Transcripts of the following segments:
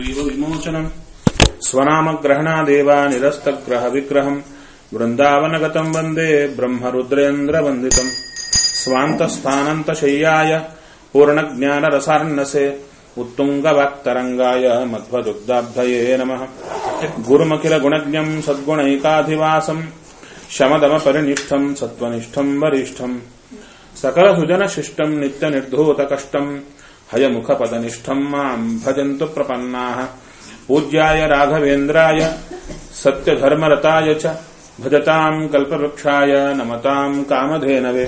विमोचनम् स्वनामग्रहणादेव निरस्तग्रहविग्रहम् वृन्दावनगतम् वन्दे ब्रह्मरुद्रेन्द्रवन्दितम् स्वान्तस्थानन्तशय्याय पूर्णज्ञानरसार्णसे उत्तुङ्गवाक्तरङ्गाय मध्वदुग्धाब्धये नमः गुरुमखिलगुणज्ञम् सद्गुणैकाधिवासम् शमदमपरिनिष्ठम् सत्त्वनिष्ठम् वरिष्ठम् सकलसुजनशिष्टम् नित्यनिर्धूतकष्टम् हयमुखपदनिष्ठम् माम् भजन्तु प्रपन्नाः पूज्याय राघवेन्द्राय सत्यधर्मरताय च भजताम् कल्पवृक्षाय नमताम् कामधेनवे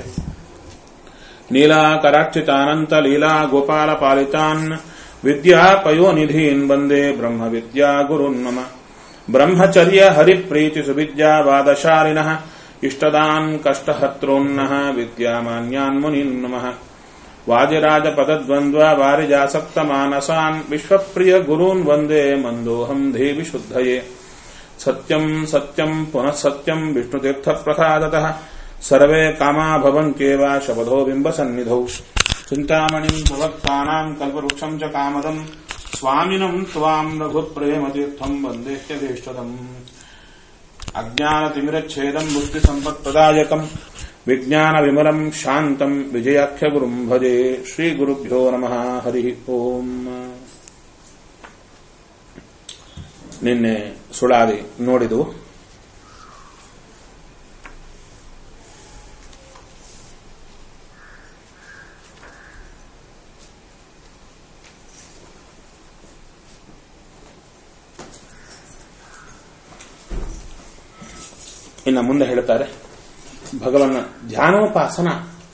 नीलाकराक्षितानन्तलीला गोपालपालितान् विद्यापयोनिधीन् वन्दे ब्रह्मविद्यागुरुन् मम ब्रह्मचर्य हरिप्रीतिसुविद्यावादशालिनः इष्टदान् कष्टहर्तॄन्नः विद्यामान्यान् मुनीन् नमः वाजिराजपदद्वन्द्व वारिजासक्तमानसान् विश्वप्रियगुरून् वन्दे मन्दोऽहम् देवि शुद्धये सत्यम् सत्यम् पुनः सत्यम् विष्णुतीर्थप्रसादतः सर्वे कामा भवन्त्येव शपथो बिम्बसन्निधौ चिन्तामणिम् भवत्पानाम् कल्पवृक्षम् च कामदम् स्वामिनम् त्वाम् रघुप्रेमतीर्थम् वन्देह्यभीष्टदम् अज्ञानतिमिरच्छेदम् बुद्धिसम्पत्प्रदायकम् विज्ञानविमलम् शान्तम् विजयाख्यगुरुम् भजे श्रीगुरुभ्यो नमः ಹರಿ ಓಂ ನಿನ್ನೆ ಸುಳಾದಿ ನೋಡಿದು ಇನ್ನು ಮುಂದೆ ಹೇಳ್ತಾರೆ ಭಗವನ್ನ ಧ್ಯಾನೋಪಾಸನ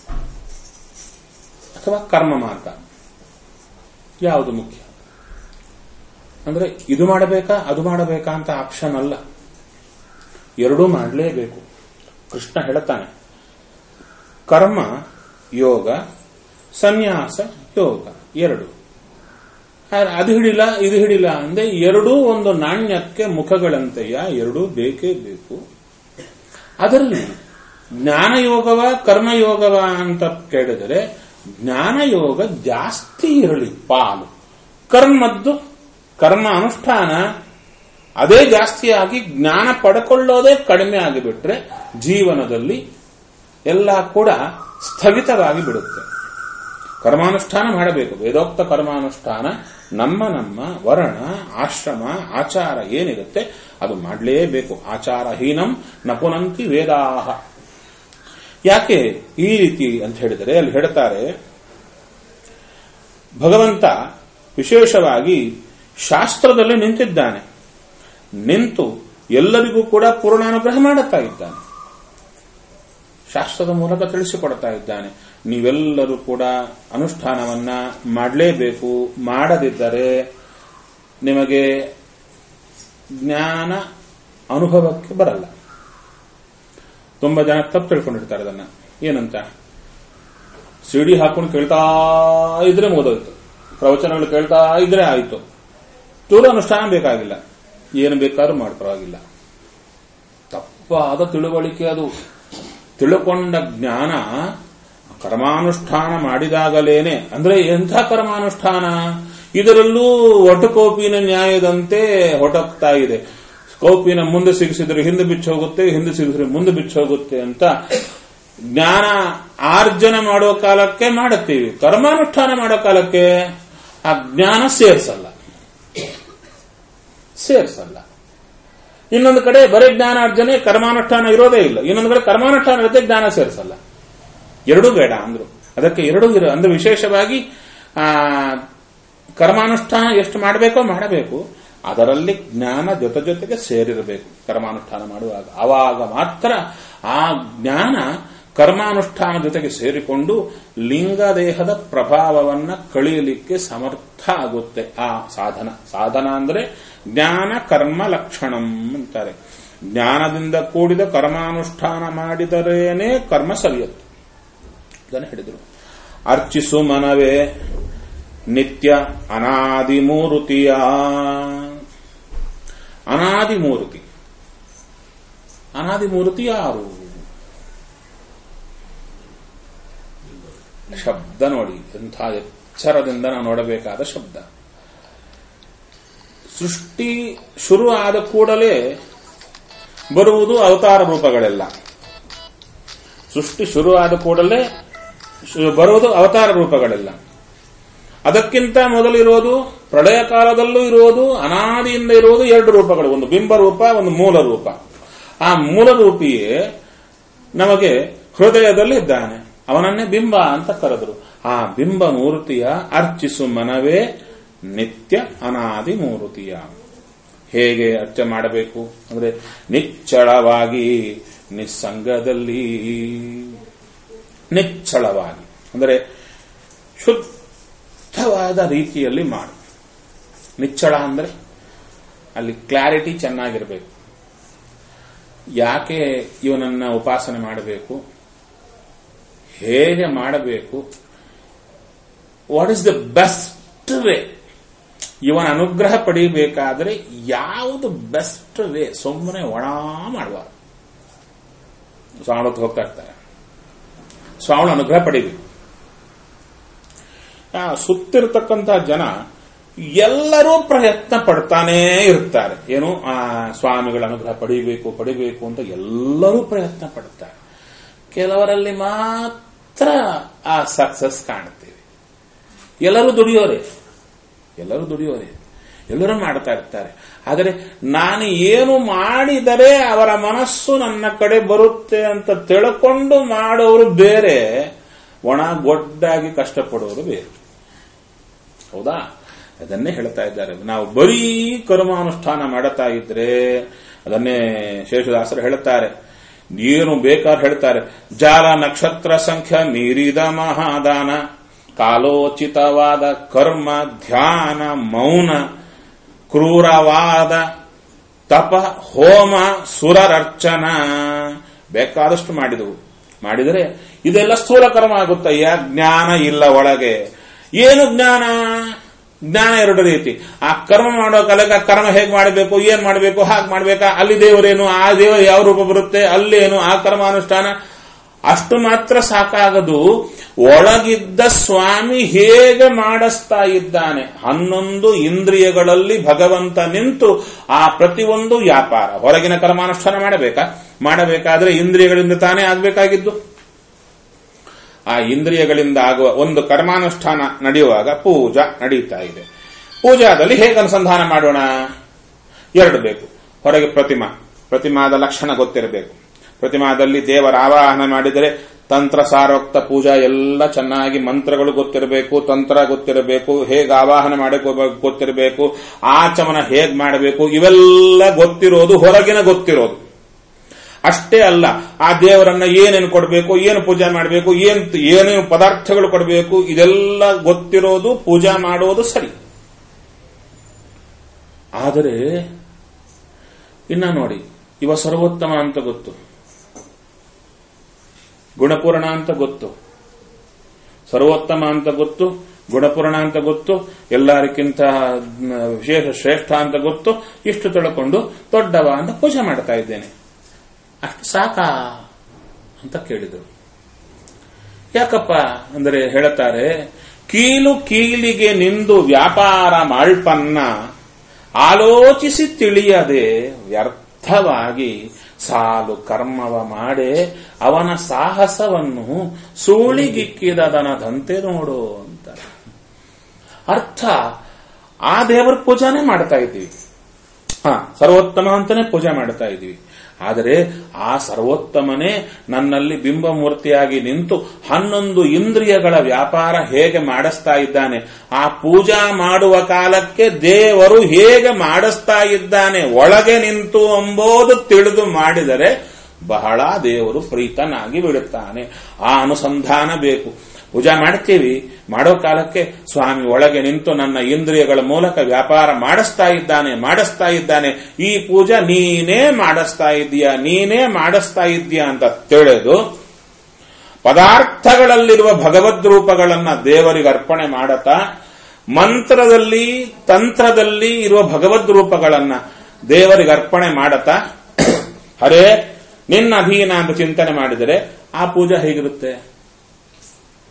ಅಥವಾ ಕರ್ಮ ಮಾರ್ಗ ಯಾವುದು ಮುಖ್ಯ ಅಂದ್ರೆ ಇದು ಮಾಡಬೇಕಾ ಅದು ಮಾಡಬೇಕಾ ಅಂತ ಆಪ್ಷನ್ ಅಲ್ಲ ಎರಡೂ ಮಾಡಲೇಬೇಕು ಕೃಷ್ಣ ಹೇಳ್ತಾನೆ ಕರ್ಮ ಯೋಗ ಸನ್ಯಾಸ ಯೋಗ ಎರಡು ಅದು ಹಿಡಿಲ್ಲ ಇದು ಹಿಡಿಲ್ಲ ಅಂದ್ರೆ ಎರಡೂ ಒಂದು ನಾಣ್ಯಕ್ಕೆ ಮುಖಗಳಂತೆಯ ಎರಡೂ ಬೇಕೇ ಬೇಕು ಅದರಲ್ಲಿ ಜ್ಞಾನಯೋಗವ ಕರ್ಮಯೋಗವ ಅಂತ ಕೇಳಿದರೆ ಜ್ಞಾನಯೋಗ ಜಾಸ್ತಿ ಇರಲಿ ಪಾಲು ಕರ್ಮದ್ದು ಕರ್ಮ ಅನುಷ್ಠಾನ ಅದೇ ಜಾಸ್ತಿಯಾಗಿ ಜ್ಞಾನ ಪಡ್ಕೊಳ್ಳೋದೇ ಕಡಿಮೆ ಆಗಿಬಿಟ್ರೆ ಜೀವನದಲ್ಲಿ ಎಲ್ಲ ಕೂಡ ಸ್ಥಗಿತವಾಗಿ ಬಿಡುತ್ತೆ ಕರ್ಮಾನುಷ್ಠಾನ ಮಾಡಬೇಕು ವೇದೋಕ್ತ ಕರ್ಮಾನುಷ್ಠಾನ ನಮ್ಮ ನಮ್ಮ ವರ್ಣ ಆಶ್ರಮ ಆಚಾರ ಏನಿರುತ್ತೆ ಅದು ಮಾಡಲೇಬೇಕು ಆಚಾರಹೀನಂ ನಪುನಂತಿ ವೇದಾಹ ಯಾಕೆ ಈ ರೀತಿ ಅಂತ ಹೇಳಿದರೆ ಅಲ್ಲಿ ಹೇಳ್ತಾರೆ ಭಗವಂತ ವಿಶೇಷವಾಗಿ ಶಾಸ್ತ್ರದಲ್ಲಿ ನಿಂತಿದ್ದಾನೆ ನಿಂತು ಎಲ್ಲರಿಗೂ ಕೂಡ ಪೂರ್ಣಾನುಗ್ರಹ ಮಾಡುತ್ತಾ ಇದ್ದಾನೆ ಶಾಸ್ತ್ರದ ಮೂಲಕ ತಿಳಿಸಿಕೊಡ್ತಾ ಇದ್ದಾನೆ ನೀವೆಲ್ಲರೂ ಕೂಡ ಅನುಷ್ಠಾನವನ್ನ ಮಾಡಲೇಬೇಕು ಮಾಡದಿದ್ದರೆ ನಿಮಗೆ ಜ್ಞಾನ ಅನುಭವಕ್ಕೆ ಬರಲ್ಲ ತುಂಬಾ ಜನ ತಪ್ಪು ತಿಳ್ಕೊಂಡಿರ್ತಾರೆ ಅದನ್ನ ಏನಂತ ಸಿಡಿ ಹಾಕೊಂಡು ಕೇಳ್ತಾ ಇದ್ರೆ ಮುಗಿದೋಯ್ತು ಪ್ರವಚನಗಳು ಕೇಳ್ತಾ ಇದ್ರೆ ಆಯ್ತು ಚೂರು ಅನುಷ್ಠಾನ ಬೇಕಾಗಿಲ್ಲ ಏನು ಬೇಕಾದ್ರೂ ಮಾಡ್ಪರವಾಗಿಲ್ಲ ತಪ್ಪಾದ ತಿಳುವಳಿಕೆ ಅದು ತಿಳುಕೊಂಡ ಜ್ಞಾನ ಕರ್ಮಾನುಷ್ಠಾನ ಮಾಡಿದಾಗಲೇನೆ ಅಂದ್ರೆ ಎಂಥ ಕರ್ಮಾನುಷ್ಠಾನ ಇದರಲ್ಲೂ ಒಟಕೋಪಿನ ನ್ಯಾಯದಂತೆ ಹೊಟಕ್ತಾ ಇದೆ ಕೋಪಿನ ಮುಂದೆ ಸಿಗಿಸಿದ್ರೆ ಹಿಂದೆ ಬಿಚ್ಚ ಹೋಗುತ್ತೆ ಹಿಂದೆ ಸಿಗಿಸಿದ್ರೆ ಮುಂದೆ ಬಿಚ್ಚ ಹೋಗುತ್ತೆ ಅಂತ ಜ್ಞಾನ ಆರ್ಜನ ಮಾಡೋ ಕಾಲಕ್ಕೆ ಮಾಡುತ್ತೀವಿ ಕರ್ಮಾನುಷ್ಠಾನ ಮಾಡೋ ಕಾಲಕ್ಕೆ ಆ ಜ್ಞಾನ ಸೇರಿಸಲ್ಲ ಸೇರಿಸಲ್ಲ ಇನ್ನೊಂದು ಕಡೆ ಬರೀ ಜ್ಞಾನಾರ್ಜನೆ ಕರ್ಮಾನುಷ್ಠಾನ ಇರೋದೇ ಇಲ್ಲ ಇನ್ನೊಂದು ಕಡೆ ಕರ್ಮಾನುಷ್ಠಾನ ಇರುತ್ತೆ ಜ್ಞಾನ ಸೇರಿಸಲ್ಲ ಎರಡೂ ಬೇಡ ಅಂದ್ರು ಅದಕ್ಕೆ ಎರಡೂ ಇರೋ ಅಂದ್ರೆ ವಿಶೇಷವಾಗಿ ಆ ಕರ್ಮಾನುಷ್ಠಾನ ಎಷ್ಟು ಮಾಡಬೇಕೋ ಮಾಡಬೇಕು ಅದರಲ್ಲಿ ಜ್ಞಾನ ಜೊತೆ ಜೊತೆಗೆ ಸೇರಿರಬೇಕು ಕರ್ಮಾನುಷ್ಠಾನ ಮಾಡುವಾಗ ಆವಾಗ ಮಾತ್ರ ಆ ಜ್ಞಾನ ಕರ್ಮಾನುಷ್ಠಾನ ಜೊತೆಗೆ ಸೇರಿಕೊಂಡು ಲಿಂಗದೇಹದ ಪ್ರಭಾವವನ್ನ ಕಳೆಯಲಿಕ್ಕೆ ಸಮರ್ಥ ಆಗುತ್ತೆ ಆ ಸಾಧನ ಸಾಧನ ಅಂದ್ರೆ ಜ್ಞಾನ ಕರ್ಮ ಲಕ್ಷಣಂ ಅಂತಾರೆ ಜ್ಞಾನದಿಂದ ಕೂಡಿದ ಕರ್ಮಾನುಷ್ಠಾನ ಮಾಡಿದರೇನೆ ಕರ್ಮ ಸರಿಯುತ್ತೆ ಇದನ್ನು ಹೇಳಿದರು ಅರ್ಚಿಸು ಮನವೇ ನಿತ್ಯ ಅನಾದಿಮೂರುತಿಯ ಅನಾದಿಮೂರ್ತಿ ಅನಾದಿಮೂರ್ತಿ ಯಾರು ಶಬ್ದ ನೋಡಿ ಎಂಥ ಎಚ್ಚರದಿಂದ ನಾವು ನೋಡಬೇಕಾದ ಶಬ್ದ ಸೃಷ್ಟಿ ಶುರು ಆದ ಕೂಡಲೇ ಬರುವುದು ಅವತಾರ ರೂಪಗಳೆಲ್ಲ ಸೃಷ್ಟಿ ಶುರು ಆದ ಕೂಡಲೇ ಶು- ಬರುವುದು ಅವತಾರ ರೂಪಗಳೆಲ್ಲ ಅದಕ್ಕಿಂತ ಮೊದಲಿರೋದು ಪ್ರಳಯ ಕಾಲದಲ್ಲೂ ಇರೋದು ಅನಾದಿಯಿಂದ ಇರುವುದು ಎರಡು ರೂಪಗಳು ಒಂದು ಬಿಂಬ ರೂಪ ಒಂದು ಮೂಲ ರೂಪ ಆ ಮೂಲ ರೂಪಿಯೇ ನಮಗೆ ಹೃದಯದಲ್ಲಿ ಇದ್ದಾನೆ ಅವನನ್ನೇ ಬಿಂಬ ಅಂತ ಕರೆದರು ಆ ಬಿಂಬ ಮೂರ್ತಿಯ ಅರ್ಚಿಸು ಮನವೇ ನಿತ್ಯ ಅನಾದಿ ಮೂರ್ತಿಯ ಹೇಗೆ ಅರ್ಚೆ ಮಾಡಬೇಕು ಅಂದ್ರೆ ನಿಚ್ಚಳವಾಗಿ ನಿಸ್ಸಂಗದಲ್ಲಿ ನಿಚ್ಚಳವಾಗಿ ಅಂದರೆ ಶುದ್ಧವಾದ ರೀತಿಯಲ್ಲಿ ಮಾಡು ನಿಚ್ಚಳ ಅಂದ್ರೆ ಅಲ್ಲಿ ಕ್ಲಾರಿಟಿ ಚೆನ್ನಾಗಿರಬೇಕು ಯಾಕೆ ಇವನನ್ನ ಉಪಾಸನೆ ಮಾಡಬೇಕು ಹೇಗೆ ಮಾಡಬೇಕು what is the best way ಇವನ ಅನುಗ್ರಹ ಪಡೆಯಬೇಕಾದ್ರೆ ಯಾವುದು ಬೆಸ್ಟ್ ವೇ ಸುಮ್ಮನೆ ಒಣ ಮಾಡಬಾರ್ದು ಸ್ವಾಮಿ ಹೊತ್ತು ಹೋಗ್ತಾ ಇರ್ತಾರೆ ಸ್ವಾಮಿ ಅನುಗ್ರಹ ಪಡಿಬೇಕು ಆ ಸುತ್ತಿರ್ತಕ್ಕಂಥ ಜನ ಎಲ್ಲರೂ ಪ್ರಯತ್ನ ಪಡ್ತಾನೇ ಇರ್ತಾರೆ ಏನು ಆ ಸ್ವಾಮಿಗಳ ಅನುಗ್ರಹ ಪಡಿಬೇಕು ಪಡಿಬೇಕು ಅಂತ ಎಲ್ಲರೂ ಪ್ರಯತ್ನ ಪಡ್ತಾರೆ ಕೆಲವರಲ್ಲಿ ಮಾತ್ರ ಆ ಸಕ್ಸಸ್ ಕಾಣ್ತೀವಿ ಎಲ್ಲರೂ ದುಡಿಯೋರೆ ಎಲ್ಲರೂ ದುಡಿಯೋರೆ ಎಲ್ಲರೂ ಮಾಡ್ತಾ ಇರ್ತಾರೆ ಆದರೆ ನಾನು ಏನು ಮಾಡಿದರೆ ಅವರ ಮನಸ್ಸು ನನ್ನ ಕಡೆ ಬರುತ್ತೆ ಅಂತ ತಿಳ್ಕೊಂಡು ಮಾಡೋರು ಬೇರೆ ಒಣ ಗೊಡ್ಡಾಗಿ ಕಷ್ಟಪಡೋರು ಬೇರೆ ಹೌದಾ ಅದನ್ನೇ ಹೇಳ್ತಾ ಇದ್ದಾರೆ ನಾವು ಬರೀ ಕರ್ಮಾನುಷ್ಠಾನ ಮಾಡುತ್ತಾ ಇದ್ರೆ ಅದನ್ನೇ ಶೇಷದಾಸರು ಹೇಳುತ್ತಾರೆ ಏನು ಬೇಕಾದ್ರೆ ಹೇಳ್ತಾರೆ ಜಾಲ ನಕ್ಷತ್ರ ಸಂಖ್ಯೆ ಮೀರಿದ ಮಹಾದಾನ ಕಾಲೋಚಿತವಾದ ಕರ್ಮ ಧ್ಯಾನ ಮೌನ ಕ್ರೂರವಾದ ತಪ ಹೋಮ ಸುರರರ್ಚನ ಬೇಕಾದಷ್ಟು ಮಾಡಿದವು ಮಾಡಿದರೆ ಇದೆಲ್ಲ ಸ್ಥೂಲ ಕರ್ಮ ಆಗುತ್ತಯ್ಯ ಜ್ಞಾನ ಇಲ್ಲ ಒಳಗೆ ಏನು ಜ್ಞಾನ ಜ್ಞಾನ ಎರಡು ರೀತಿ ಆ ಕರ್ಮ ಮಾಡೋ ಕಾಲಕ್ಕೆ ಆ ಕರ್ಮ ಹೇಗೆ ಮಾಡಬೇಕು ಏನ್ ಮಾಡಬೇಕು ಹಾಗೆ ಮಾಡ್ಬೇಕಾ ಅಲ್ಲಿ ದೇವರೇನು ಆ ದೇವರು ಯಾವ ರೂಪ ಬರುತ್ತೆ ಅಲ್ಲೇನು ಆ ಕರ್ಮಾನುಷ್ಠಾನ ಅಷ್ಟು ಮಾತ್ರ ಸಾಕಾಗದು ಒಳಗಿದ್ದ ಸ್ವಾಮಿ ಹೇಗೆ ಮಾಡಿಸ್ತಾ ಇದ್ದಾನೆ ಹನ್ನೊಂದು ಇಂದ್ರಿಯಗಳಲ್ಲಿ ಭಗವಂತ ನಿಂತು ಆ ಪ್ರತಿಯೊಂದು ವ್ಯಾಪಾರ ಹೊರಗಿನ ಕರ್ಮಾನುಷ್ಠಾನ ಮಾಡಬೇಕಾ ಮಾಡಬೇಕಾದ್ರೆ ಇಂದ್ರಿಯಗಳಿಂದ ತಾನೇ ಆಗ್ಬೇಕಾಗಿದ್ದು ಆ ಇಂದ್ರಿಯಗಳಿಂದ ಆಗುವ ಒಂದು ಕರ್ಮಾನುಷ್ಠಾನ ನಡೆಯುವಾಗ ಪೂಜಾ ನಡೀತಾ ಇದೆ ಪೂಜಾದಲ್ಲಿ ಹೇಗೆ ಅನುಸಂಧಾನ ಮಾಡೋಣ ಎರಡು ಬೇಕು ಹೊರಗೆ ಪ್ರತಿಮಾ ಪ್ರತಿಮಾದ ಲಕ್ಷಣ ಗೊತ್ತಿರಬೇಕು ಪ್ರತಿಮಾದಲ್ಲಿ ದೇವರ ಆವಾಹನ ಮಾಡಿದರೆ ತಂತ್ರ ಸಾರೋಕ್ತ ಪೂಜಾ ಎಲ್ಲ ಚೆನ್ನಾಗಿ ಮಂತ್ರಗಳು ಗೊತ್ತಿರಬೇಕು ತಂತ್ರ ಗೊತ್ತಿರಬೇಕು ಹೇಗೆ ಆವಾಹನ ಮಾಡಬೇಕು ಗೊತ್ತಿರಬೇಕು ಆಚಮನ ಹೇಗೆ ಮಾಡಬೇಕು ಇವೆಲ್ಲ ಗೊತ್ತಿರೋದು ಹೊರಗಿನ ಗೊತ್ತಿರೋದು ಅಷ್ಟೇ ಅಲ್ಲ ಆ ದೇವರನ್ನ ಏನೇನು ಕೊಡಬೇಕು ಏನು ಪೂಜೆ ಮಾಡಬೇಕು ಏನ್ ಏನೇನು ಪದಾರ್ಥಗಳು ಕೊಡಬೇಕು ಇದೆಲ್ಲ ಗೊತ್ತಿರೋದು ಪೂಜಾ ಮಾಡೋದು ಸರಿ ಆದರೆ ಇನ್ನ ನೋಡಿ ಇವ ಸರ್ವೋತ್ತಮ ಅಂತ ಗೊತ್ತು ಗುಣಪೂರ್ಣ ಅಂತ ಗೊತ್ತು ಸರ್ವೋತ್ತಮ ಅಂತ ಗೊತ್ತು ಗುಣಪೂರ್ಣ ಅಂತ ಗೊತ್ತು ಎಲ್ಲರಿಗಿಂತ ವಿಶೇಷ ಶ್ರೇಷ್ಠ ಅಂತ ಗೊತ್ತು ಇಷ್ಟು ತಿಳ್ಕೊಂಡು ದೊಡ್ಡವ ಅಂತ ಪೂಜೆ ಮಾಡ್ತಾ ಇದ್ದೇನೆ ಅಷ್ಟು ಸಾಕಾ ಅಂತ ಕೇಳಿದರು ಯಾಕಪ್ಪ ಅಂದರೆ ಹೇಳುತ್ತಾರೆ ಕೀಲು ಕೀಲಿಗೆ ನಿಂದು ವ್ಯಾಪಾರ ಮಾಳ್ಪನ್ನ ಆಲೋಚಿಸಿ ತಿಳಿಯದೆ ವ್ಯರ್ಥವಾಗಿ ಸಾಲು ಕರ್ಮವ ಮಾಡೇ ಅವನ ಸಾಹಸವನ್ನು ಸೂಳಿಗಿಕ್ಕಿದದನದಂತೆ ನೋಡು ಅಂತ ಅರ್ಥ ಆ ದೇವರ ಪೂಜಾನೇ ಮಾಡ್ತಾ ಇದ್ದೀವಿ ಹಾ ಸರ್ವೋತ್ತಮ ಅಂತಾನೆ ಪೂಜೆ ಮಾಡ್ತಾ ಇದ್ದೀವಿ ಆದರೆ ಆ ಸರ್ವೋತ್ತಮನೇ ನನ್ನಲ್ಲಿ ಬಿಂಬಮೂರ್ತಿಯಾಗಿ ನಿಂತು ಹನ್ನೊಂದು ಇಂದ್ರಿಯಗಳ ವ್ಯಾಪಾರ ಹೇಗೆ ಮಾಡಿಸ್ತಾ ಇದ್ದಾನೆ ಆ ಪೂಜಾ ಮಾಡುವ ಕಾಲಕ್ಕೆ ದೇವರು ಹೇಗೆ ಮಾಡಿಸ್ತಾ ಇದ್ದಾನೆ ಒಳಗೆ ನಿಂತು ಎಂಬುದು ತಿಳಿದು ಮಾಡಿದರೆ ಬಹಳ ದೇವರು ಪ್ರೀತನಾಗಿ ಬಿಡುತ್ತಾನೆ ಆ ಅನುಸಂಧಾನ ಬೇಕು ಪೂಜಾ ಮಾಡ್ತೀವಿ ಮಾಡೋ ಕಾಲಕ್ಕೆ ಸ್ವಾಮಿ ಒಳಗೆ ನಿಂತು ನನ್ನ ಇಂದ್ರಿಯಗಳ ಮೂಲಕ ವ್ಯಾಪಾರ ಮಾಡಿಸ್ತಾ ಇದ್ದಾನೆ ಮಾಡಿಸ್ತಾ ಇದ್ದಾನೆ ಈ ಪೂಜಾ ನೀನೇ ಮಾಡಿಸ್ತಾ ಇದ್ದೀಯ ನೀನೇ ಮಾಡಿಸ್ತಾ ಇದ್ದೀಯ ಅಂತ ತಿಳಿದು ಪದಾರ್ಥಗಳಲ್ಲಿರುವ ಭಗವದ್ ರೂಪಗಳನ್ನ ದೇವರಿಗೆ ಅರ್ಪಣೆ ಮಾಡತಾ ಮಂತ್ರದಲ್ಲಿ ತಂತ್ರದಲ್ಲಿ ಇರುವ ಭಗವದ್ ರೂಪಗಳನ್ನ ದೇವರಿಗೆ ಅರ್ಪಣೆ ಮಾಡತಾ ಹರೇ ನಿನ್ನ ಅಧೀನ ಅಂತ ಚಿಂತನೆ ಮಾಡಿದರೆ ಆ ಪೂಜಾ ಹೇಗಿರುತ್ತೆ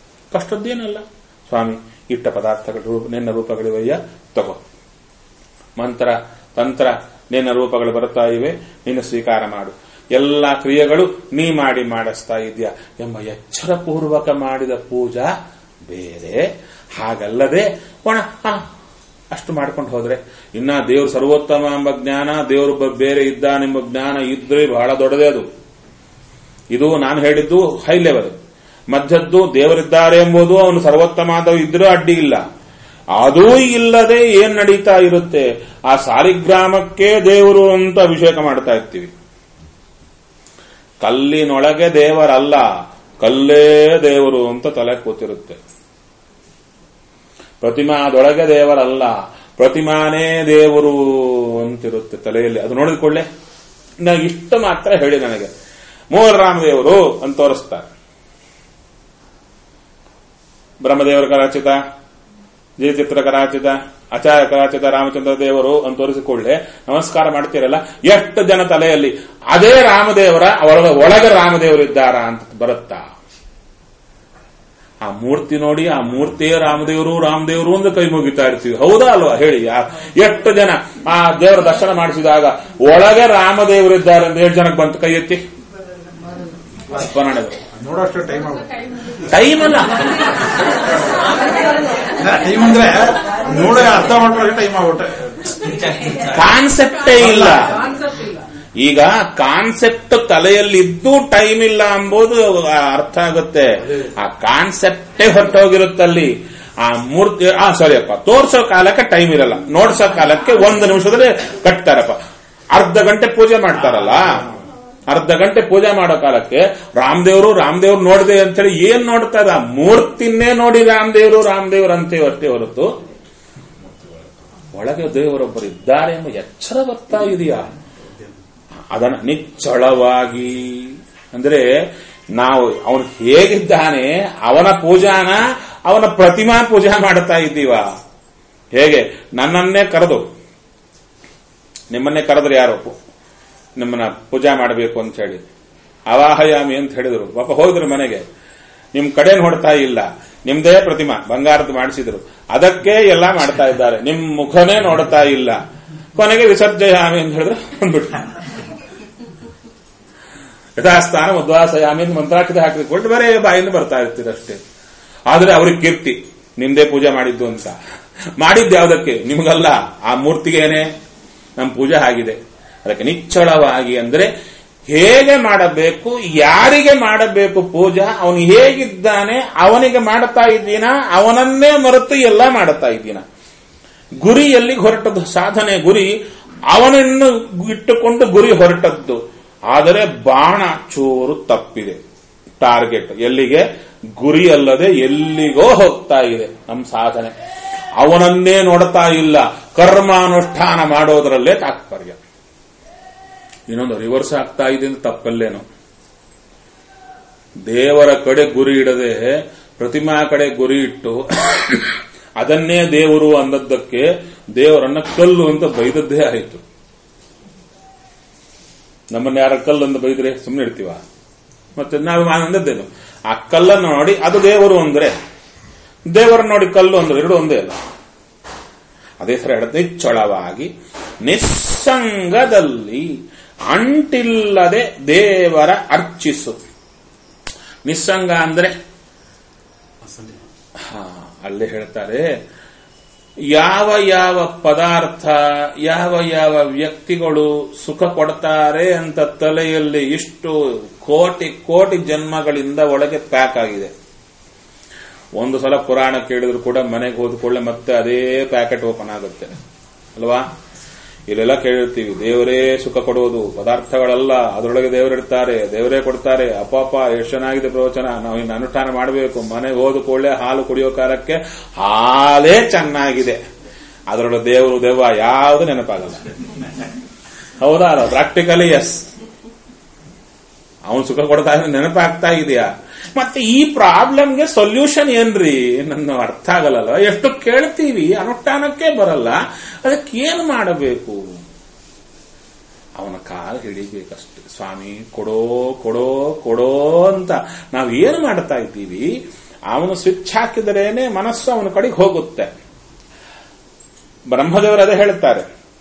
ಕಷ್ಟದ್ದೇನಲ್ಲ ಸ್ವಾಮಿ ಇಟ್ಟ ಪದಾರ್ಥಗಳು ರೂಪ ನಿನ್ನ ರೂಪಗಳಿವಯ್ಯ ತಗೋ ಮಂತ್ರ ತಂತ್ರ ನಿನ್ನ ರೂಪಗಳು ಬರ್ತಾ ಇವೆ ನಿನ್ನ ಸ್ವೀಕಾರ ಮಾಡು ಎಲ್ಲ ಕ್ರಿಯೆಗಳು ನೀ ಮಾಡಿ ಮಾಡಿಸ್ತಾ ಇದೆಯಾ ಎಂಬ ಎಚ್ಚರಪೂರ್ವಕ ಮಾಡಿದ ಪೂಜಾ ಬೇರೆ ಹಾಗಲ್ಲದೆ ಒಣ ಆ, ಅಷ್ಟು ಮಾಡ್ಕೊಂಡು ಹೋದ್ರೆ ಇನ್ನ ದೇವ್ರು ಸರ್ವೋತ್ತಮ ಎಂಬ ಜ್ಞಾನ ದೇವರು ಬೇರೆ ಇದ್ದಾನೆಂಬ ಜ್ಞಾನ ಇದ್ರೆ ಬಹಳ ದೊಡ್ಡದೇ ಅದು ಇದು ನಾನು ಹೇಳಿದ್ದು ಹೈ ಲೆವೆಲ್ ಮಧ್ಯದ್ದು ದೇವರಿದ್ದಾರೆ ಎಂಬುದು ಅವನು ಸರ್ವೋತ್ತಮ ಆದವ ಇದ್ರೂ ಅಡ್ಡಿ ಇಲ್ಲ ಅದೂ ಇಲ್ಲದೆ ಏನ್ ನಡೀತಾ ಇರುತ್ತೆ ಆ ಸಾಲಿಗ್ರಾಮಕ್ಕೆ ದೇವರು ಅಂತ ಅಭಿಷೇಕ ಮಾಡ್ತಾ ಇರ್ತೀವಿ ಕಲ್ಲಿನೊಳಗೆ ದೇವರಲ್ಲ ಕಲ್ಲೇ ದೇವರು ಅಂತ ತಲೆ ಕೂತಿರುತ್ತೆ ಪ್ರತಿಮಾದೊಳಗೆ ದೇವರಲ್ಲ ಪ್ರತಿಮಾನೇ ದೇವರು ಅಂತಿರುತ್ತೆ ತಲೆಯಲ್ಲಿ ಅದು ನೋಡಿದ ಕೂಡಲೇ ನಾ ಇಷ್ಟು ಮಾತ್ರ ಹೇಳಿ ನನಗೆ ಮೂಲರಾಮದೇವರು ಅಂತ ತೋರಿಸ್ತಾರೆ ಬ್ರಹ್ಮದೇವರ ಕರಾಚಿತ ಜಯಚಿತ್ರ ಕರಾಚಿತ ಆಚಾರ್ಯ ಕರಾಚಿತ ರಾಮಚಂದ್ರ ದೇವರು ಅಂತ ತೋರಿಸಿಕೊಳ್ಳೆ ನಮಸ್ಕಾರ ಮಾಡ್ತೀರಲ್ಲ ಎಷ್ಟು ಜನ ತಲೆಯಲ್ಲಿ ಅದೇ ರಾಮದೇವರ ಒಳಗ ಒಳಗೆ ರಾಮದೇವರಿದ್ದಾರಾ ಅಂತ ಬರುತ್ತಾ ಆ ಮೂರ್ತಿ ನೋಡಿ ಆ ಮೂರ್ತಿಯೇ ರಾಮದೇವರು ರಾಮದೇವರು ಅಂತ ಕೈ ಮುಗಿತಾ ಇರ್ತೀವಿ ಹೌದಾ ಅಲ್ವಾ ಹೇಳಿ ಯಾ- ಎಷ್ಟು ಜನ ಆ ದೇವರ ದರ್ಶನ ಮಾಡಿಸಿದಾಗ ಒಳಗೆ ರಾಮದೇವರಿದ್ದಾರೆ ಅಂತ ಎಷ್ಟು ಜನಕ್ಕೆ ಬಂತು ಕೈ ಎತ್ತಿ ಕನ್ನಡದ ನೋಡೋಷ್ಟು ಟೈಮ್ ಆಗುತ್ತೆ ಟೈಮ್ ಅಲ್ಲ ಟೈಮ್ ಅಂದ್ರೆ ನೋಡೋ ಅರ್ಥ ಮಾಡ್ಕೊಳ್ಳೋ ಟೈಮ್ ಆಗ್ಬಿಟ್ಟೆ ಕಾನ್ಸೆಪ್ಟೇ ಇಲ್ಲ ಈಗ ಕಾನ್ಸೆಪ್ಟ್ ತಲೆಯಲ್ಲಿದ್ದು ಟೈಮ್ ಇಲ್ಲ ಎಂಬುದು ಅರ್ಥ ಆಗುತ್ತೆ ಆ ಕಾನ್ಸೆಪ್ಟೇ ಹೊರಟೋಗಿರುತ್ತಲ್ಲಿ ಆ ಮೂರ್ತಿ ಆ ಸರಿಯಪ್ಪ ತೋರ್ಸೋ ಕಾಲಕ್ಕೆ ಟೈಮ್ ಇರಲ್ಲ ನೋಡ್ಸೋ ಕಾಲಕ್ಕೆ ಒಂದು ನಿಮಿಷದಲ್ಲಿ ಕಟ್ತಾರಪ್ಪ ಅರ್ಧ ಗಂಟೆ ಪೂಜೆ ಮಾಡ್ತಾರಲ್ಲ ಅರ್ಧ ಗಂಟೆ ಪೂಜೆ ಮಾಡೋ ಕಾಲಕ್ಕೆ ರಾಮದೇವರು ರಾಮದೇವ್ರು ನೋಡಿದೆ ಅಂತೇಳಿ ಏನ್ ನೋಡ್ತಾರೆ ಆ ಮೂರ್ತಿನೇ ನೋಡಿ ರಾಮದೇವರು ರಾಮದೇವ್ರು ಅಂತೇವೆ ಅಷ್ಟೇ ಹೊರತು ಒಳಗೆ ದೇವರೊಬ್ಬರು ಇದ್ದಾರೆ ಎಂಬ ಎಚ್ಚರ ಬರ್ತಾ ಇದೆಯಾ ಅದನ್ನ ನಿಚ್ಚಳವಾಗಿ ಅಂದ್ರೆ ನಾವು ಅವನು ಹೇಗಿದ್ದಾನೆ ಅವನ ಪೂಜಾನ ಅವನ ಪ್ರತಿಮಾ ಪೂಜಾ ಮಾಡ್ತಾ ಇದ್ದೀವ ಹೇಗೆ ನನ್ನನ್ನೇ ಕರೆದು ನಿಮ್ಮನ್ನೇ ಕರೆದ್ರೆ ಯಾರು ನಿಮ್ಮನ್ನ ಪೂಜಾ ಮಾಡಬೇಕು ಅಂತ ಹೇಳಿ ಅವಾಹಯಾಮಿ ಅಂತ ಹೇಳಿದ್ರು ಪಾಪ ಹೋದ್ರು ಮನೆಗೆ ನಿಮ್ ಕಡೆ ನೋಡ್ತಾ ಇಲ್ಲ ನಿಮ್ದೇ ಪ್ರತಿಮಾ ಬಂಗಾರದ್ದು ಮಾಡಿಸಿದ್ರು ಅದಕ್ಕೆ ಎಲ್ಲ ಮಾಡ್ತಾ ಇದ್ದಾರೆ ನಿಮ್ ಮುಖನೇ ನೋಡ್ತಾ ಇಲ್ಲ ಕೊನೆಗೆ ವಿಸರ್ಜಯಾಮಿ ಅಂತ ಹೇಳಿದ್ರೆ ಬಂದ್ಬಿಟ್ಟು ಯಥಾಸ್ಥಾನ ಉದ್ವಾಸಯಾಮಿ ಅಂತ ಮಂತ್ರಾಕ್ಷತೆ ಹಾಕಿಕೊಂಡು ಬರೇ ಬಾಯಿಂದ ಬರ್ತಾ ಇರ್ತೀರಷ್ಟೇ ಆದ್ರೆ ಅವ್ರಿಗೆ ಕೀರ್ತಿ ನಿಮ್ದೇ ಪೂಜೆ ಮಾಡಿದ್ದು ಅಂತ ಮಾಡಿದ್ದು ಯಾವುದಕ್ಕೆ ನಿಮಗಲ್ಲ ಆ ಮೂರ್ತಿಗೇನೆ ನಮ್ಮ ಪೂಜೆ ಆಗಿದೆ ಅದಕ್ಕೆ ನಿಚ್ಚಳವಾಗಿ ಅಂದ್ರೆ ಹೇಗೆ ಮಾಡಬೇಕು ಯಾರಿಗೆ ಮಾಡಬೇಕು ಪೂಜಾ ಅವನು ಹೇಗಿದ್ದಾನೆ ಅವನಿಗೆ ಮಾಡುತ್ತಾ ಇದ್ದೀನ ಅವನನ್ನೇ ಮರೆತು ಎಲ್ಲ ಮಾಡುತ್ತಾ ಇದ್ದೀನ ಗುರಿ ಎಲ್ಲಿಗೆ ಹೊರಟದ್ದು ಸಾಧನೆ ಗುರಿ ಅವನನ್ನು ಇಟ್ಟುಕೊಂಡು ಗುರಿ ಹೊರಟದ್ದು ಆದರೆ ಬಾಣ ಚೂರು ತಪ್ಪಿದೆ ಟಾರ್ಗೆಟ್ ಎಲ್ಲಿಗೆ ಗುರಿ ಅಲ್ಲದೆ ಎಲ್ಲಿಗೋ ಹೋಗ್ತಾ ಇದೆ ನಮ್ಮ ಸಾಧನೆ ಅವನನ್ನೇ ನೋಡ್ತಾ ಇಲ್ಲ ಕರ್ಮಾನುಷ್ಠಾನ ಮಾಡೋದರಲ್ಲೇ ತಾತ್ಪರ್ಯ ಇನ್ನೊಂದು ರಿವರ್ಸ್ ಆಗ್ತಾ ಇದೆ ಅಂತ ತಪ್ಪಲ್ಲೇನೋ ದೇವರ ಕಡೆ ಗುರಿ ಇಡದೆ ಪ್ರತಿಮಾ ಕಡೆ ಗುರಿ ಇಟ್ಟು ಅದನ್ನೇ ದೇವರು ಅಂದದ್ದಕ್ಕೆ ದೇವರನ್ನ ಕಲ್ಲು ಅಂತ ಬೈದದ್ದೇ ಆಯಿತು ನಮ್ಮನ್ನ ಯಾರ ಕಲ್ಲು ಅಂತ ಬೈದ್ರೆ ಸುಮ್ಮನೆ ಇಡ್ತೀವ ಮತ್ತೆ ನಾವು ಅಂದದ್ದೇನು ಆ ಕಲ್ಲನ್ನು ನೋಡಿ ಅದು ದೇವರು ಅಂದ್ರೆ ದೇವರನ್ನ ನೋಡಿ ಕಲ್ಲು ಅಂದ್ರೆ ಎರಡು ಒಂದೇ ಅಲ್ಲ ಅದೇ ಸರ ಹೇಳುತ್ತೆ ನಿಚ್ಚಳವಾಗಿ ನಿಸ್ಸಂಗದಲ್ಲಿ ಅಂಟಿಲ್ಲದೆ ದೇವರ ಅರ್ಚಿಸು ನಿಸ್ಸಂಗ ಅಂದ್ರೆ ಹಾ ಅಲ್ಲೇ ಹೇಳ್ತಾರೆ ಯಾವ ಯಾವ ಪದಾರ್ಥ ಯಾವ ಯಾವ ವ್ಯಕ್ತಿಗಳು ಸುಖ ಕೊಡ್ತಾರೆ ಅಂತ ತಲೆಯಲ್ಲಿ ಇಷ್ಟು ಕೋಟಿ ಕೋಟಿ ಜನ್ಮಗಳಿಂದ ಒಳಗೆ ಪ್ಯಾಕ್ ಆಗಿದೆ ಒಂದು ಸಲ ಪುರಾಣ ಕೇಳಿದ್ರು ಕೂಡ ಮನೆಗೆ ಹೋದ್ಕೊಳ್ಳೆ ಮತ್ತೆ ಅದೇ ಪ್ಯಾಕೆಟ್ ಓಪನ್ ಆಗುತ್ತೆ ಅಲ್ವಾ ಇಲ್ಲೆಲ್ಲ ಕೇಳಿರ್ತೀವಿ ದೇವರೇ ಸುಖ ಕೊಡುವುದು ಪದಾರ್ಥಗಳಲ್ಲ ಅದರೊಳಗೆ ದೇವರಿರ್ತಾರೆ ದೇವರೇ ಕೊಡ್ತಾರೆ ಅಪಾಪ ಎಷ್ಟು ಚೆನ್ನಾಗಿದೆ ಪ್ರವಚನ ನಾವು ಇನ್ನು ಅನುಷ್ಠಾನ ಮಾಡಬೇಕು ಮನೆಗೆ ಹೋದ ಕೂಡಲೇ ಹಾಲು ಕುಡಿಯೋ ಕಾಲಕ್ಕೆ ಹಾಲೇ ಚೆನ್ನಾಗಿದೆ ಅದರೊಳಗೆ ದೇವರು ದೆವ್ವ ಯಾವುದು ನೆನಪಾಗಲ್ಲ ಹೌದಾ ಅಲ್ಲ ಪ್ರಾಕ್ಟಿಕಲಿ ಎಸ್ ಅವನು ಸುಖ ಕೊಡ್ತಾ ಇದ್ರೆ ನೆನಪಾಗ್ತಾ ಇದೆಯಾ ಮತ್ತೆ ಈ ಪ್ರಾಬ್ಲಮ್ಗೆ ಸೊಲ್ಯೂಷನ್ ಏನ್ರಿ ನನ್ನ ಅರ್ಥ ಆಗಲ್ಲ ಎಷ್ಟು ಕೇಳ್ತೀವಿ ಅನುಷ್ಠಾನಕ್ಕೆ ಬರಲ್ಲ ಅದಕ್ಕೆ ಏನು ಮಾಡಬೇಕು ಅವನ ಕಾಲ ಹಿಡಿಬೇಕಷ್ಟೆ ಸ್ವಾಮಿ ಕೊಡೋ ಕೊಡೋ ಕೊಡೋ ಅಂತ ನಾವು ಏನು ಮಾಡ್ತಾ ಇದ್ದೀವಿ ಅವನು ಸ್ವಿಚ್ ಹಾಕಿದರೇನೆ ಮನಸ್ಸು ಅವನ ಕಡೆಗೆ ಹೋಗುತ್ತೆ ಬ್ರಹ್ಮದೇವರು ಅದೇ ಹೇಳ್ತಾರೆ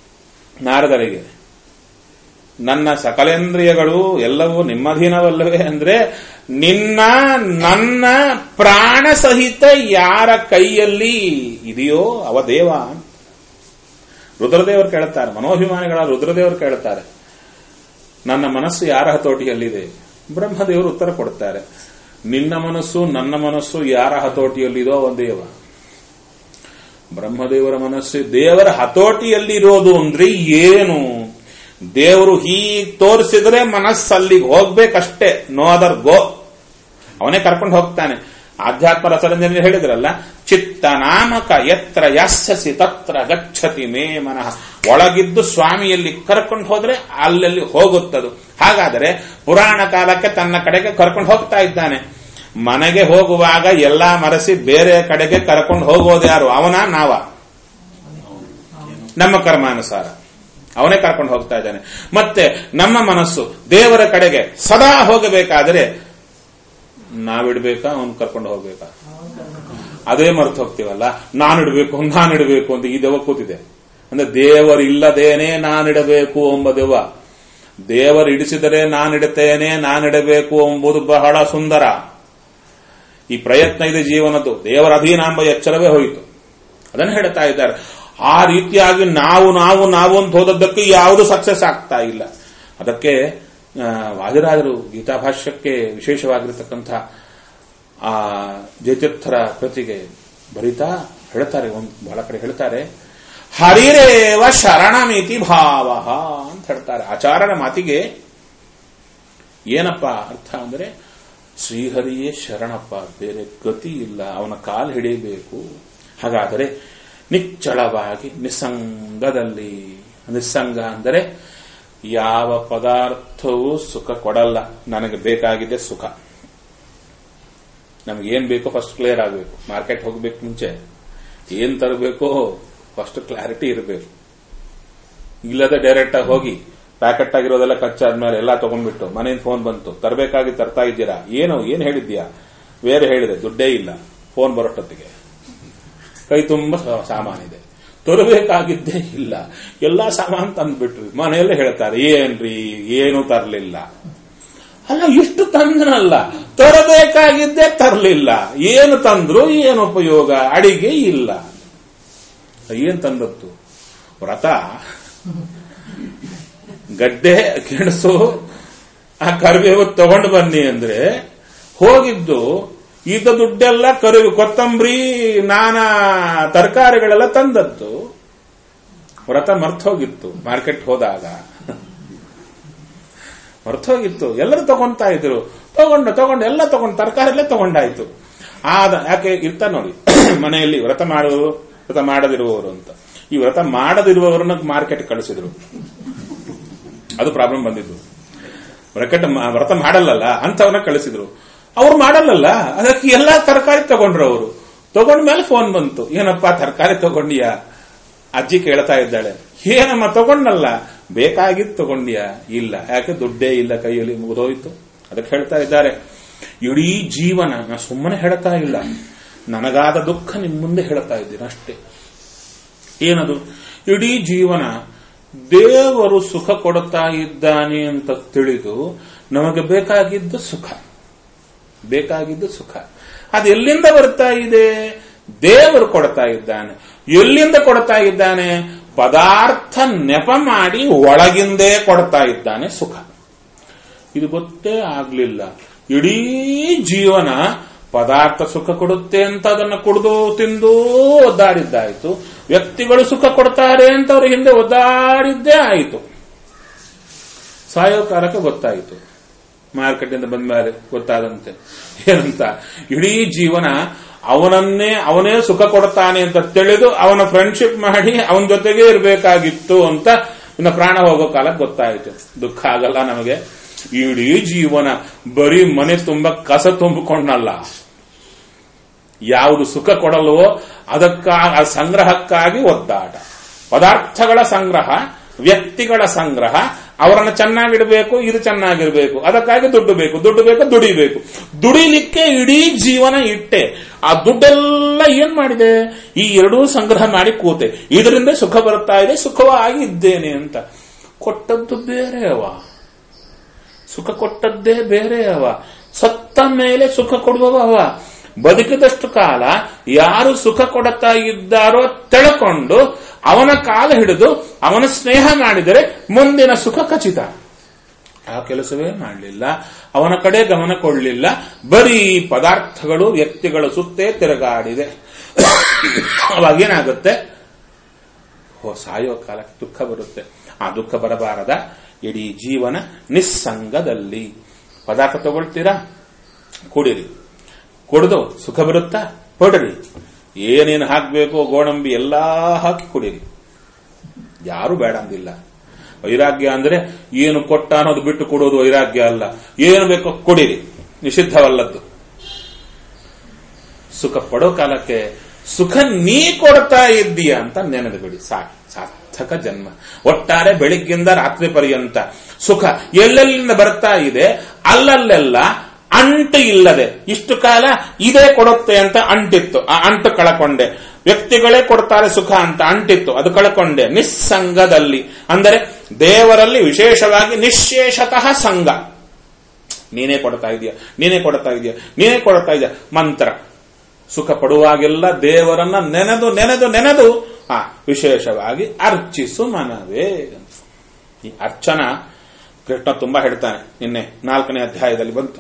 ನಾರದರಿಗೆ ನನ್ನ ಸಕಲೇಂದ್ರಿಯಗಳು ಎಲ್ಲವೂ ನಿಮ್ಮಧೀನವಲ್ಲವೇ ಅಂದ್ರೆ ನಿನ್ನ ನನ್ನ ಪ್ರಾಣ ಸಹಿತ ಯಾರ ಕೈಯಲ್ಲಿ ಇದೆಯೋ ಅವ ದೇವ ರುದ್ರದೇವರು ಕೇಳುತ್ತಾರೆ ಮನೋಭಿಮಾನಿಗಳ ರುದ್ರದೇವರು ಕೇಳುತ್ತಾರೆ ನನ್ನ ಮನಸ್ಸು ಯಾರ ಹತೋಟಿಯಲ್ಲಿದೆ ಬ್ರಹ್ಮದೇವರು ಉತ್ತರ ಕೊಡುತ್ತಾರೆ ನಿನ್ನ ಮನಸ್ಸು ನನ್ನ ಮನಸ್ಸು ಯಾರ ಹತೋಟಿಯಲ್ಲಿದೋ ಅವ ದೇವ ಬ್ರಹ್ಮದೇವರ ಮನಸ್ಸು ದೇವರ ಹತೋಟಿಯಲ್ಲಿರೋದು ಅಂದ್ರೆ ಏನು ದೇವರು ಹೀಗ್ ತೋರಿಸಿದ್ರೆ ಮನಸ್ಸಲ್ಲಿಗೆ ಹೋಗ್ಬೇಕಷ್ಟೇ ನೋ ಅದರ್ ಗೋ ಅವನೇ ಕರ್ಕೊಂಡು ಹೋಗ್ತಾನೆ ಆಧ್ಯಾತ್ಮ ರಸರಂಜನೆ ಹೇಳಿದ್ರಲ್ಲ ಚಿತ್ತ ನಾಮಕ ಎತ್ರ ಯಸ್ಸಸಿ ತತ್ರ ಗಚ್ಚತಿ ಮೇ ಮನಃ ಒಳಗಿದ್ದು ಸ್ವಾಮಿಯಲ್ಲಿ ಕರ್ಕೊಂಡು ಹೋದ್ರೆ ಅಲ್ಲಲ್ಲಿ ಹೋಗುತ್ತದು ಹಾಗಾದರೆ ಪುರಾಣ ಕಾಲಕ್ಕೆ ತನ್ನ ಕಡೆಗೆ ಕರ್ಕೊಂಡು ಹೋಗ್ತಾ ಇದ್ದಾನೆ ಮನೆಗೆ ಹೋಗುವಾಗ ಎಲ್ಲಾ ಮರೆಸಿ ಬೇರೆ ಕಡೆಗೆ ಕರ್ಕೊಂಡು ಹೋಗೋದು ಯಾರು ಅವನ ನಾವ ನಮ್ಮ ಕರ್ಮಾನುಸಾರ ಅವನೇ ಕರ್ಕೊಂಡು ಹೋಗ್ತಾ ಇದ್ದಾನೆ ಮತ್ತೆ ನಮ್ಮ ಮನಸ್ಸು ದೇವರ ಕಡೆಗೆ ಸದಾ ಹೋಗಬೇಕಾದರೆ ನಾವಿಡ್ಬೇಕಾ ಅವನು ಕರ್ಕೊಂಡು ಹೋಗ್ಬೇಕಾ ಅದೇ ಮರ್ತು ಹೋಗ್ತೀವಲ್ಲ ನಾನಿಡ್ಬೇಕು ನಾನಿಡ್ಬೇಕು ಅಂತ ಈ ದೆವ್ವ ಕೂತಿದೆ ಅಂದ್ರೆ ದೇವರಿಲ್ಲದೇನೆ ನಾನಿಡಬೇಕು ಎಂಬ ದೆವ್ವ ದೇವರಿಡಿಸಿದರೆ ನಾನಿಡುತ್ತೇನೆ ನಾನಿಡಬೇಕು ಎಂಬುದು ಬಹಳ ಸುಂದರ ಈ ಪ್ರಯತ್ನ ಇದೆ ಜೀವನದ್ದು ದೇವರ ಅಧೀನ ಎಂಬ ಎಚ್ಚರವೇ ಹೋಯಿತು ಅದನ್ನು ಹೇಳ್ತಾ ಇದ್ದಾರೆ ಆ ರೀತಿಯಾಗಿ ನಾವು ನಾವು ನಾವು ಅಂತ ಹೋದದ್ದಕ್ಕೆ ಯಾವುದು ಸಕ್ಸಸ್ ಆಗ್ತಾ ಇಲ್ಲ ಅದಕ್ಕೆ ಆ, ವಾದಿರಾಜರು ಗೀತಾಭಾಷ್ಯಕ್ಕೆ ವಿಶೇಷವಾಗಿರತಕ್ಕಂಥ ಆ ಜಯತೀರ್ಥರ ಕೃತಿಗೆ ಬರಿತಾ ಹೇಳ್ತಾರೆ ಒಂದು ಬಹಳ ಕಡೆ ಹೇಳ್ತಾರೆ ಹರಿರೇವ ಶರಣಮಿತಿ ಭಾವ ಅಂತ ಹೇಳ್ತಾರೆ ಆಚಾರ್ಯರ ಮಾತಿಗೆ ಏನಪ್ಪ ಅರ್ಥ ಅಂದ್ರೆ ಶ್ರೀಹರಿಯೇ ಶರಣಪ್ಪ ಬೇರೆ ಗತಿ ಇಲ್ಲ ಅವನ ಕಾಲು ಹಿಡಿಯಬೇಕು ಹಾಗಾದರೆ ನಿಚ್ಚಳವಾಗಿ ನಿಸ್ಸಂಗದಲ್ಲಿ ನಿಸ್ಸಂಗ ಅಂದರೆ ಯಾವ ಪದಾರ್ಥವೂ ಸುಖ ಕೊಡಲ್ಲ ನನಗೆ ಬೇಕಾಗಿದೆ ಸುಖ ನಮ್ಗೆ ಏನ್ ಬೇಕೋ ಫಸ್ಟ್ ಕ್ಲಿಯರ್ ಆಗಬೇಕು ಮಾರ್ಕೆಟ್ ಹೋಗ್ಬೇಕು ಮುಂಚೆ ಏನ್ ತರಬೇಕೋ ಫಸ್ಟ್ ಕ್ಲಾರಿಟಿ ಇರಬೇಕು ಇಲ್ಲದೆ ಡೈರೆಕ್ಟ್ ಆಗಿ ಹೋಗಿ ಪ್ಯಾಕೆಟ್ ಆಗಿರೋದೆಲ್ಲ ಖರ್ಚಾದ್ಮೇಲೆ ಎಲ್ಲ ತಗೊಂಡ್ಬಿಟ್ಟು ಮನೆಯಿಂದ ಫೋನ್ ಬಂತು ತರಬೇಕಾಗಿ ತರ್ತಾ ಇದ್ದೀರಾ ಏನು ಏನ್ ಹೇಳಿದ್ಯಾ ಬೇರೆ ಹೇಳಿದೆ ದುಡ್ಡೇ ಇಲ್ಲ ಫೋನ್ ಬರೋಷ್ಟೊತ್ತಿಗೆ ಕೈ ತುಂಬ ಸಾಮಾನಿದೆ ತರಬೇಕಾಗಿದ್ದೇ ಇಲ್ಲ ಎಲ್ಲಾ ಸಾಮಾನು ತಂದ್ಬಿಟ್ರಿ ಮನೆಯಲ್ಲೇ ಹೇಳ್ತಾರೆ ಏನ್ರಿ ಏನು ತರಲಿಲ್ಲ ಅಲ್ಲ ಇಷ್ಟು ತಂದ್ರಲ್ಲ ತರಬೇಕಾಗಿದ್ದೇ ತರಲಿಲ್ಲ ಏನು ತಂದ್ರು ಏನು ಉಪಯೋಗ ಅಡಿಗೆ ಇಲ್ಲ ಏನ್ ತಂದದ್ದು ವ್ರತ ಗಡ್ಡೆ ಗೆಣಸು ಆ ಕರಿಬೇವು ತಗೊಂಡು ಬನ್ನಿ ಅಂದ್ರೆ ಹೋಗಿದ್ದು ಇದ್ದ ದುಡ್ಡೆಲ್ಲ ಕರಿವು ಕೊತ್ತಂಬರಿ ನಾನಾ ತರಕಾರಿಗಳೆಲ್ಲ ತಂದದ್ದು ವ್ರತ ಮರ್ತೋಗಿತ್ತು ಮಾರ್ಕೆಟ್ ಹೋದಾಗ ಮರ್ತೋಗಿತ್ತು ಎಲ್ಲರೂ ತಗೊಂತಾ ಇದ್ರು ತಗೊಂಡು ತಗೊಂಡು ಎಲ್ಲ ತಗೊಂಡು ತರಕಾರಿ ಎಲ್ಲ ತಗೊಂಡಾಯ್ತು ಆದ ಯಾಕೆ ಇರ್ತಾ ನೋಡಿ ಮನೆಯಲ್ಲಿ ವ್ರತ ಮಾಡುವವರು ವ್ರತ ಮಾಡದಿರುವವರು ಅಂತ ಈ ವ್ರತ ಮಾಡದಿರುವವರನ್ನ ಮಾರ್ಕೆಟ್ ಕಳಿಸಿದ್ರು ಅದು ಪ್ರಾಬ್ಲಮ್ ಬಂದಿದ್ದು ವ್ರಕಟ್ ವ್ರತ ಮಾಡಲ್ಲಲ್ಲ ಅಂತವನ್ನ ಕಳಿಸಿದ್ರು ಅವ್ರು ಮಾಡಲ್ಲಲ್ಲ ಅದಕ್ಕೆ ಎಲ್ಲಾ ತರಕಾರಿ ತಗೊಂಡ್ರು ಅವರು ತಗೊಂಡ್ಮೇಲೆ ಫೋನ್ ಬಂತು ಏನಪ್ಪಾ ತರಕಾರಿ ತಗೊಂಡಿಯಾ ಅಜ್ಜಿ ಕೇಳ್ತಾ ಇದ್ದಾಳೆ ಏನಮ್ಮ ತಗೊಂಡಲ್ಲ ಬೇಕಾಗಿದ್ದು ತಗೊಂಡಿಯಾ ಇಲ್ಲ ಯಾಕೆ ದುಡ್ಡೇ ಇಲ್ಲ ಕೈಯಲ್ಲಿ ಮುಗಿದೋಯ್ತು ಅದಕ್ಕೆ ಹೇಳ್ತಾ ಇದ್ದಾರೆ ಇಡೀ ಜೀವನ ನಾ ಸುಮ್ಮನೆ ಹೇಳ್ತಾ ಇಲ್ಲ ನನಗಾದ ದುಃಖ ನಿಮ್ ಮುಂದೆ ಹೇಳ್ತಾ ಇದ್ದೀನಿ ಅಷ್ಟೇ ಏನದು ಇಡೀ ಜೀವನ ದೇವರು ಸುಖ ಕೊಡುತ್ತಾ ಇದ್ದಾನೆ ಅಂತ ತಿಳಿದು ನಮಗೆ ಬೇಕಾಗಿದ್ದು ಸುಖ ಬೇಕಾಗಿದ್ದು ಸುಖ ಅದು ಎಲ್ಲಿಂದ ಬರ್ತಾ ಇದೆ ದೇವರು ಕೊಡ್ತಾ ಇದ್ದಾನೆ ಎಲ್ಲಿಂದ ಕೊಡ್ತಾ ಇದ್ದಾನೆ ಪದಾರ್ಥ ನೆಪ ಮಾಡಿ ಒಳಗಿಂದೇ ಕೊಡ್ತಾ ಇದ್ದಾನೆ ಸುಖ ಇದು ಗೊತ್ತೇ ಆಗ್ಲಿಲ್ಲ ಇಡೀ ಜೀವನ ಪದಾರ್ಥ ಸುಖ ಕೊಡುತ್ತೆ ಅಂತ ಅದನ್ನ ಕುಡಿದು ತಿಂದು ಒದ್ದಾಡಿದ್ದಾಯ್ತು ವ್ಯಕ್ತಿಗಳು ಸುಖ ಕೊಡ್ತಾರೆ ಅಂತ ಅವ್ರ ಹಿಂದೆ ಒದ್ದಾಡಿದ್ದೇ ಆಯಿತು ಸಾಯೋ ಕಾಲಕ್ಕೆ ಗೊತ್ತಾಯಿತು ಮಾರ್ಕೆಟಿಂದ ಬಂದ ಮೇಲೆ ಗೊತ್ತಾದಂತೆ ಏನಂತ ಇಡೀ ಜೀವನ ಅವನನ್ನೇ ಅವನೇ ಸುಖ ಕೊಡ್ತಾನೆ ಅಂತ ತಿಳಿದು ಅವನ ಫ್ರೆಂಡ್ಶಿಪ್ ಮಾಡಿ ಅವನ ಜೊತೆಗೆ ಇರಬೇಕಾಗಿತ್ತು ಅಂತ ಇನ್ನು ಪ್ರಾಣ ಹೋಗೋ ಕಾಲಕ್ಕೆ ಗೊತ್ತಾಯಿತು ದುಃಖ ಆಗಲ್ಲ ನಮಗೆ ಇಡೀ ಜೀವನ ಬರೀ ಮನೆ ತುಂಬ ಕಸ ತುಂಬಿಕೊಂಡಲ್ಲ ಯಾವುದು ಸುಖ ಕೊಡಲ್ವೋ ಅದಕ್ಕಾ ಆ ಸಂಗ್ರಹಕ್ಕಾಗಿ ಒದ್ದಾಟ ಪದಾರ್ಥಗಳ ಸಂಗ್ರಹ ವ್ಯಕ್ತಿಗಳ ಸಂಗ್ರಹ ಅವರನ್ನ ಚೆನ್ನಾಗಿಡಬೇಕು ಇದು ಚೆನ್ನಾಗಿರ್ಬೇಕು ಅದಕ್ಕಾಗಿ ದುಡ್ಡು ಬೇಕು ದುಡ್ಡು ಬೇಕು ದುಡಿಬೇಕು ದುಡಿಲಿಕ್ಕೆ ಇಡೀ ಜೀವನ ಇಟ್ಟೆ ಆ ದುಡ್ಡೆಲ್ಲ ಏನ್ ಮಾಡಿದೆ ಈ ಎರಡೂ ಸಂಗ್ರಹ ಮಾಡಿ ಕೂತೆ ಇದರಿಂದ ಸುಖ ಬರ್ತಾ ಇದೆ ಸುಖವಾಗಿ ಇದ್ದೇನೆ ಅಂತ ಕೊಟ್ಟದ್ದು ಬೇರೆ ಅವ ಸುಖ ಕೊಟ್ಟದ್ದೇ ಬೇರೆ ಅವ ಸತ್ತ ಮೇಲೆ ಸುಖ ಕೊಡುವವ ಅವ ಬದುಕಿದಷ್ಟು ಕಾಲ ಯಾರು ಸುಖ ಕೊಡುತ್ತಾ ಇದ್ದಾರೋ ತೆಳಕೊಂಡು ಅವನ ಕಾಲ ಹಿಡಿದು ಅವನ ಸ್ನೇಹ ಮಾಡಿದರೆ ಮುಂದಿನ ಸುಖ ಖಚಿತ ಆ ಕೆಲಸವೇ ಮಾಡಲಿಲ್ಲ ಅವನ ಕಡೆ ಗಮನ ಕೊಡಲಿಲ್ಲ ಬರೀ ಪದಾರ್ಥಗಳು ವ್ಯಕ್ತಿಗಳ ಸುತ್ತೇ ತಿರುಗಾಡಿದೆ ಅವಾಗೇನಾಗುತ್ತೆ ಓ ಸಾಯೋ ಕಾಲಕ್ಕೆ ದುಃಖ ಬರುತ್ತೆ ಆ ದುಃಖ ಬರಬಾರದ ಇಡೀ ಜೀವನ ನಿಸ್ಸಂಗದಲ್ಲಿ ಪದಾರ್ಥ ತಗೊಳ್ತೀರಾ ಕುಡಿರಿ ಕುಡಿದು ಸುಖ ಬರುತ್ತಾ ಹೊಡ್ರಿ ಏನೇನು ಹಾಕಬೇಕು ಗೋಡಂಬಿ ಎಲ್ಲಾ ಹಾಕಿ ಕುಡಿರಿ ಯಾರು ಬೇಡ ಅಂದಿಲ್ಲ ವೈರಾಗ್ಯ ಅಂದ್ರೆ ಏನು ಕೊಟ್ಟ ಅನ್ನೋದು ಬಿಟ್ಟು ಕೊಡೋದು ವೈರಾಗ್ಯ ಅಲ್ಲ ಏನು ಬೇಕೋ ಕೊಡಿರಿ ನಿಷಿದ್ಧವಲ್ಲದ್ದು ಸುಖ ಪಡೋ ಕಾಲಕ್ಕೆ ಸುಖ ನೀ ಕೊಡ್ತಾ ಇದ್ದೀಯ ಅಂತ ನೆನೆದು ಬಿಡಿ ಸಾಕು ಸಾರ್ಥಕ ಜನ್ಮ ಒಟ್ಟಾರೆ ಬೆಳಿಗ್ಗಿಂದ ರಾತ್ರಿ ಪರ್ಯಂತ ಸುಖ ಎಲ್ಲೆಲ್ಲಿಂದ ಬರ್ತಾ ಇದೆ ಅಲ್ಲಲ್ಲೆಲ್ಲ ಅಂಟು ಇಲ್ಲದೆ ಇಷ್ಟು ಕಾಲ ಇದೇ ಕೊಡುತ್ತೆ ಅಂತ ಅಂಟಿತ್ತು ಆ ಅಂಟು ಕಳಕೊಂಡೆ ವ್ಯಕ್ತಿಗಳೇ ಕೊಡ್ತಾರೆ ಸುಖ ಅಂತ ಅಂಟಿತ್ತು ಅದು ಕಳ್ಕೊಂಡೆ ನಿಸ್ಸಂಗದಲ್ಲಿ ಅಂದರೆ ದೇವರಲ್ಲಿ ವಿಶೇಷವಾಗಿ ನಿಶೇಷತಃ ಸಂಘ ನೀನೇ ಕೊಡ್ತಾ ಇದೀಯ ನೀನೇ ಕೊಡ್ತಾ ಇದೀಯ ನೀನೇ ಕೊಡ್ತಾ ಇದೆಯಾ ಮಂತ್ರ ಸುಖ ಪಡುವಾಗೆಲ್ಲ ದೇವರನ್ನ ನೆನೆದು ನೆನೆದು ನೆನೆದು ಆ ವಿಶೇಷವಾಗಿ ಅರ್ಚಿಸು ಮನವೇ ಈ ಅರ್ಚನ ಕೃಷ್ಣ ತುಂಬಾ ಹೇಳ್ತಾನೆ ನಿನ್ನೆ ನಾಲ್ಕನೇ ಅಧ್ಯಾಯದಲ್ಲಿ ಬಂತು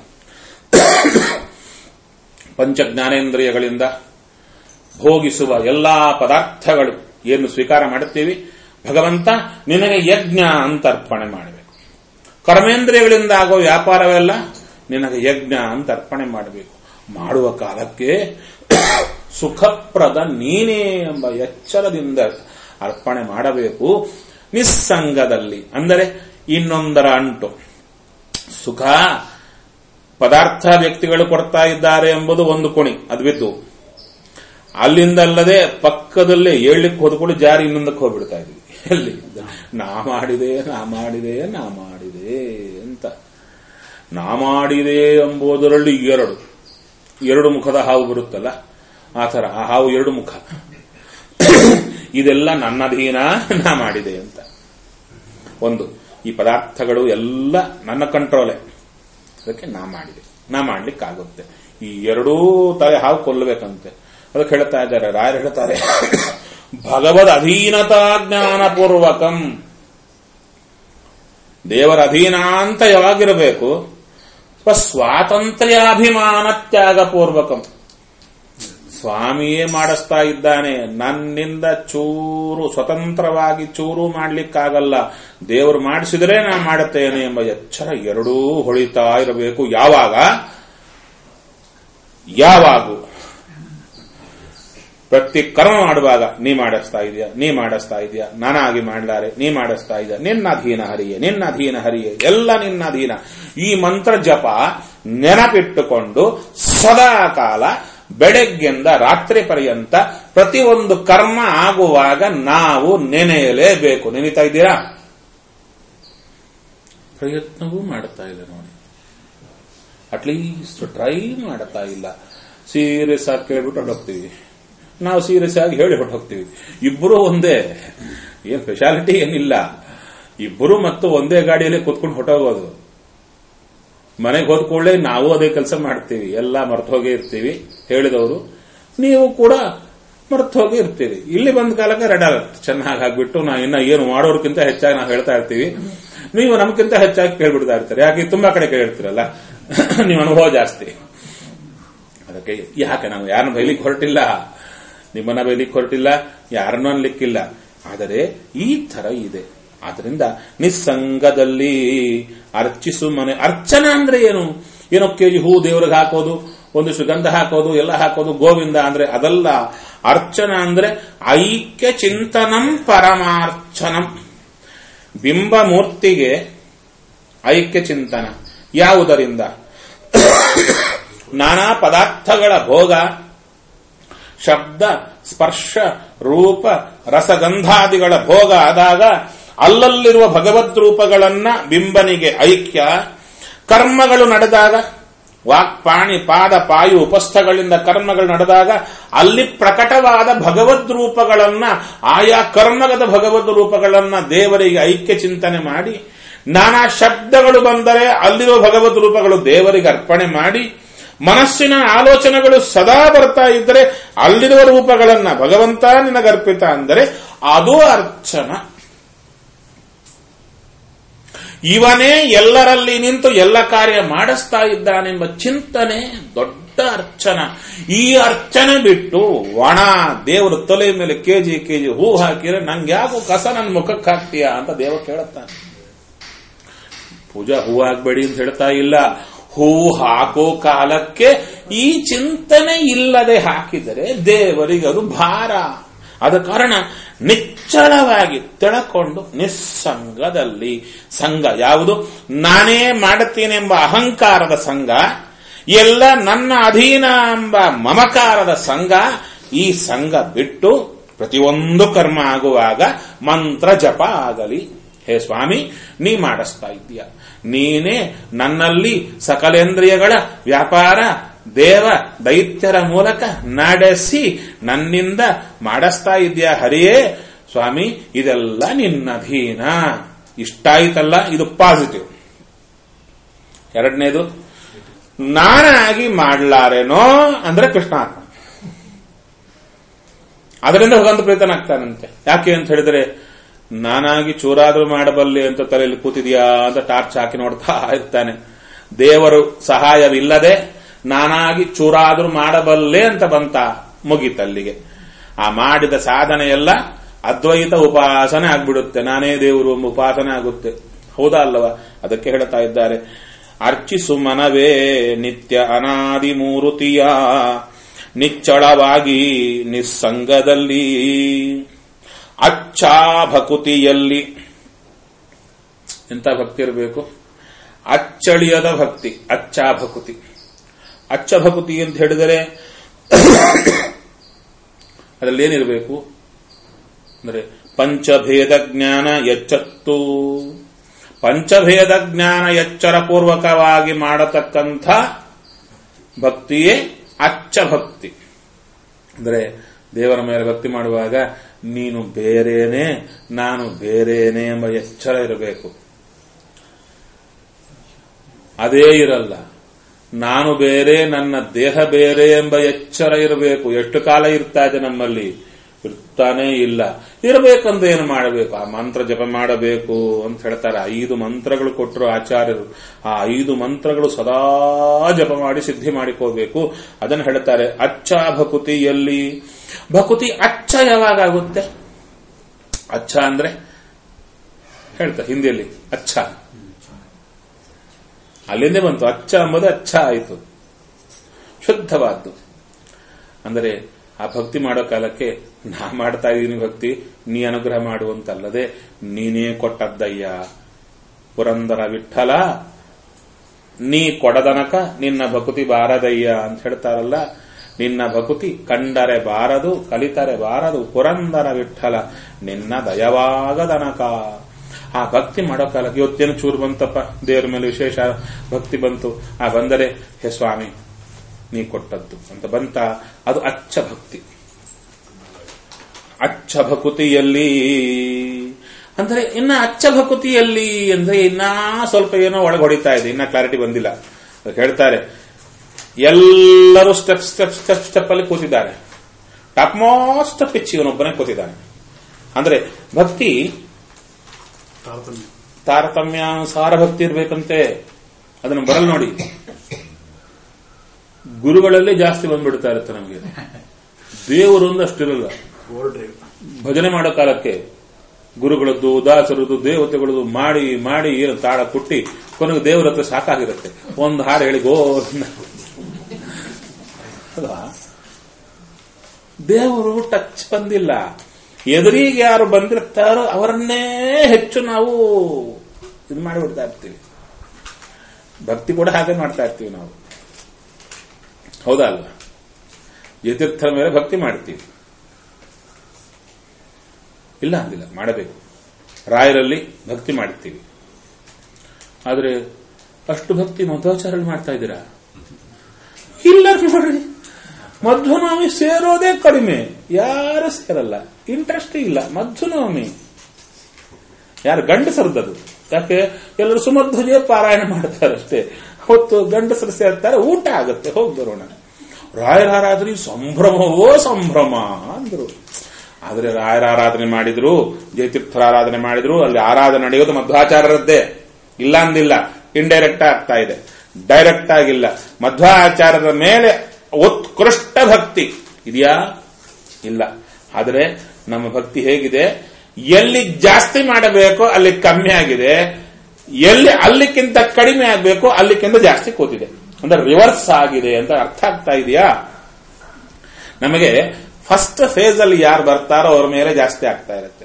ಪಂಚ ಜ್ಞಾನೇಂದ್ರಿಯಗಳಿಂದ ಭೋಗಿಸುವ ಎಲ್ಲಾ ಪದಾರ್ಥಗಳು ಏನು ಸ್ವೀಕಾರ ಮಾಡುತ್ತೀವಿ ಭಗವಂತ ನಿನಗೆ ಯಜ್ಞ ಅಂತ ಅರ್ಪಣೆ ಮಾಡಬೇಕು ಕರ್ಮೇಂದ್ರಿಯಗಳಿಂದ ಆಗೋ ವ್ಯಾಪಾರವೆಲ್ಲ ನಿನಗೆ ಯಜ್ಞ ಅಂತ ಅರ್ಪಣೆ ಮಾಡಬೇಕು ಮಾಡುವ ಕಾಲಕ್ಕೆ ಸುಖಪ್ರದ ನೀನೇ ಎಂಬ ಎಚ್ಚರದಿಂದ ಅರ್ಪಣೆ ಮಾಡಬೇಕು ನಿಸ್ಸಂಗದಲ್ಲಿ ಅಂದರೆ ಇನ್ನೊಂದರ ಅಂಟು ಸುಖ ಪದಾರ್ಥ ವ್ಯಕ್ತಿಗಳು ಕೊಡ್ತಾ ಇದ್ದಾರೆ ಎಂಬುದು ಒಂದು ಕುಣಿ ಅದು ಬಿದ್ದು ಅಲ್ಲಿಂದ ಅಲ್ಲದೆ ಪಕ್ಕದಲ್ಲೇ ಏಳ್ಲಿಕ್ಕೆ ಹೋದ್ಕೊಂಡು ಜಾರಿ ಇನ್ನೊಂದಕ್ಕೆ ಹೋಗ್ಬಿಡ್ತಾ ಇದ್ವಿ ಎಲ್ಲಿ ನಾ ಮಾಡಿದೆ ನಾ ಮಾಡಿದೆ ನಾ ಮಾಡಿದೆ ಅಂತ ನಾ ಮಾಡಿದೆ ಎಂಬುದರಲ್ಲಿ ಎರಡು ಎರಡು ಮುಖದ ಹಾವು ಬರುತ್ತಲ್ಲ ಆ ಥರ ಆ ಹಾವು ಎರಡು ಮುಖ ಇದೆಲ್ಲ ನನ್ನ ಅಧೀನ ನಾ ಮಾಡಿದೆ ಅಂತ ಒಂದು ಈ ಪದಾರ್ಥಗಳು ಎಲ್ಲ ನನ್ನ ಕಂಟ್ರೋಲೆ ಅದಕ್ಕೆ ನಾ ಮಾಡಿದೆ ನಾ ಮಾಡ್ಲಿಕ್ಕಾಗುತ್ತೆ ಈ ಎರಡೂ ತಲೆ ಹಾವು ಕೊಲ್ಲಬೇಕಂತೆ ಅದಕ್ಕೆ ಹೇಳ್ತಾ ಇದ್ದಾರೆ ರಾಯರು ಹೇಳ್ತಾರೆ ಭಗವದ್ ಅಧೀನತಾ ಜ್ಞಾನಪೂರ್ವಕಂ ದೇವರ ಅಧೀನ ಅಂತ ಯಾವಾಗಿರಬೇಕು ಸ್ವಾತಂತ್ರ್ಯಾಭಿಮಾನ ತ್ಯಾಗಪೂರ್ವಕಂ ಸ್ವಾಮಿಯೇ ಮಾಡಿಸ್ತಾ ಇದ್ದಾನೆ ನನ್ನಿಂದ ಚೂರು ಸ್ವತಂತ್ರವಾಗಿ ಚೂರು ಮಾಡ್ಲಿಕ್ಕಾಗಲ್ಲ ದೇವರು ಮಾಡಿಸಿದರೆ ನಾ ಮಾಡುತ್ತೇನೆ ಎಂಬ ಎಚ್ಚರ ಎರಡೂ ಹೊಳಿತಾ ಇರಬೇಕು ಯಾವಾಗ ಯಾವಾಗೂ ಪ್ರತಿ ಕರ್ಮ ಮಾಡುವಾಗ ನೀ ಮಾಡಿಸ್ತಾ ಇದೆಯಾ ನೀ ಮಾಡಿಸ್ತಾ ಇದೆಯಾ ನಾನಾಗಿ ಮಾಡಲಾರೆ ನೀ ಮಾಡಿಸ್ತಾ ಇದೆಯಾ ನಿನ್ನ ಅಧೀನ ಹರಿಯೇ ನಿನ್ನ ಅಧೀನ ಹರಿಯೇ ಎಲ್ಲ ನಿನ್ನ ಅಧೀನ ಈ ಮಂತ್ರ ಜಪ ನೆನಪಿಟ್ಟುಕೊಂಡು ಸದಾ ಕಾಲ ಬೆಳಗ್ಗೆಯಿಂದ ರಾತ್ರಿ ಪರ್ಯಂತ ಪ್ರತಿಯೊಂದು ಕರ್ಮ ಆಗುವಾಗ ನಾವು ನೆನೆಯಲೇಬೇಕು ನೆನೀತಾ ಇದ್ದೀರಾ ಪ್ರಯತ್ನವೂ ಮಾಡ್ತಾ ಇಲ್ಲ ನೋಡಿ ಅಟ್ಲೀಸ್ಟ್ ಟ್ರೈ ಮಾಡ್ತಾ ಇಲ್ಲ ಸೀರಿಯಸ್ ಆಗಿ ಕೇಳ್ಬಿಟ್ಟು ಹೊರಟೋಗ್ತೀವಿ ನಾವು ಸೀರಿಯಸ್ ಆಗಿ ಹೇಳಿ ಹೊಟ್ಟು ಹೋಗ್ತೀವಿ ಇಬ್ಬರು ಒಂದೇ ಏನ್ ಸ್ಪೆಷಾಲಿಟಿ ಏನಿಲ್ಲ ಇಬ್ಬರು ಮತ್ತು ಒಂದೇ ಗಾಡಿಯಲ್ಲಿ ಕೂತ್ಕೊಂಡು ಹೊಟ್ಟೋಗೋದು ಮನೆಗೆ ಹೋದ ಕೂಡಲೇ ನಾವು ಅದೇ ಕೆಲಸ ಮಾಡ್ತೀವಿ ಎಲ್ಲ ಮರ್ತೋಗೇ ಇರ್ತೀವಿ ಹೇಳಿದವರು ನೀವು ಕೂಡ ಮರ್ತೋಗಿ ಇರ್ತೀರಿ ಇಲ್ಲಿ ಬಂದ ಕಾಲಕ್ಕೆ ರೆಡ್ ಅಲರ್ಟ್ ಚೆನ್ನಾಗಿ ಆಗ್ಬಿಟ್ಟು ನಾವು ಇನ್ನ ಏನು ಮಾಡೋರ್ಕಿಂತ ಹೆಚ್ಚಾಗಿ ನಾವು ಹೇಳ್ತಾ ಇರ್ತೀವಿ ನೀವು ನಮ್ಗಿಂತ ಹೆಚ್ಚಾಗಿ ಕೇಳ್ಬಿಡ್ತಾ ಇರ್ತಾರೆ ಯಾಕೆ ತುಂಬಾ ಕಡೆ ಕೇಳಿರ್ತೀರಲ್ಲ ನೀವು ಅನುಭವ ಜಾಸ್ತಿ ಅದಕ್ಕೆ ಯಾಕೆ ನಾವು ಯಾರನ್ನ ಬೈಲಿಕ್ಕೆ ಹೊರಟಿಲ್ಲ ನಿಮ್ಮನ್ನ ಬೈಲಿಕ್ಕೆ ಹೊರಟಿಲ್ಲ ಯಾರನ್ನೂ ಅನ್ಲಿಕ್ಕಿಲ್ಲ ಆದರೆ ಈ ತರ ಇದೆ ಆದ್ರಿಂದ ನಿಸ್ಸಂಗದಲ್ಲಿ ಅರ್ಚಿಸು ಮನೆ ಅರ್ಚನಾ ಅಂದ್ರೆ ಏನು ಏನೋ ಕೆಜಿ ಹೂ ದೇವ್ರಿಗೆ ಹಾಕೋದು ಒಂದು ಸುಗಂಧ ಹಾಕೋದು ಎಲ್ಲ ಹಾಕೋದು ಗೋವಿಂದ ಅಂದ್ರೆ ಅದಲ್ಲ ಅರ್ಚನ ಅಂದ್ರೆ ಐಕ್ಯ ಚಿಂತನಂ ಪರಮಾರ್ಚನಂ ಬಿಂಬಮೂರ್ತಿಗೆ ಐಕ್ಯ ಚಿಂತನ ಯಾವುದರಿಂದ ನಾನಾ ಪದಾರ್ಥಗಳ ಭೋಗ ಶಬ್ದ ಸ್ಪರ್ಶ ರೂಪ ರಸಗಂಧಾದಿಗಳ ಭೋಗ ಆದಾಗ ಅಲ್ಲಲ್ಲಿರುವ ಭಗವದ್ ರೂಪಗಳನ್ನ ಬಿಂಬನಿಗೆ ಐಕ್ಯ ಕರ್ಮಗಳು ನಡೆದಾಗ ವಾಕ್ಪಾಣಿ ಪಾದ ಪಾಯು ಉಪಸ್ಥಗಳಿಂದ ಕರ್ಮಗಳು ನಡೆದಾಗ ಅಲ್ಲಿ ಪ್ರಕಟವಾದ ಭಗವದ್ ರೂಪಗಳನ್ನ ಆಯಾ ಕರ್ಮಗದ ಭಗವದ್ ರೂಪಗಳನ್ನ ದೇವರಿಗೆ ಐಕ್ಯ ಚಿಂತನೆ ಮಾಡಿ ನಾನಾ ಶಬ್ದಗಳು ಬಂದರೆ ಅಲ್ಲಿರುವ ಭಗವದ್ ರೂಪಗಳು ದೇವರಿಗೆ ಅರ್ಪಣೆ ಮಾಡಿ ಮನಸ್ಸಿನ ಆಲೋಚನೆಗಳು ಸದಾ ಬರ್ತಾ ಇದ್ದರೆ ಅಲ್ಲಿರುವ ರೂಪಗಳನ್ನ ಭಗವಂತ ನಿನಗರ್ಪಿತ ಅಂದರೆ ಅದು ಅರ್ಚನ ಇವನೇ ಎಲ್ಲರಲ್ಲಿ ನಿಂತು ಎಲ್ಲ ಕಾರ್ಯ ಮಾಡಿಸ್ತಾ ಇದ್ದಾನೆಂಬ ಚಿಂತನೆ ದೊಡ್ಡ ಅರ್ಚನ ಈ ಅರ್ಚನೆ ಬಿಟ್ಟು ಒಣ ದೇವರ ತಲೆ ಮೇಲೆ ಕೆಜಿ ಕೆಜಿ ಹೂ ಹಾಕಿದ್ರೆ ನಂಗೆ ಯಾಕೋ ಕಸ ನನ್ನ ಮುಖಕ್ಕೆ ಹಾಕ್ತೀಯಾ ಅಂತ ದೇವ ಕೇಳುತ್ತಾನೆ ಪೂಜಾ ಹೂ ಹಾಕ್ಬೇಡಿ ಅಂತ ಹೇಳ್ತಾ ಇಲ್ಲ ಹೂ ಹಾಕೋ ಕಾಲಕ್ಕೆ ಈ ಚಿಂತನೆ ಇಲ್ಲದೆ ಹಾಕಿದರೆ ದೇವರಿಗೆ ಅದು ಭಾರ ಆದ ಕಾರಣ ನಿಚ್ಚಳವಾಗಿ ತಿಳಕೊಂಡು ನಿಸ್ಸಂಗದಲ್ಲಿ ಸಂಘ ಯಾವುದು ನಾನೇ ಮಾಡುತ್ತೇನೆಂಬ ಅಹಂಕಾರದ ಸಂಘ ಎಲ್ಲ ನನ್ನ ಅಧೀನ ಎಂಬ ಮಮಕಾರದ ಸಂಘ ಈ ಸಂಘ ಬಿಟ್ಟು ಪ್ರತಿಯೊಂದು ಕರ್ಮ ಆಗುವಾಗ ಮಂತ್ರ ಜಪ ಆಗಲಿ ಹೇ ಸ್ವಾಮಿ ನೀ ಮಾಡಿಸ್ತಾ ಇದ್ದೀಯ ನೀನೇ ನನ್ನಲ್ಲಿ ಸಕಲೇಂದ್ರಿಯಗಳ ವ್ಯಾಪಾರ ದೇವ ದೈತ್ಯರ ಮೂಲಕ ನಡೆಸಿ ನನ್ನಿಂದ ಮಾಡಿಸ್ತಾ ಇದೆಯಾ ಹರಿಯೇ ಸ್ವಾಮಿ ಇದೆಲ್ಲ ನಿನ್ನಧೀನ ಇಷ್ಟಾಯ್ತಲ್ಲ ಇದು ಪಾಸಿಟಿವ್ ಎರಡನೇದು ನಾನಾಗಿ ಮಾಡ್ಲಾರೇನೋ ಅಂದ್ರೆ ಕೃಷ್ಣಾರ್ಪಣ ಅದರಿಂದ ಭಗವಂತ ಪ್ರೀತನಾಗ್ತಾನಂತೆ ಯಾಕೆ ಅಂತ ಹೇಳಿದ್ರೆ ನಾನಾಗಿ ಚೂರಾದ್ರೂ ಮಾಡಬಲ್ಲೆ ಅಂತ ತಲೆಯಲ್ಲಿ ಕೂತಿದ್ಯಾ ಅಂತ ಟಾರ್ಚ್ ಹಾಕಿ ನೋಡ್ತಾ ಇರ್ತಾನೆ ದೇವರು ಸಹಾಯವಿಲ್ಲದೆ ನಾನಾಗಿ ಚೂರಾದ್ರೂ ಮಾಡಬಲ್ಲೆ ಅಂತ ಬಂತ ಮುಗೀತಲ್ಲಿಗೆ ಆ ಮಾಡಿದ ಸಾಧನೆ ಎಲ್ಲ ಅದ್ವೈತ ಉಪಾಸನೆ ಆಗ್ಬಿಡುತ್ತೆ ನಾನೇ ದೇವರು ಎಂಬ ಉಪಾಸನೆ ಆಗುತ್ತೆ ಹೌದಾ ಅಲ್ಲವ ಅದಕ್ಕೆ ಹೇಳ್ತಾ ಇದ್ದಾರೆ ಅರ್ಚಿಸು ಮನವೇ ನಿತ್ಯ ಅನಾದಿ ಮೂರುತಿಯ ನಿಚ್ಚಳವಾಗಿ ನಿಸ್ಸಂಗದಲ್ಲಿ ಅಚ್ಚಾ ಭಕುತಿಯಲ್ಲಿ ಎಂತ ಭಕ್ತಿ ಇರಬೇಕು ಅಚ್ಚಳಿಯದ ಭಕ್ತಿ ಅಚ್ಚಾ ಭಕುತಿ ಅಚ್ಚ ಭಕುತಿ ಅಂತ ಹೇಳಿದರೆ ಅದರಲ್ಲಿ ಏನಿರಬೇಕು ಅಂದರೆ ಪಂಚಭೇದ ಜ್ಞಾನ ಎಚ್ಚತ್ತು ಪಂಚಭೇದ ಜ್ಞಾನ ಎಚ್ಚರಪೂರ್ವಕವಾಗಿ ಮಾಡತಕ್ಕಂಥ ಭಕ್ತಿಯೇ ಅಚ್ಚ ಭಕ್ತಿ ಅಂದರೆ ದೇವರ ಮೇಲೆ ಭಕ್ತಿ ಮಾಡುವಾಗ ನೀನು ಬೇರೇನೆ ನಾನು ಬೇರೇನೆ ಎಂಬ ಎಚ್ಚರ ಇರಬೇಕು ಅದೇ ಇರಲ್ಲ ನಾನು ಬೇರೆ ನನ್ನ ದೇಹ ಬೇರೆ ಎಂಬ ಎಚ್ಚರ ಇರಬೇಕು ಎಷ್ಟು ಕಾಲ ಇರ್ತಾ ಇದೆ ನಮ್ಮಲ್ಲಿ ಇರ್ತಾನೇ ಇಲ್ಲ ಇರಬೇಕಂದ್ರೆ ಏನು ಮಾಡಬೇಕು ಆ ಮಂತ್ರ ಜಪ ಮಾಡಬೇಕು ಅಂತ ಹೇಳ್ತಾರೆ ಐದು ಮಂತ್ರಗಳು ಕೊಟ್ಟರು ಆಚಾರ್ಯರು ಆ ಐದು ಮಂತ್ರಗಳು ಸದಾ ಜಪ ಮಾಡಿ ಸಿದ್ಧಿ ಮಾಡಿಕೋಬೇಕು ಅದನ್ನು ಹೇಳ್ತಾರೆ ಅಚ್ಚ ಭಕುತಿಯಲ್ಲಿ ಭಕುತಿ ಅಚ್ಚ ಯಾವಾಗ ಆಗುತ್ತೆ ಅಚ್ಚ ಅಂದ್ರೆ ಹೇಳ್ತಾರೆ ಹಿಂದಿಯಲ್ಲಿ ಅಚ್ಚ ಅಲ್ಲಿಂದೇ ಬಂತು ಅಚ್ಚ ಎಂಬುದು ಅಚ್ಚ ಆಯಿತು ಶುದ್ಧವಾದ್ದು ಅಂದರೆ ಆ ಭಕ್ತಿ ಮಾಡೋ ಕಾಲಕ್ಕೆ ನಾ ಮಾಡ್ತಾ ಇದ್ದೀನಿ ಭಕ್ತಿ ನೀ ಅನುಗ್ರಹ ಮಾಡುವಂತಲ್ಲದೆ ನೀನೇ ಕೊಟ್ಟದ್ದಯ್ಯ ಪುರಂದರ ವಿಠಲ ನೀ ಕೊಡದನಕ ನಿನ್ನ ಭಕುತಿ ಬಾರದಯ್ಯ ಅಂತ ಹೇಳ್ತಾರಲ್ಲ ನಿನ್ನ ಭಕುತಿ ಕಂಡರೆ ಬಾರದು ಕಲಿತರೆ ಬಾರದು ಪುರಂದರ ವಿಠಲ ನಿನ್ನ ದಯವಾಗದನಕ ಆ ಭಕ್ತಿ ಮಾಡೋ ಕಾಲಕ್ಕೆ ಇವತ್ತೇನು ಚೂರು ಬಂತಪ್ಪ ದೇವರ ಮೇಲೆ ವಿಶೇಷ ಭಕ್ತಿ ಬಂತು ಆ ಬಂದರೆ ಹೇ ಸ್ವಾಮಿ ನೀ ಕೊಟ್ಟದ್ದು ಅಂತ ಬಂತ ಅದು ಅಚ್ಚ ಭಕ್ತಿ ಅಚ್ಚ ಭಕುತಿಯಲ್ಲಿ ಅಂದ್ರೆ ಇನ್ನ ಅಚ್ಚ ಭಕುತಿಯಲ್ಲಿ ಅಂದ್ರೆ ಇನ್ನ ಸ್ವಲ್ಪ ಏನೋ ಒಳಗೆ ಹೊಡಿತಾ ಇದೆ ಇನ್ನ ಕ್ಲಾರಿಟಿ ಬಂದಿಲ್ಲ ಅದಕ್ಕೆ ಹೇಳ್ತಾರೆ ಎಲ್ಲರೂ ಸ್ಟೆಪ್ ಸ್ಟೆಪ್ ಸ್ಟೆಪ್ ಸ್ಟೆಪ್ ಅಲ್ಲಿ ಕೂತಿದ್ದಾರೆ ಟಾಪ್ ಮೋಸ್ಟ್ ಪಿಚ್ ಇವನೊಬ್ಬನೇ ಕೂತಿದ್ದಾನೆ ಅಂದ್ರೆ ಭಕ್ತಿ ತಾರತಮ್ಯ ತಾರತಮ್ಯಾನುಸಾರ ಭಕ್ತಿ ಇರ್ಬೇಕಂತೆ ಅದನ್ನು ಬರಲ್ ನೋಡಿ ಗುರುಗಳಲ್ಲೇ ಜಾಸ್ತಿ ಬಂದ್ಬಿಡ್ತಾ ಇರುತ್ತೆ ನಮಗೆ ದೇವರು ಒಂದು ಅಷ್ಟಿರಲ್ಲ ಓಲ್ಡ್ ಡ್ರೈವ್ ಭಜನೆ ಮಾಡೋ ಕಾಲಕ್ಕೆ ಗುರುಗಳದ್ದು ದಾಸರದ್ದು ದೇವತೆಗಳದ್ದು ಮಾಡಿ ಮಾಡಿ ಏನು ತಾಳ ಕುಟ್ಟಿ ಕೊನೆಗೆ ದೇವರ ಹತ್ರ ಸಾಕಾಗಿರುತ್ತೆ ಒಂದು ಹಾಡು ಹೇಳಿ ಗೋ ಅಲ್ವಾ ದೇವರು ಟಚ್ ಬಂದಿಲ್ಲ ಎದುರಿಗೆ ಯಾರು ಬಂದಿರ್ತಾರೋ ಅವರನ್ನೇ ಹೆಚ್ಚು ನಾವು ಇದು ಮಾಡಿಬಿಡ್ತಾ ಇರ್ತೀವಿ ಭಕ್ತಿ ಕೂಡ ಹಾಗೆ ಮಾಡ್ತಾ ಇರ್ತೀವಿ ನಾವು ಹೌದಾ ಅಲ್ವಾ ಯತೀರ್ಥರ ಮೇಲೆ ಭಕ್ತಿ ಮಾಡ್ತೀವಿ ಇಲ್ಲ ಅಂದಿಲ್ಲ ಮಾಡಬೇಕು ರಾಯರಲ್ಲಿ ಭಕ್ತಿ ಮಾಡ್ತೀವಿ ಆದ್ರೆ ಅಷ್ಟು ಭಕ್ತಿ ಮಧ್ವಾಚಾರ್ಯ ಮಾಡ್ತಾ ಇದ್ದೀರಾ ಇಲ್ಲ ನೋಡ್ರಿ ಮಧ್ವನವಮಿ ಸೇರೋದೇ ಕಡಿಮೆ ಯಾರು ಸೇರಲ್ಲ ಇಂಟ್ರೆಸ್ಟ್ ಇಲ್ಲ ಮಧ್ವನವಮಿ ಯಾರು ಗಂಡಸರದದು ಯಾಕೆ ಎಲ್ಲರೂ ಸುಮಧ್ವಜೆ ಪಾರಾಯಣ ಮಾಡ್ತಾರೆ ಅಷ್ಟೇ ಹೊತ್ತು ಗಂಡಸರು ಸೇರ್ತಾರೆ ಊಟ ಆಗುತ್ತೆ ಹೋಗಿ ಬರೋಣ ರಾಯರ ಆರಾಧನೆ ಸಂಭ್ರಮವೋ ಸಂಭ್ರಮ ಅಂದ್ರು ಆದ್ರೆ ರಾಯರ ಆರಾಧನೆ ಮಾಡಿದ್ರು ಜಯತೀರ್ಥರ ಆರಾಧನೆ ಮಾಡಿದ್ರು ಅಲ್ಲಿ ಆರಾಧನೆ ನಡೆಯೋದು ಮಧ್ವಾಚಾರ್ಯರದ್ದೇ ಇಲ್ಲ ಅಂದಿಲ್ಲ ಇಂಡೈರೆಕ್ಟ್ ಆಗ್ತಾ ಇದೆ ಡೈರೆಕ್ಟ್ ಆಗಿಲ್ಲ ಮಧ್ವಾಚಾರ್ಯರ ಮೇಲೆ ಉತ್ಕೃಷ್ಟ ಭಕ್ತಿ ಇದೆಯಾ ಇಲ್ಲ ಆದರೆ ನಮ್ಮ ಭಕ್ತಿ ಹೇಗಿದೆ ಎಲ್ಲಿ ಜಾಸ್ತಿ ಮಾಡಬೇಕೋ ಅಲ್ಲಿ ಕಮ್ಮಿ ಆಗಿದೆ ಎಲ್ಲಿ ಅಲ್ಲಿಕ್ಕಿಂತ ಕಡಿಮೆ ಆಗಬೇಕು ಅಲ್ಲಿಕ್ಕಿಂತ ಜಾಸ್ತಿ ಕೂತಿದೆ ಅಂದ್ರೆ ರಿವರ್ಸ್ ಆಗಿದೆ ಅಂತ ಅರ್ಥ ಆಗ್ತಾ ಇದೆಯಾ ನಮಗೆ ಫಸ್ಟ್ ಫೇಸ್ ಅಲ್ಲಿ ಯಾರು ಬರ್ತಾರೋ ಅವ್ರ ಮೇಲೆ ಜಾಸ್ತಿ ಆಗ್ತಾ ಇರುತ್ತೆ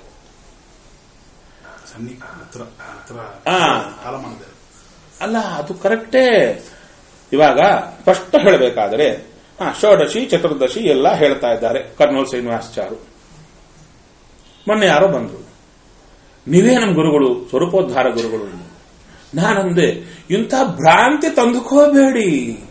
ಸನ್ನಿಕ ಹತ್ರ ಹತ್ರ ಆ. ಕಾಲ ಮಾಡಿದೆ ಅಲ್ಲ ಅದು ಕರೆಕ್ಟೇ ಇವಾಗ ಫಸ್ಟ್ ಹೇಳಬೇಕಾದರೆ ಹಾ ಷೋಡಶಿ ಚತುರ್ದಶಿ ಎಲ್ಲ ಹೇಳ್ತಾ ಇದ್ದಾರೆ ಕರ್ನೂಲ್ ಶ್ರೀನಿವಾಸಾಚಾರು ಮೊನ್ನೆ ಯಾರೋ ಬಂದ್ರು ನೀವೇ ನಮ್ಮ ಗುರುಗಳು ಸ್ವರೂಪೋದ್ಧಾರ ಗುರುಗಳು ನಾನಂದೆ ಇಂಥ ಭ್ರಾಂತಿ ತಂದುಕೋಬೇಡಿ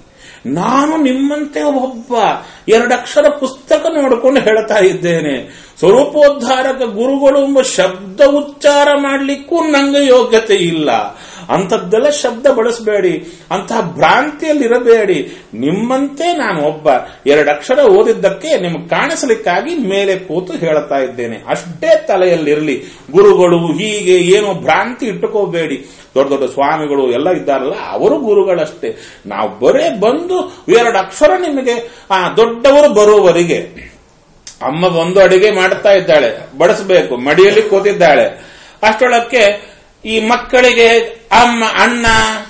ನಾನು ನಿಮ್ಮಂತೆ ಒಬ್ಬ ಎರಡಕ್ಷರ ಪುಸ್ತಕ ನೋಡಿಕೊಂಡು ಹೇಳ್ತಾ ಇದ್ದೇನೆ ಸ್ವರೂಪೋದ್ಧಾರಕ ಗುರುಗಳು ಎಂಬ ಶಬ್ದ ಉಚ್ಚಾರ ಮಾಡಲಿಕ್ಕೂ ನಂಗೆ ಯೋಗ್ಯತೆ ಇಲ್ಲ ಅಂಥದ್ದೆಲ್ಲ ಶಬ್ದ ಬಳಸಬೇಡಿ ಅಂತಹ ಭ್ರಾಂತಿಯಲ್ಲಿರಬೇಡಿ ನಿಮ್ಮಂತೆ ನಾನು ಒಬ್ಬ ಎರಡಕ್ಷರ ಓದಿದ್ದಕ್ಕೆ ನಿಮ್ಗೆ ಕಾಣಿಸಲಿಕ್ಕಾಗಿ ಮೇಲೆ ಕೂತು ಹೇಳ್ತಾ ಇದ್ದೇನೆ ಅಷ್ಟೇ ತಲೆಯಲ್ಲಿರಲಿ ಗುರುಗಳು ಹೀಗೆ ಏನೋ ಭ್ರಾಂತಿ ಇಟ್ಟುಕೋಬೇಡಿ ದೊಡ್ಡ ದೊಡ್ಡ ಸ್ವಾಮಿಗಳು ಎಲ್ಲ ಇದ್ದಾರಲ್ಲ ಅವರು ಗುರುಗಳಷ್ಟೇ ನಾವು ಬರೇ ಬಂದು ಎರಡು ಅಕ್ಷರ ನಿಮಗೆ ಆ ದೊಡ್ಡವರು ಬರುವವರೆಗೆ ಅಮ್ಮ ಒಂದು ಅಡಿಗೆ ಮಾಡ್ತಾ ಇದ್ದಾಳೆ ಬಡಿಸಬೇಕು ಮಡಿಯಲ್ಲಿ ಕೂತಿದ್ದಾಳೆ ಅಷ್ಟೊಳಕ್ಕೆ ಈ ಮಕ್ಕಳಿಗೆ ಅಮ್ಮ ಅಣ್ಣ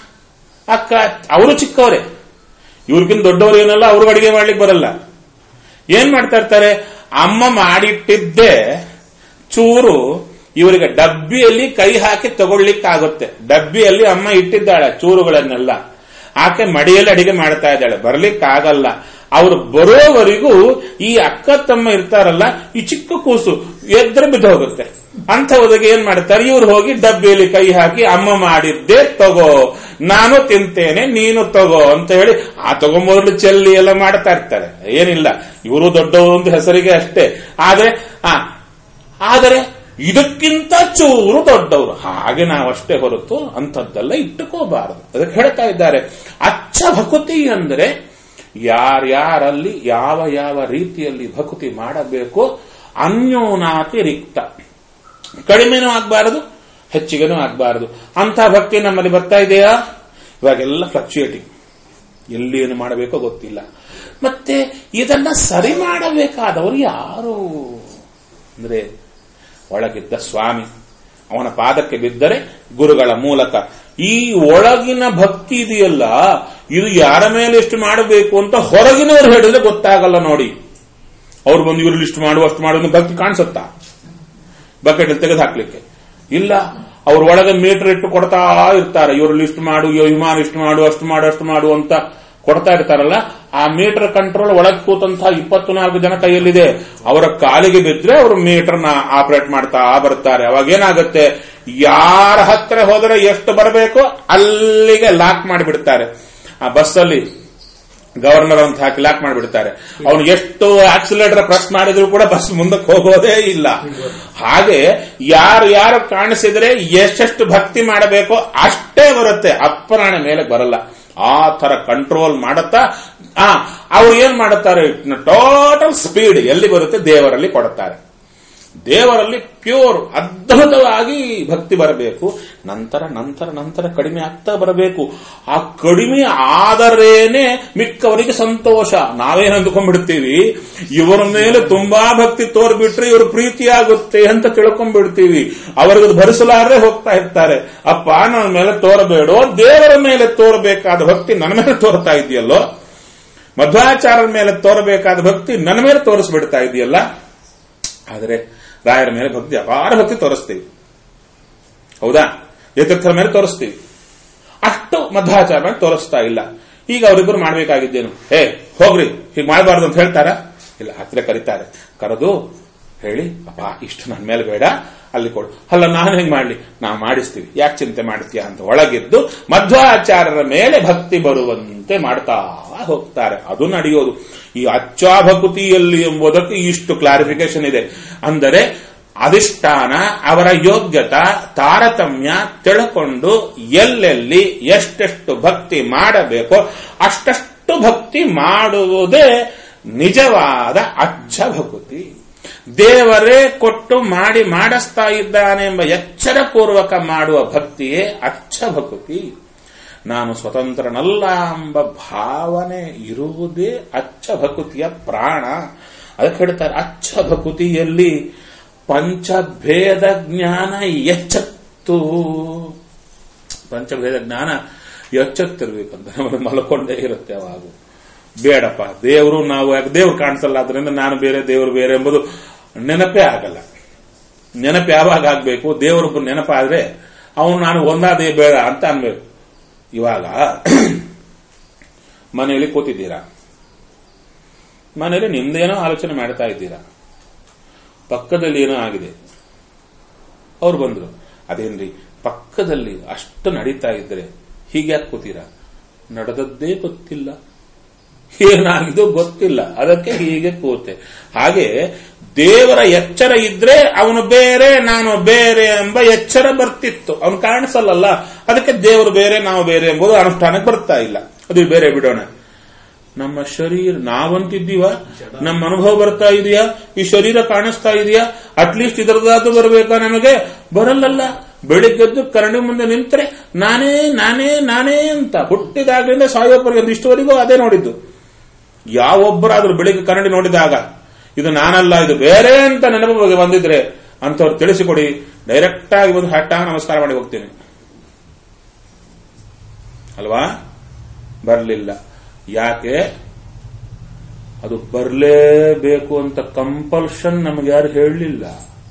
ಅಕ್ಕ ಅವರು ಚಿಕ್ಕವರೇ ಇವ್ರಿಗಿಂತ ದೊಡ್ಡವರು ಏನಲ್ಲ ಅವ್ರಿಗೆ ಅಡಿಗೆ ಮಾಡ್ಲಿಕ್ಕೆ ಬರಲ್ಲ ಏನ್ ಮಾಡ್ತಾ ಇರ್ತಾರೆ ಅಮ್ಮ ಮಾಡಿಟ್ಟಿದ್ದೇ ಚೂರು ಇವರಿಗೆ ಡಬ್ಬಿಯಲ್ಲಿ ಕೈ ಹಾಕಿ ತಗೊಳ್ಲಿಕ್ಕಾಗುತ್ತೆ ಡಬ್ಬಿಯಲ್ಲಿ ಅಮ್ಮ ಇಟ್ಟಿದ್ದಾಳೆ ಚೂರುಗಳನ್ನೆಲ್ಲ ಆಕೆ ಮಡಿಯಲ್ಲಿ ಅಡಿಗೆ ಮಾಡ್ತಾ ಇದ್ದಾಳೆ ಬರ್ಲಿಕ್ಕಾಗಲ್ಲ ಅವರು ಬರೋವರೆಗೂ ಈ ಅಕ್ಕ ತಮ್ಮ ಇರ್ತಾರಲ್ಲ ಈ ಚಿಕ್ಕ ಕೂಸು ಎದ್ರೆ ಬಿದ್ದು ಹೋಗುತ್ತೆ ಅಂಥವರಿಗೆ ಏನ್ ಮಾಡ್ತಾರೆ ಇವ್ರು ಹೋಗಿ ಡಬ್ಬಿಯಲ್ಲಿ ಕೈ ಹಾಕಿ ಅಮ್ಮ ಮಾಡಿದ್ದೇ ತಗೋ ನಾನು ತಿಂತೇನೆ ನೀನು ತಗೋ ಅಂತ ಹೇಳಿ ಆ ತಗೊಂಬೋದ್ಲು ಚೆಲ್ಲಿ ಎಲ್ಲ ಮಾಡ್ತಾ ಇರ್ತಾರೆ ಏನಿಲ್ಲ ಇವರು ದೊಡ್ಡವರು ಒಂದು ಹೆಸರಿಗೆ ಅಷ್ಟೇ ಆದ್ರೆ ಆ ಆದರೆ ಇದಕ್ಕಿಂತ ಚೂರು ದೊಡ್ಡವರು ಹಾಗೆ ನಾವಷ್ಟೇ ಹೊರತು ಅಂಥದ್ದೆಲ್ಲ ಇಟ್ಟುಕೋಬಾರದು ಅದಕ್ಕೆ ಹೇಳ್ತಾ ಇದ್ದಾರೆ ಅಚ್ಚ ಭಕುತಿ ಅಂದರೆ ಯಾರ್ಯಾರಲ್ಲಿ ಯಾವ ಯಾವ ರೀತಿಯಲ್ಲಿ ಭಕುತಿ ಮಾಡಬೇಕು ಅನ್ಯೋನಾತಿ ರಿಕ್ತ ಕಡಿಮೆನೂ ಆಗಬಾರದು ಹೆಚ್ಚಿಗೆನೂ ಆಗಬಾರದು ಅಂತ ಭಕ್ತಿ ನಮ್ಮಲ್ಲಿ ಬರ್ತಾ ಇದೆಯಾ ಇವಾಗೆಲ್ಲ ಫ್ಲಕ್ಚುಯೇಟಿಂಗ್ ಎಲ್ಲಿ ಏನು ಮಾಡಬೇಕೋ ಗೊತ್ತಿಲ್ಲ ಮತ್ತೆ ಇದನ್ನ ಸರಿ ಮಾಡಬೇಕಾದವರು ಯಾರು ಅಂದ್ರೆ ಒಳಗಿದ್ದ ಸ್ವಾಮಿ ಅವನ ಪಾದಕ್ಕೆ ಬಿದ್ದರೆ ಗುರುಗಳ ಮೂಲಕ ಈ ಒಳಗಿನ ಭಕ್ತಿ ಇದೆಯಲ್ಲ ಇದು ಯಾರ ಮೇಲೆ ಎಷ್ಟು ಮಾಡಬೇಕು ಅಂತ ಹೊರಗಿನವರು ಹೇಳಿದ್ರೆ ಗೊತ್ತಾಗಲ್ಲ ನೋಡಿ ಅವ್ರು ಬಂದು ಇವ್ರು ಲಿಸ್ಟ್ ಮಾಡು ಅಷ್ಟು ಮಾಡು ಭಕ್ತಿ ಕಾಣಿಸುತ್ತಾ ಬಕೆಟ್ ತೆಗೆದು ಹಾಕ್ಲಿಕ್ಕೆ ಇಲ್ಲ ಅವ್ರ ಒಳಗೆ ಮೀಟರ್ ಇಟ್ಟು ಕೊಡ್ತಾ ಇರ್ತಾರೆ ಇವರು ಲಿಸ್ಟ್ ಮಾಡು ವಿಮಾನ ಇಷ್ಟು ಮಾಡು ಅಷ್ಟು ಮಾಡು ಅಷ್ಟು ಮಾಡು ಅಂತ ಕೊಡ್ತಾ ಇರ್ತಾರಲ್ಲ ಆ ಮೀಟರ್ ಕಂಟ್ರೋಲ್ ಒಳಗೆ ಕೂತಂತಹ ಇಪ್ಪತ್ತು ನಾಲ್ಕು ಜನ ಕೈಯಲ್ಲಿದೆ ಅವರ ಕಾಲಿಗೆ ಬಿದ್ರೆ ಅವರು ಮೀಟರ್ ನ ಆಪರೇಟ್ ಮಾಡ್ತಾ ಬರ್ತಾರೆ ಅವಾಗ ಏನಾಗುತ್ತೆ ಯಾರ ಹತ್ರ ಹೋದರೆ ಎಷ್ಟು ಬರಬೇಕು ಅಲ್ಲಿಗೆ ಲಾಕ್ ಮಾಡಿಬಿಡ್ತಾರೆ ಆ ಬಸ್ಸಲ್ಲಿ ಗವರ್ನರ್ ಅಂತ ಹಾಕಿ ಲಾಕ್ ಮಾಡಿಬಿಡ್ತಾರೆ ಅವನು ಎಷ್ಟು ಆಕ್ಸಿಲೇಟರ್ ಪ್ರೆಸ್ ಮಾಡಿದ್ರು ಕೂಡ ಬಸ್ ಮುಂದಕ್ಕೆ ಹೋಗೋದೇ ಇಲ್ಲ ಹಾಗೆ ಯಾರು ಯಾರು ಕಾಣಿಸಿದ್ರೆ ಎಷ್ಟೆಷ್ಟು ಭಕ್ತಿ ಮಾಡಬೇಕೋ ಅಷ್ಟೇ ಬರುತ್ತೆ ಅಪ್ಪರಾಣ ಮೇಲೆ ಬರಲ್ಲ ಆ ತರ ಕಂಟ್ರೋಲ್ ಮಾಡುತ್ತಾ ಆ ಅವ್ರು ಏನ್ ಮಾಡುತ್ತಾರೆ ಟೋಟಲ್ ಸ್ಪೀಡ್ ಎಲ್ಲಿ ಬರುತ್ತೆ ದೇವರಲ್ಲಿ ಕೊಡುತ್ತಾರೆ ದೇವರಲ್ಲಿ ಪ್ಯೂರ್ ಅದ್ಭುತವಾಗಿ ಭಕ್ತಿ ಬರಬೇಕು ನಂತರ ನಂತರ ನಂತರ ಕಡಿಮೆ ಆಗ್ತಾ ಬರಬೇಕು ಆ ಕಡಿಮೆ ಆದರೇನೆ ಮಿಕ್ಕವರಿಗೆ ಸಂತೋಷ ನಾವೇನು ಅಂದ್ಕೊಂಡ್ಬಿಡ್ತೀವಿ ಇವರ ಮೇಲೆ ತುಂಬಾ ಭಕ್ತಿ ತೋರ್ಬಿಟ್ರೆ ಇವರು ಪ್ರೀತಿಯಾಗುತ್ತೆ ಅಂತ ತಿಳ್ಕೊಂಡ್ಬಿಡ್ತೀವಿ ಅವರಿಗೆ ಭರಿಸಲಾರದೆ ಹೋಗ್ತಾ ಇರ್ತಾರೆ ಅಪ್ಪ ನನ್ನ ಮೇಲೆ ತೋರಬೇಡೋ ದೇವರ ಮೇಲೆ ತೋರಬೇಕಾದ ಭಕ್ತಿ ನನ್ನ ಮೇಲೆ ತೋರ್ತಾ ಇದೆಯಲ್ಲೋ ಮಧ್ವಾಚಾರ್ಯರ ಮೇಲೆ ತೋರಬೇಕಾದ ಭಕ್ತಿ ನನ್ನ ಮೇಲೆ ತೋರಿಸ್ಬಿಡ್ತಾ ಇದೆಯಲ್ಲ ಆದರೆ ರಾಯರ ಮೇಲೆ ಭಕ್ತಿ ಅಪಾರ ಭಕ್ತಿ ತೋರಿಸ್ತೀವಿ ಹೌದಾ ಯತೀರ್ಥರ ಮೇಲೆ ತೋರಿಸ್ತೀವಿ ಅಷ್ಟು ಮಧ್ವಾಚಾರ ಮೇಲೆ ತೋರಿಸ್ತಾ ಇಲ್ಲ ಈಗ ಅವರಿಬ್ಬರು ಮಾಡಬೇಕಾಗಿದ್ದೇನು ಹೇ ಹೋಗ್ರಿ ಹೀಗೆ ಮಾಡಬಾರ್ದು ಅಂತ ಹೇಳ್ತಾರ ಇಲ್ಲ ಹತ್ತಿರ ಕರೀತಾರೆ ಕರೆದು ಹೇಳಿ ಅಪ್ಪ ಇಷ್ಟು ನನ್ನ ಮೇಲೆ ಬೇಡ ಅಲ್ಲಿ ಕೊಡು ಅಲ್ಲ ನಾನು ಹೆಂಗ್ ಮಾಡ್ಲಿ ನಾವು ಮಾಡಿಸ್ತೀವಿ ಯಾಕೆ ಚಿಂತೆ ಮಾಡ್ತೀಯ ಅಂತ ಒಳಗಿದ್ದು ಮಧ್ವಾಚಾರ್ಯರ ಮೇಲೆ ಭಕ್ತಿ ಬರುವಂತೆ ಮಾಡ್ತಾ ಹೋಗ್ತಾರೆ ಅದು ನಡೆಯೋದು ಈ ಅಚ್ಚಾಭಕುತಿಯಲ್ಲಿ ಎಂಬುದಕ್ಕೆ ಇಷ್ಟು ಕ್ಲಾರಿಫಿಕೇಶನ್ ಇದೆ ಅಂದರೆ ಅಧಿಷ್ಠಾನ ಅವರ ಯೋಗ್ಯತಾ ತಾರತಮ್ಯ ತಿಳ್ಕೊಂಡು ಎಲ್ಲೆಲ್ಲಿ ಎಷ್ಟೆಷ್ಟು ಭಕ್ತಿ ಮಾಡಬೇಕೋ ಅಷ್ಟಷ್ಟು ಭಕ್ತಿ ಮಾಡುವುದೇ ನಿಜವಾದ ಅಚ್ಚಭಕುತಿ ದೇವರೇ ಕೊಟ್ಟು ಮಾಡಿ ಮಾಡಿಸ್ತಾ ಇದ್ದಾನೆ ಎಂಬ ಎಚ್ಚರಪೂರ್ವಕ ಮಾಡುವ ಭಕ್ತಿಯೇ ಅಚ್ಚಭಕುತಿ ನಾನು ಸ್ವತಂತ್ರನಲ್ಲ ಎಂಬ ಭಾವನೆ ಇರುವುದೇ ಅಚ್ಚಭಕುತಿಯ ಪ್ರಾಣ ಅದಕ್ಕೆ ಹೇಳ್ತಾರೆ ಅಚ್ಚಭಕುತಿಯಲ್ಲಿ ಪಂಚಭೇದ ಜ್ಞಾನ ಎಚ್ಚತ್ತು ಪಂಚಭೇದ ಜ್ಞಾನ ಎಚ್ಚತ್ತಿರ್ಬೇಕಂತ ನಮಗೆ ಮಲ್ಕೊಂಡೇ ಇರುತ್ತೆ ಅವಾಗ ಬೇಡಪ್ಪ ದೇವರು ನಾವು ಯಾಕೆ ದೇವ್ರು ಕಾಣಿಸಲ್ಲ ಅದರಿಂದ ನಾನು ಬೇರೆ ದೇವರು ಬೇರೆ ಎಂಬುದು ನೆನಪೇ ಆಗಲ್ಲ ನೆನಪು ಯಾವಾಗ ಆಗ್ಬೇಕು ದೇವರೊಬ್ಬ ನೆನಪಾದ್ರೆ ಅವನು ನಾನು ಒಂದಾದೇ ಬೇಡ ಅಂತ ಅನ್ಬೇಕು ಇವಾಗ ಮನೆಯಲ್ಲಿ ಕೂತಿದ್ದೀರಾ ಮನೆಯಲ್ಲಿ ನಿಮ್ದೇನೋ ಆಲೋಚನೆ ಮಾಡ್ತಾ ಇದ್ದೀರಾ ಪಕ್ಕದಲ್ಲಿ ಏನೋ ಆಗಿದೆ ಅವ್ರು ಬಂದ್ರು ಅದೇನ್ರಿ ಪಕ್ಕದಲ್ಲಿ ಅಷ್ಟು ನಡೀತಾ ಇದ್ರೆ ಹೀಗೆ ಯಾಕೆ ಕೂತೀರಾ ನಡೆದದ್ದೇ ಗೊತ್ತಿಲ್ಲ ಏನಾಗಿದೋ ಗೊತ್ತಿಲ್ಲ ಅದಕ್ಕೆ ಹೀಗೆ ಕೂತೆ ಹಾಗೆ ದೇವರ ಎಚ್ಚರ ಇದ್ರೆ ಅವನು ಬೇರೆ ನಾನು ಬೇರೆ ಎಂಬ ಎಚ್ಚರ ಬರ್ತಿತ್ತು ಅವನು ಕಾಣಿಸಲ್ಲ ಅದಕ್ಕೆ ದೇವರು ಬೇರೆ ನಾವು ಬೇರೆ ಎಂಬುದು ಅನುಷ್ಠಾನಕ್ಕೆ ಬರ್ತಾ ಇಲ್ಲ ಅದು ಬೇರೆ ಬಿಡೋಣ ನಮ್ಮ ಶರೀರ ನಾವಂತಿದ್ದೀವ ನಮ್ಮ ಅನುಭವ ಬರ್ತಾ ಇದೆಯಾ ಈ ಶರೀರ ಕಾಣಿಸ್ತಾ ಇದೆಯಾ ಅಟ್ಲೀಸ್ಟ್ ಇದರದಾದ್ರು ಬರಬೇಕಾ ನಮಗೆ ಬರಲ್ಲಲ್ಲ ಬೆಳಿಗ್ಗೆದ್ದು ಕರಡಿ ಮುಂದೆ ನಿಂತರೆ ನಾನೇ ನಾನೇ ನಾನೇ ಅಂತ ಹುಟ್ಟಿದಾಗ್ಲಿಂದ ಸಾಯೋ ಪರ್ಯಂತ ಇಷ್ಟವರೆಗೂ ಅದೇ ನೋಡಿದ್ದು ಯಾವೊಬ್ಬರಾದ್ರೂ ಬೆಳಿಗ್ಗೆ ಕನ್ನಡಿ ನೋಡಿದಾಗ ಇದು ನಾನಲ್ಲ ಇದು ಬೇರೆ ಅಂತ ನೆನಪು ಬಗ್ಗೆ ಬಂದಿದ್ರೆ ಅಂತವ್ರು ತಿಳಿಸಿಕೊಡಿ ಡೈರೆಕ್ಟ್ ಆಗಿ ಬಂದು ಹಟ್ಟ ನಮಸ್ಕಾರ ಮಾಡಿ ಹೋಗ್ತೀನಿ ಅಲ್ವಾ ಬರಲಿಲ್ಲ ಯಾಕೆ ಅದು ಬರಲೇಬೇಕು ಅಂತ ಕಂಪಲ್ಷನ್ ನಮಗೆ ಯಾರು ಹೇಳಲಿಲ್ಲ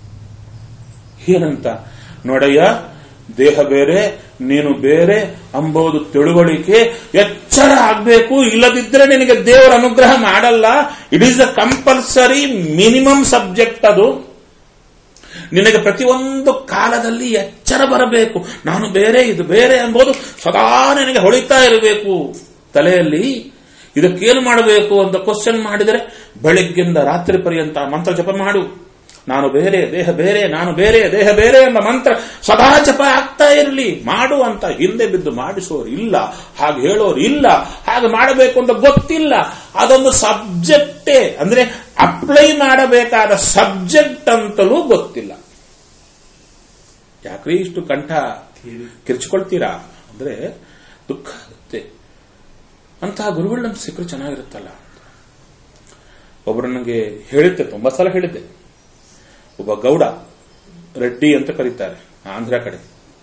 ಏನಂತ ನೋಡಯ್ಯ ದೇಹ ಬೇರೆ ನೀನು ಬೇರೆ ಅಂಬೋದು ತಿಳುವಳಿಕೆ ಎಚ್ಚರ ಆಗ್ಬೇಕು ಇಲ್ಲದಿದ್ರೆ ನಿನಗೆ ದೇವರ ಅನುಗ್ರಹ ಮಾಡಲ್ಲ it is the compulsory minimum subject ಅದು ನಿನಗೆ ಪ್ರತಿಯೊಂದು ಕಾಲದಲ್ಲಿ ಎಚ್ಚರ ಬರಬೇಕು ನಾನು ಬೇರೆ ಇದು ಬೇರೆ ಎಂಬುದು ಸದಾ ನಿನಗೆ ಹೊಳಿತಾ ಇರಬೇಕು ತಲೆಯಲ್ಲಿ ಇದಕ್ಕೇನು ಮಾಡಬೇಕು ಅಂತ ಕ್ವಶನ್ ಮಾಡಿದರೆ ಬೆಳಿಗ್ಗಿಂದ ರಾತ್ರಿ ಪರ್ಯಂತ ಮಂತ್ರ ಜಪ ಮಾಡು ನಾನು ಬೇರೆ ದೇಹ ಬೇರೆ ನಾನು ಬೇರೆ ದೇಹ ಬೇರೆ ಎಂಬ ಮಂತ್ರ ಸದಾ ಜಪ ಆಗ್ತಾ ಇರಲಿ ಮಾಡು ಅಂತ ಹಿಂದೆ ಬಿದ್ದು ಮಾಡಿಸೋರು ಇಲ್ಲ ಹಾಗೆ ಹೇಳೋರು ಇಲ್ಲ ಹಾಗೆ ಮಾಡಬೇಕು ಅಂತ ಗೊತ್ತಿಲ್ಲ ಅದೊಂದು ಸಬ್ಜೆಕ್ಟೇ ಅಂದ್ರೆ ಅಪ್ಲೈ ಮಾಡಬೇಕಾದ ಸಬ್ಜೆಕ್ಟ್ ಅಂತಲೂ ಗೊತ್ತಿಲ್ಲ ಯಾಕ್ರಿ ಇಷ್ಟು ಕಂಠ ಕಿರ್ಚಿಕೊಳ್ತೀರಾ ಅಂದ್ರೆ ದುಃಖ ಆಗುತ್ತೆ ಅಂತಹ ಗುರುಗಳು ನಮ್ಗೆ ಸಿಕ್ಕರು ಚೆನ್ನಾಗಿರುತ್ತಲ್ಲ ಒಬ್ಬರು ನನಗೆ ಹೇಳಿದ್ದೆ ತುಂಬಾ ಸಲ ಹೇಳಿದ್ದೆ ಒಬ್ಬ ಗೌಡ ರೆಡ್ಡಿ ಅಂತ ಕರೀತಾರೆ ಆಂಧ್ರ ಕಡೆ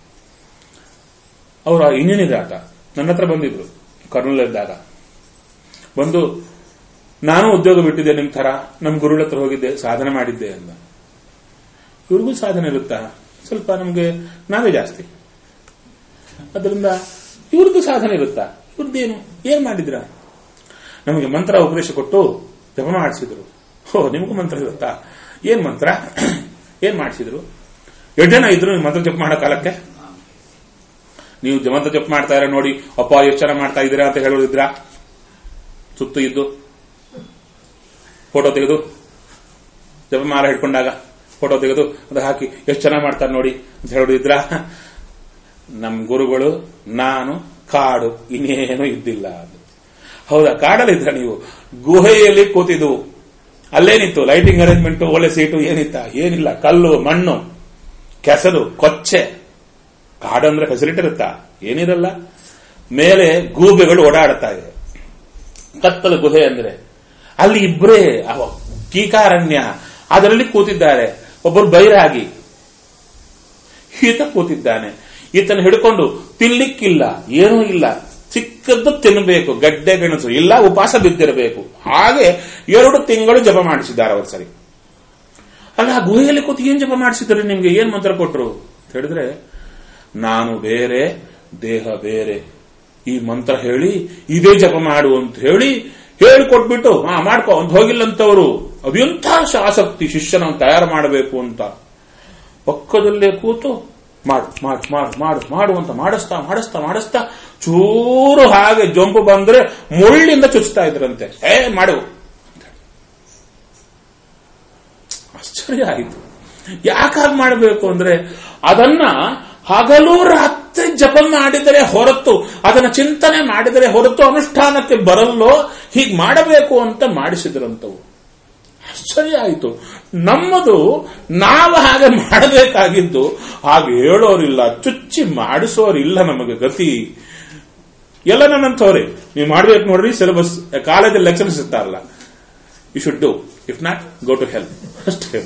ಅವರ ಇಂಜಿನಿಯರ್ ಆತ ನನ್ನ ಹತ್ರ ಬಂದಿದ್ರು ಕರ್ನೂಲ್ ಇದ್ದಾಗ ಬಂದು ನಾನು ಉದ್ಯೋಗ ಬಿಟ್ಟಿದ್ದೆ ನಿಮ್ ತರ ನಮ್ ಗುರುಗಳ ಹತ್ರ ಹೋಗಿದ್ದೆ ಸಾಧನೆ ಮಾಡಿದ್ದೆ ಅಂತ ಇವ್ರಿಗೂ ಸಾಧನೆ ಇರುತ್ತಾ ಸ್ವಲ್ಪ ನಮ್ಗೆ ನಾವೇ ಜಾಸ್ತಿ ಅದರಿಂದ ಇವ್ರದ್ದು ಸಾಧನೆ ಇರುತ್ತಾ ಇವ್ರದ್ದೇನು ಏನ್ ಮಾಡಿದ್ರ ನಮಗೆ ಮಂತ್ರ ಉಪದೇಶ ಕೊಟ್ಟು ಜಪ ಮಾಡಿಸಿದ್ರು ಹೋ ನಿಮಗೂ ಮಂತ್ರ ಇರುತ್ತಾ ಏನ್ ಮಂತ್ರ ಏನ್ ಮಾಡಿಸಿದ್ರು ಎಷ್ಟು ಜನ ಇದ್ರು ನೀವು ಮಂತ್ರ ಜಪ ಮಾಡೋ ಕಾಲಕ್ಕೆ ನೀವು ಮಂತ್ರ ಜಪ ಮಾಡ್ತಾ ಇರ ನೋಡಿ ಅಪ್ಪ ಎಷ್ಟು ಜನ ಮಾಡ್ತಾ ಇದ್ದೀರಾ ಅಂತ ಹೇಳೋದಿದ್ರಾ ಸುತ್ತು ಇದ್ದು ಫೋಟೋ ತೆಗೆದು ಜಪಮಾಲ ಹಿಡ್ಕೊಂಡಾಗ ಫೋಟೋ ತೆಗೆದು ಅದು ಹಾಕಿ ಎಷ್ಟು ಚೆನ್ನಾಗಿ ಮಾಡ್ತಾರೆ ನೋಡಿ ಅಂತ ಹೇಳೋದಿದ್ರ ನಮ್ ಗುರುಗಳು ನಾನು ಕಾಡು ಇನ್ನೇನು ಇದ್ದಿಲ್ಲ ಅದು ಹೌದಾ ಕಾಡಲ್ಲಿದ್ರ ನೀವು ಗುಹೆಯಲ್ಲಿ ಕೂತಿದ್ವು ಅಲ್ಲೇನಿತ್ತು ಲೈಟಿಂಗ್ ಅರೇಂಜ್ಮೆಂಟ್ ಒಳ್ಳೆ ಸೀಟು ಏನಿತ್ತ ಏನಿಲ್ಲ ಕಲ್ಲು ಮಣ್ಣು ಕೆಸರು ಕೊಚ್ಚೆ ಕಾಡಂದ್ರೆ ಫೆಸಿಲಿಟಿ ಇರುತ್ತಾ ಏನಿರಲ್ಲ ಮೇಲೆ ಗೂಬೆಗಳು ಓಡಾಡ್ತಾ ಇದೆ ಕತ್ತಲು ಗುಹೆ ಅಂದ್ರೆ ಅಲ್ಲಿ ಇಬ್ಬರೇ ಕೀಕಾರಣ್ಯ ಅದರಲ್ಲಿ ಕೂತಿದ್ದಾರೆ ಒಬ್ಬರು ಬೈರಾಗಿ ಈತ ಕೂತಿದ್ದಾನೆ ಈತನ ಹಿಡ್ಕೊಂಡು ತಿನ್ಲಿಕ್ಕಿಲ್ಲ ಏನೂ ಇಲ್ಲ ಸಿಕ್ಕದ್ದು ತಿನ್ನಬೇಕು ಗಡ್ಡೆ ಗೆಣಸು ಇಲ್ಲ ಉಪವಾಸ ಬಿದ್ದಿರಬೇಕು ಹಾಗೆ ಎರಡು ತಿಂಗಳು ಜಪ ಮಾಡಿಸಿದ್ದಾರೆ ಅವರು ಸರಿ ಅಲ್ಲ ಆ ಗುಹೆಯಲ್ಲಿ ಕೂತು ಏನ್ ಜಪ ಮಾಡಿಸಿದ್ರು ನಿಮ್ಗೆ ಏನ್ ಮಂತ್ರ ಕೊಟ್ರು ಅಂತ ಹೇಳಿದ್ರೆ ನಾನು ಬೇರೆ ದೇಹ ಬೇರೆ ಈ ಮಂತ್ರ ಹೇಳಿ ಇದೇ ಜಪ ಮಾಡು ಅಂತ ಹೇಳಿ ಹೇಳಿಕೊಟ್ಬಿಟ್ಟು ಹಾ ಮಾಡ್ಕೋ ಅಂತ ಹೋಗಿಲ್ಲಂತವರು ಅದೆಂಥ ಆಸಕ್ತಿ ಶಿಷ್ಯನ ತಯಾರು ಮಾಡಬೇಕು ಅಂತ ಪಕ್ಕದಲ್ಲೇ ಕೂತು ಮಾಡು ಮಾಡು ಮಾಡು ಮಾಡು ಮಾಡು ಅಂತ ಮಾಡಿಸ್ತಾ ಮಾಡಿಸ್ತಾ ಮಾಡಿಸ್ತಾ ಚೂರು ಹಾಗೆ ಜೊಂಪು ಬಂದ್ರೆ ಮುಳ್ಳಿಂದ ಚುಚ್ತಾ ಇದ್ರಂತೆ ಏ ಮಾಡು ಆಶ್ಚರ್ಯ ಆಯಿತು ಯಾಕಾಗ್ ಮಾಡಬೇಕು ಅಂದ್ರೆ ಅದನ್ನ ಹಗಲು ರಾತ್ರಿ ಜಪ ಮಾಡಿದರೆ ಹೊರತು ಅದನ್ನ ಚಿಂತನೆ ಮಾಡಿದರೆ ಹೊರತು ಅನುಷ್ಠಾನಕ್ಕೆ ಬರಲ್ಲೋ ಹೀಗೆ ಮಾಡಬೇಕು ಅಂತ ಮಾಡಿಸಿದ್ರಂತವು ಆಶ್ಚರ್ಯ ಆಯಿತು ನಮ್ಮದು ನಾವು ಹಾಗೆ ಮಾಡಬೇಕಾಗಿದ್ದು ಹಾಗೆ ಹೇಳೋರಿಲ್ಲ ಚುಚ್ಚಿ ಮಾಡಿಸೋರಿಲ್ಲ ನಮಗೆ ಗತಿ ಎಲ್ಲ ನನ್ನಂಥವ್ರೆ ನೀವು ಮಾಡ್ಬೇಕು ನೋಡ್ರಿ ಸಿಲೆಬಸ್ ಕಾಲೇಜಲ್ಲಿ ಲೆಕ್ಚರ್ಸ್ ಇರ್ತಾರಲ್ಲ you should do if not go to help ಅಷ್ಟೇ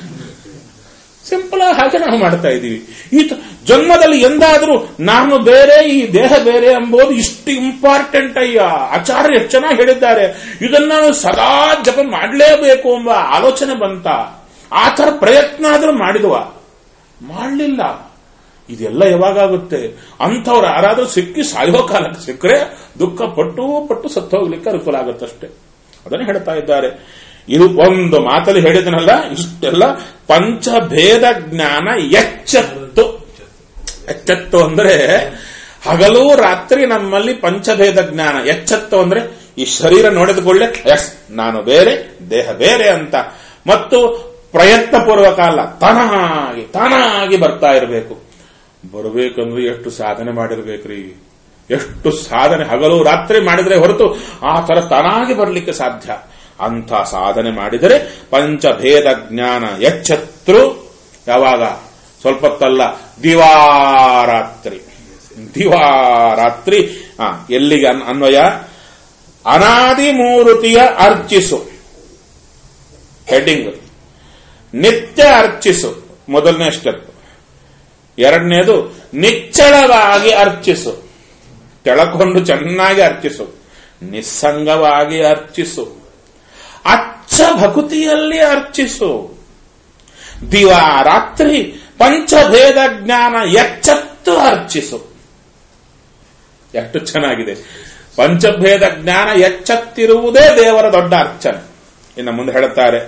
ಸಿಂಪಲ್ ಹಾಗೆ ನಾವು ಮಾಡ್ತಾ ಇದ್ದೀವಿ ಈ ತ- ಜನ್ಮದಲ್ಲಿ ಎಂದಾದರೂ ನಾನು ಬೇರೆ ಈ ದೇಹ ಬೇರೆ ಎಂಬುದು ಇಷ್ಟು ಇಂಪಾರ್ಟೆಂಟ್ ಅಯ್ಯ ಆಚಾರ್ಯ ಎಷ್ಟು ಚೆನ್ನಾಗಿ ಹೇಳಿದ್ದಾರೆ ಇದನ್ನ ನಾವು ಸದಾ ಜಪ ಮಾಡಲೇಬೇಕು ಎಂಬ ಆಲೋಚನೆ ಬಂತ ಆ ಥರ ಪ್ರಯತ್ನ ಆದರೂ ಮಾಡಿದವ ಮಾಡಲಿಲ್ಲ ಇದೆಲ್ಲ ಯಾವಾಗುತ್ತೆ ಅಂಥವ್ರು ಯಾರಾದ್ರೂ ಸಿಕ್ಕಿ ಸಾಯೋ ಕಾಲಕ್ಕೆ ಸಿಕ್ಕರೆ ದುಃಖ ಪಟ್ಟು ಪಟ್ಟು ಸತ್ತು ಹೋಗ್ಲಿಕ್ಕೆ ಅನುಕೂಲ ಆಗುತ್ತಷ್ಟೇ ಅದನ್ನು ಹೇಳ್ತಾ ಇದ್ದಾರೆ ಇದು ಒಂದು ಮಾತಲ್ಲಿ ಹೇಳಿದನಲ್ಲ ಇಷ್ಟೆಲ್ಲ ಪಂಚಭೇದ ಜ್ಞಾನ ಎಚ್ಚತ್ತು ಎಚ್ಚತ್ತು ಅಂದ್ರೆ ಹಗಲು ರಾತ್ರಿ ನಮ್ಮಲ್ಲಿ ಪಂಚಭೇದ ಜ್ಞಾನ ಎಚ್ಚತ್ತು ಅಂದ್ರೆ ಈ ಶರೀರ ನೋಡಿದ ಕೂಡಲೇ ಎಸ್ ನಾನು ಬೇರೆ ದೇಹ ಬೇರೆ ಅಂತ ಮತ್ತು ಪ್ರಯತ್ನ ಪೂರ್ವಕ ಅಲ್ಲ ತಾನಾಗಿ ತಾನಾಗಿ ಬರ್ತಾ ಇರಬೇಕು ಬರಬೇಕಂದ್ರೆ ಎಷ್ಟು ಸಾಧನೆ ಮಾಡಿರ್ಬೇಕ್ರಿ ಎಷ್ಟು ಸಾಧನೆ ಹಗಲು ರಾತ್ರಿ ಮಾಡಿದ್ರೆ ಹೊರತು ಆ ತರ ತಾನಾಗಿ ಬರಲಿಕ್ಕೆ ಸಾಧ್ಯ ಅಂಥ ಸಾಧನೆ ಮಾಡಿದರೆ ಪಂಚಭೇದ ಜ್ಞಾನ ಎಚ್ಚತ್ರು ಯಾವಾಗ ಸ್ವಲ್ಪ ಹೊತ್ತಲ್ಲ ದಿವಾರಾತ್ರಿ ದಿವಾರಾತ್ರಿ ಆ, ಎಲ್ಲಿಗೆ ಅನ್- ಅನ್ವಯ ಅನಾದಿ ಮೂರುತಿಯ ಅರ್ಚಿಸು ಹೆಡ್ಡಿಂಗ್ ನಿತ್ಯ ಅರ್ಚಿಸು ಮೊದಲನೇ ಸ್ಟೆಪ್ ಎರಡನೇದು ನಿಚ್ಚಳವಾಗಿ ಅರ್ಚಿಸು ಕೆಳಕೊಂಡು ಚೆನ್ನಾಗಿ ಅರ್ಚಿಸು ನಿಸ್ಸಂಗವಾಗಿ ಅರ್ಚಿಸು ಅಚ್ಚ ಭಕುತಿಯಲ್ಲಿ ಅರ್ಚಿಸು ದಿವಾ ರಾತ್ರಿ ಪಂಚಭೇದ ಜ್ಞಾನ ಎಚ್ಚತ್ತು ಅರ್ಚಿಸು ಎಷ್ಟು ಚೆನ್ನಾಗಿದೆ ಪಂಚಭೇದ ಜ್ಞಾನ ಎಚ್ಚತ್ತಿರುವುದೇ ದೇವರ ದೊಡ್ಡ ಅರ್ಚನೆ ಇನ್ನು ಮುಂದೆ ಹೇಳುತ್ತಾರೆ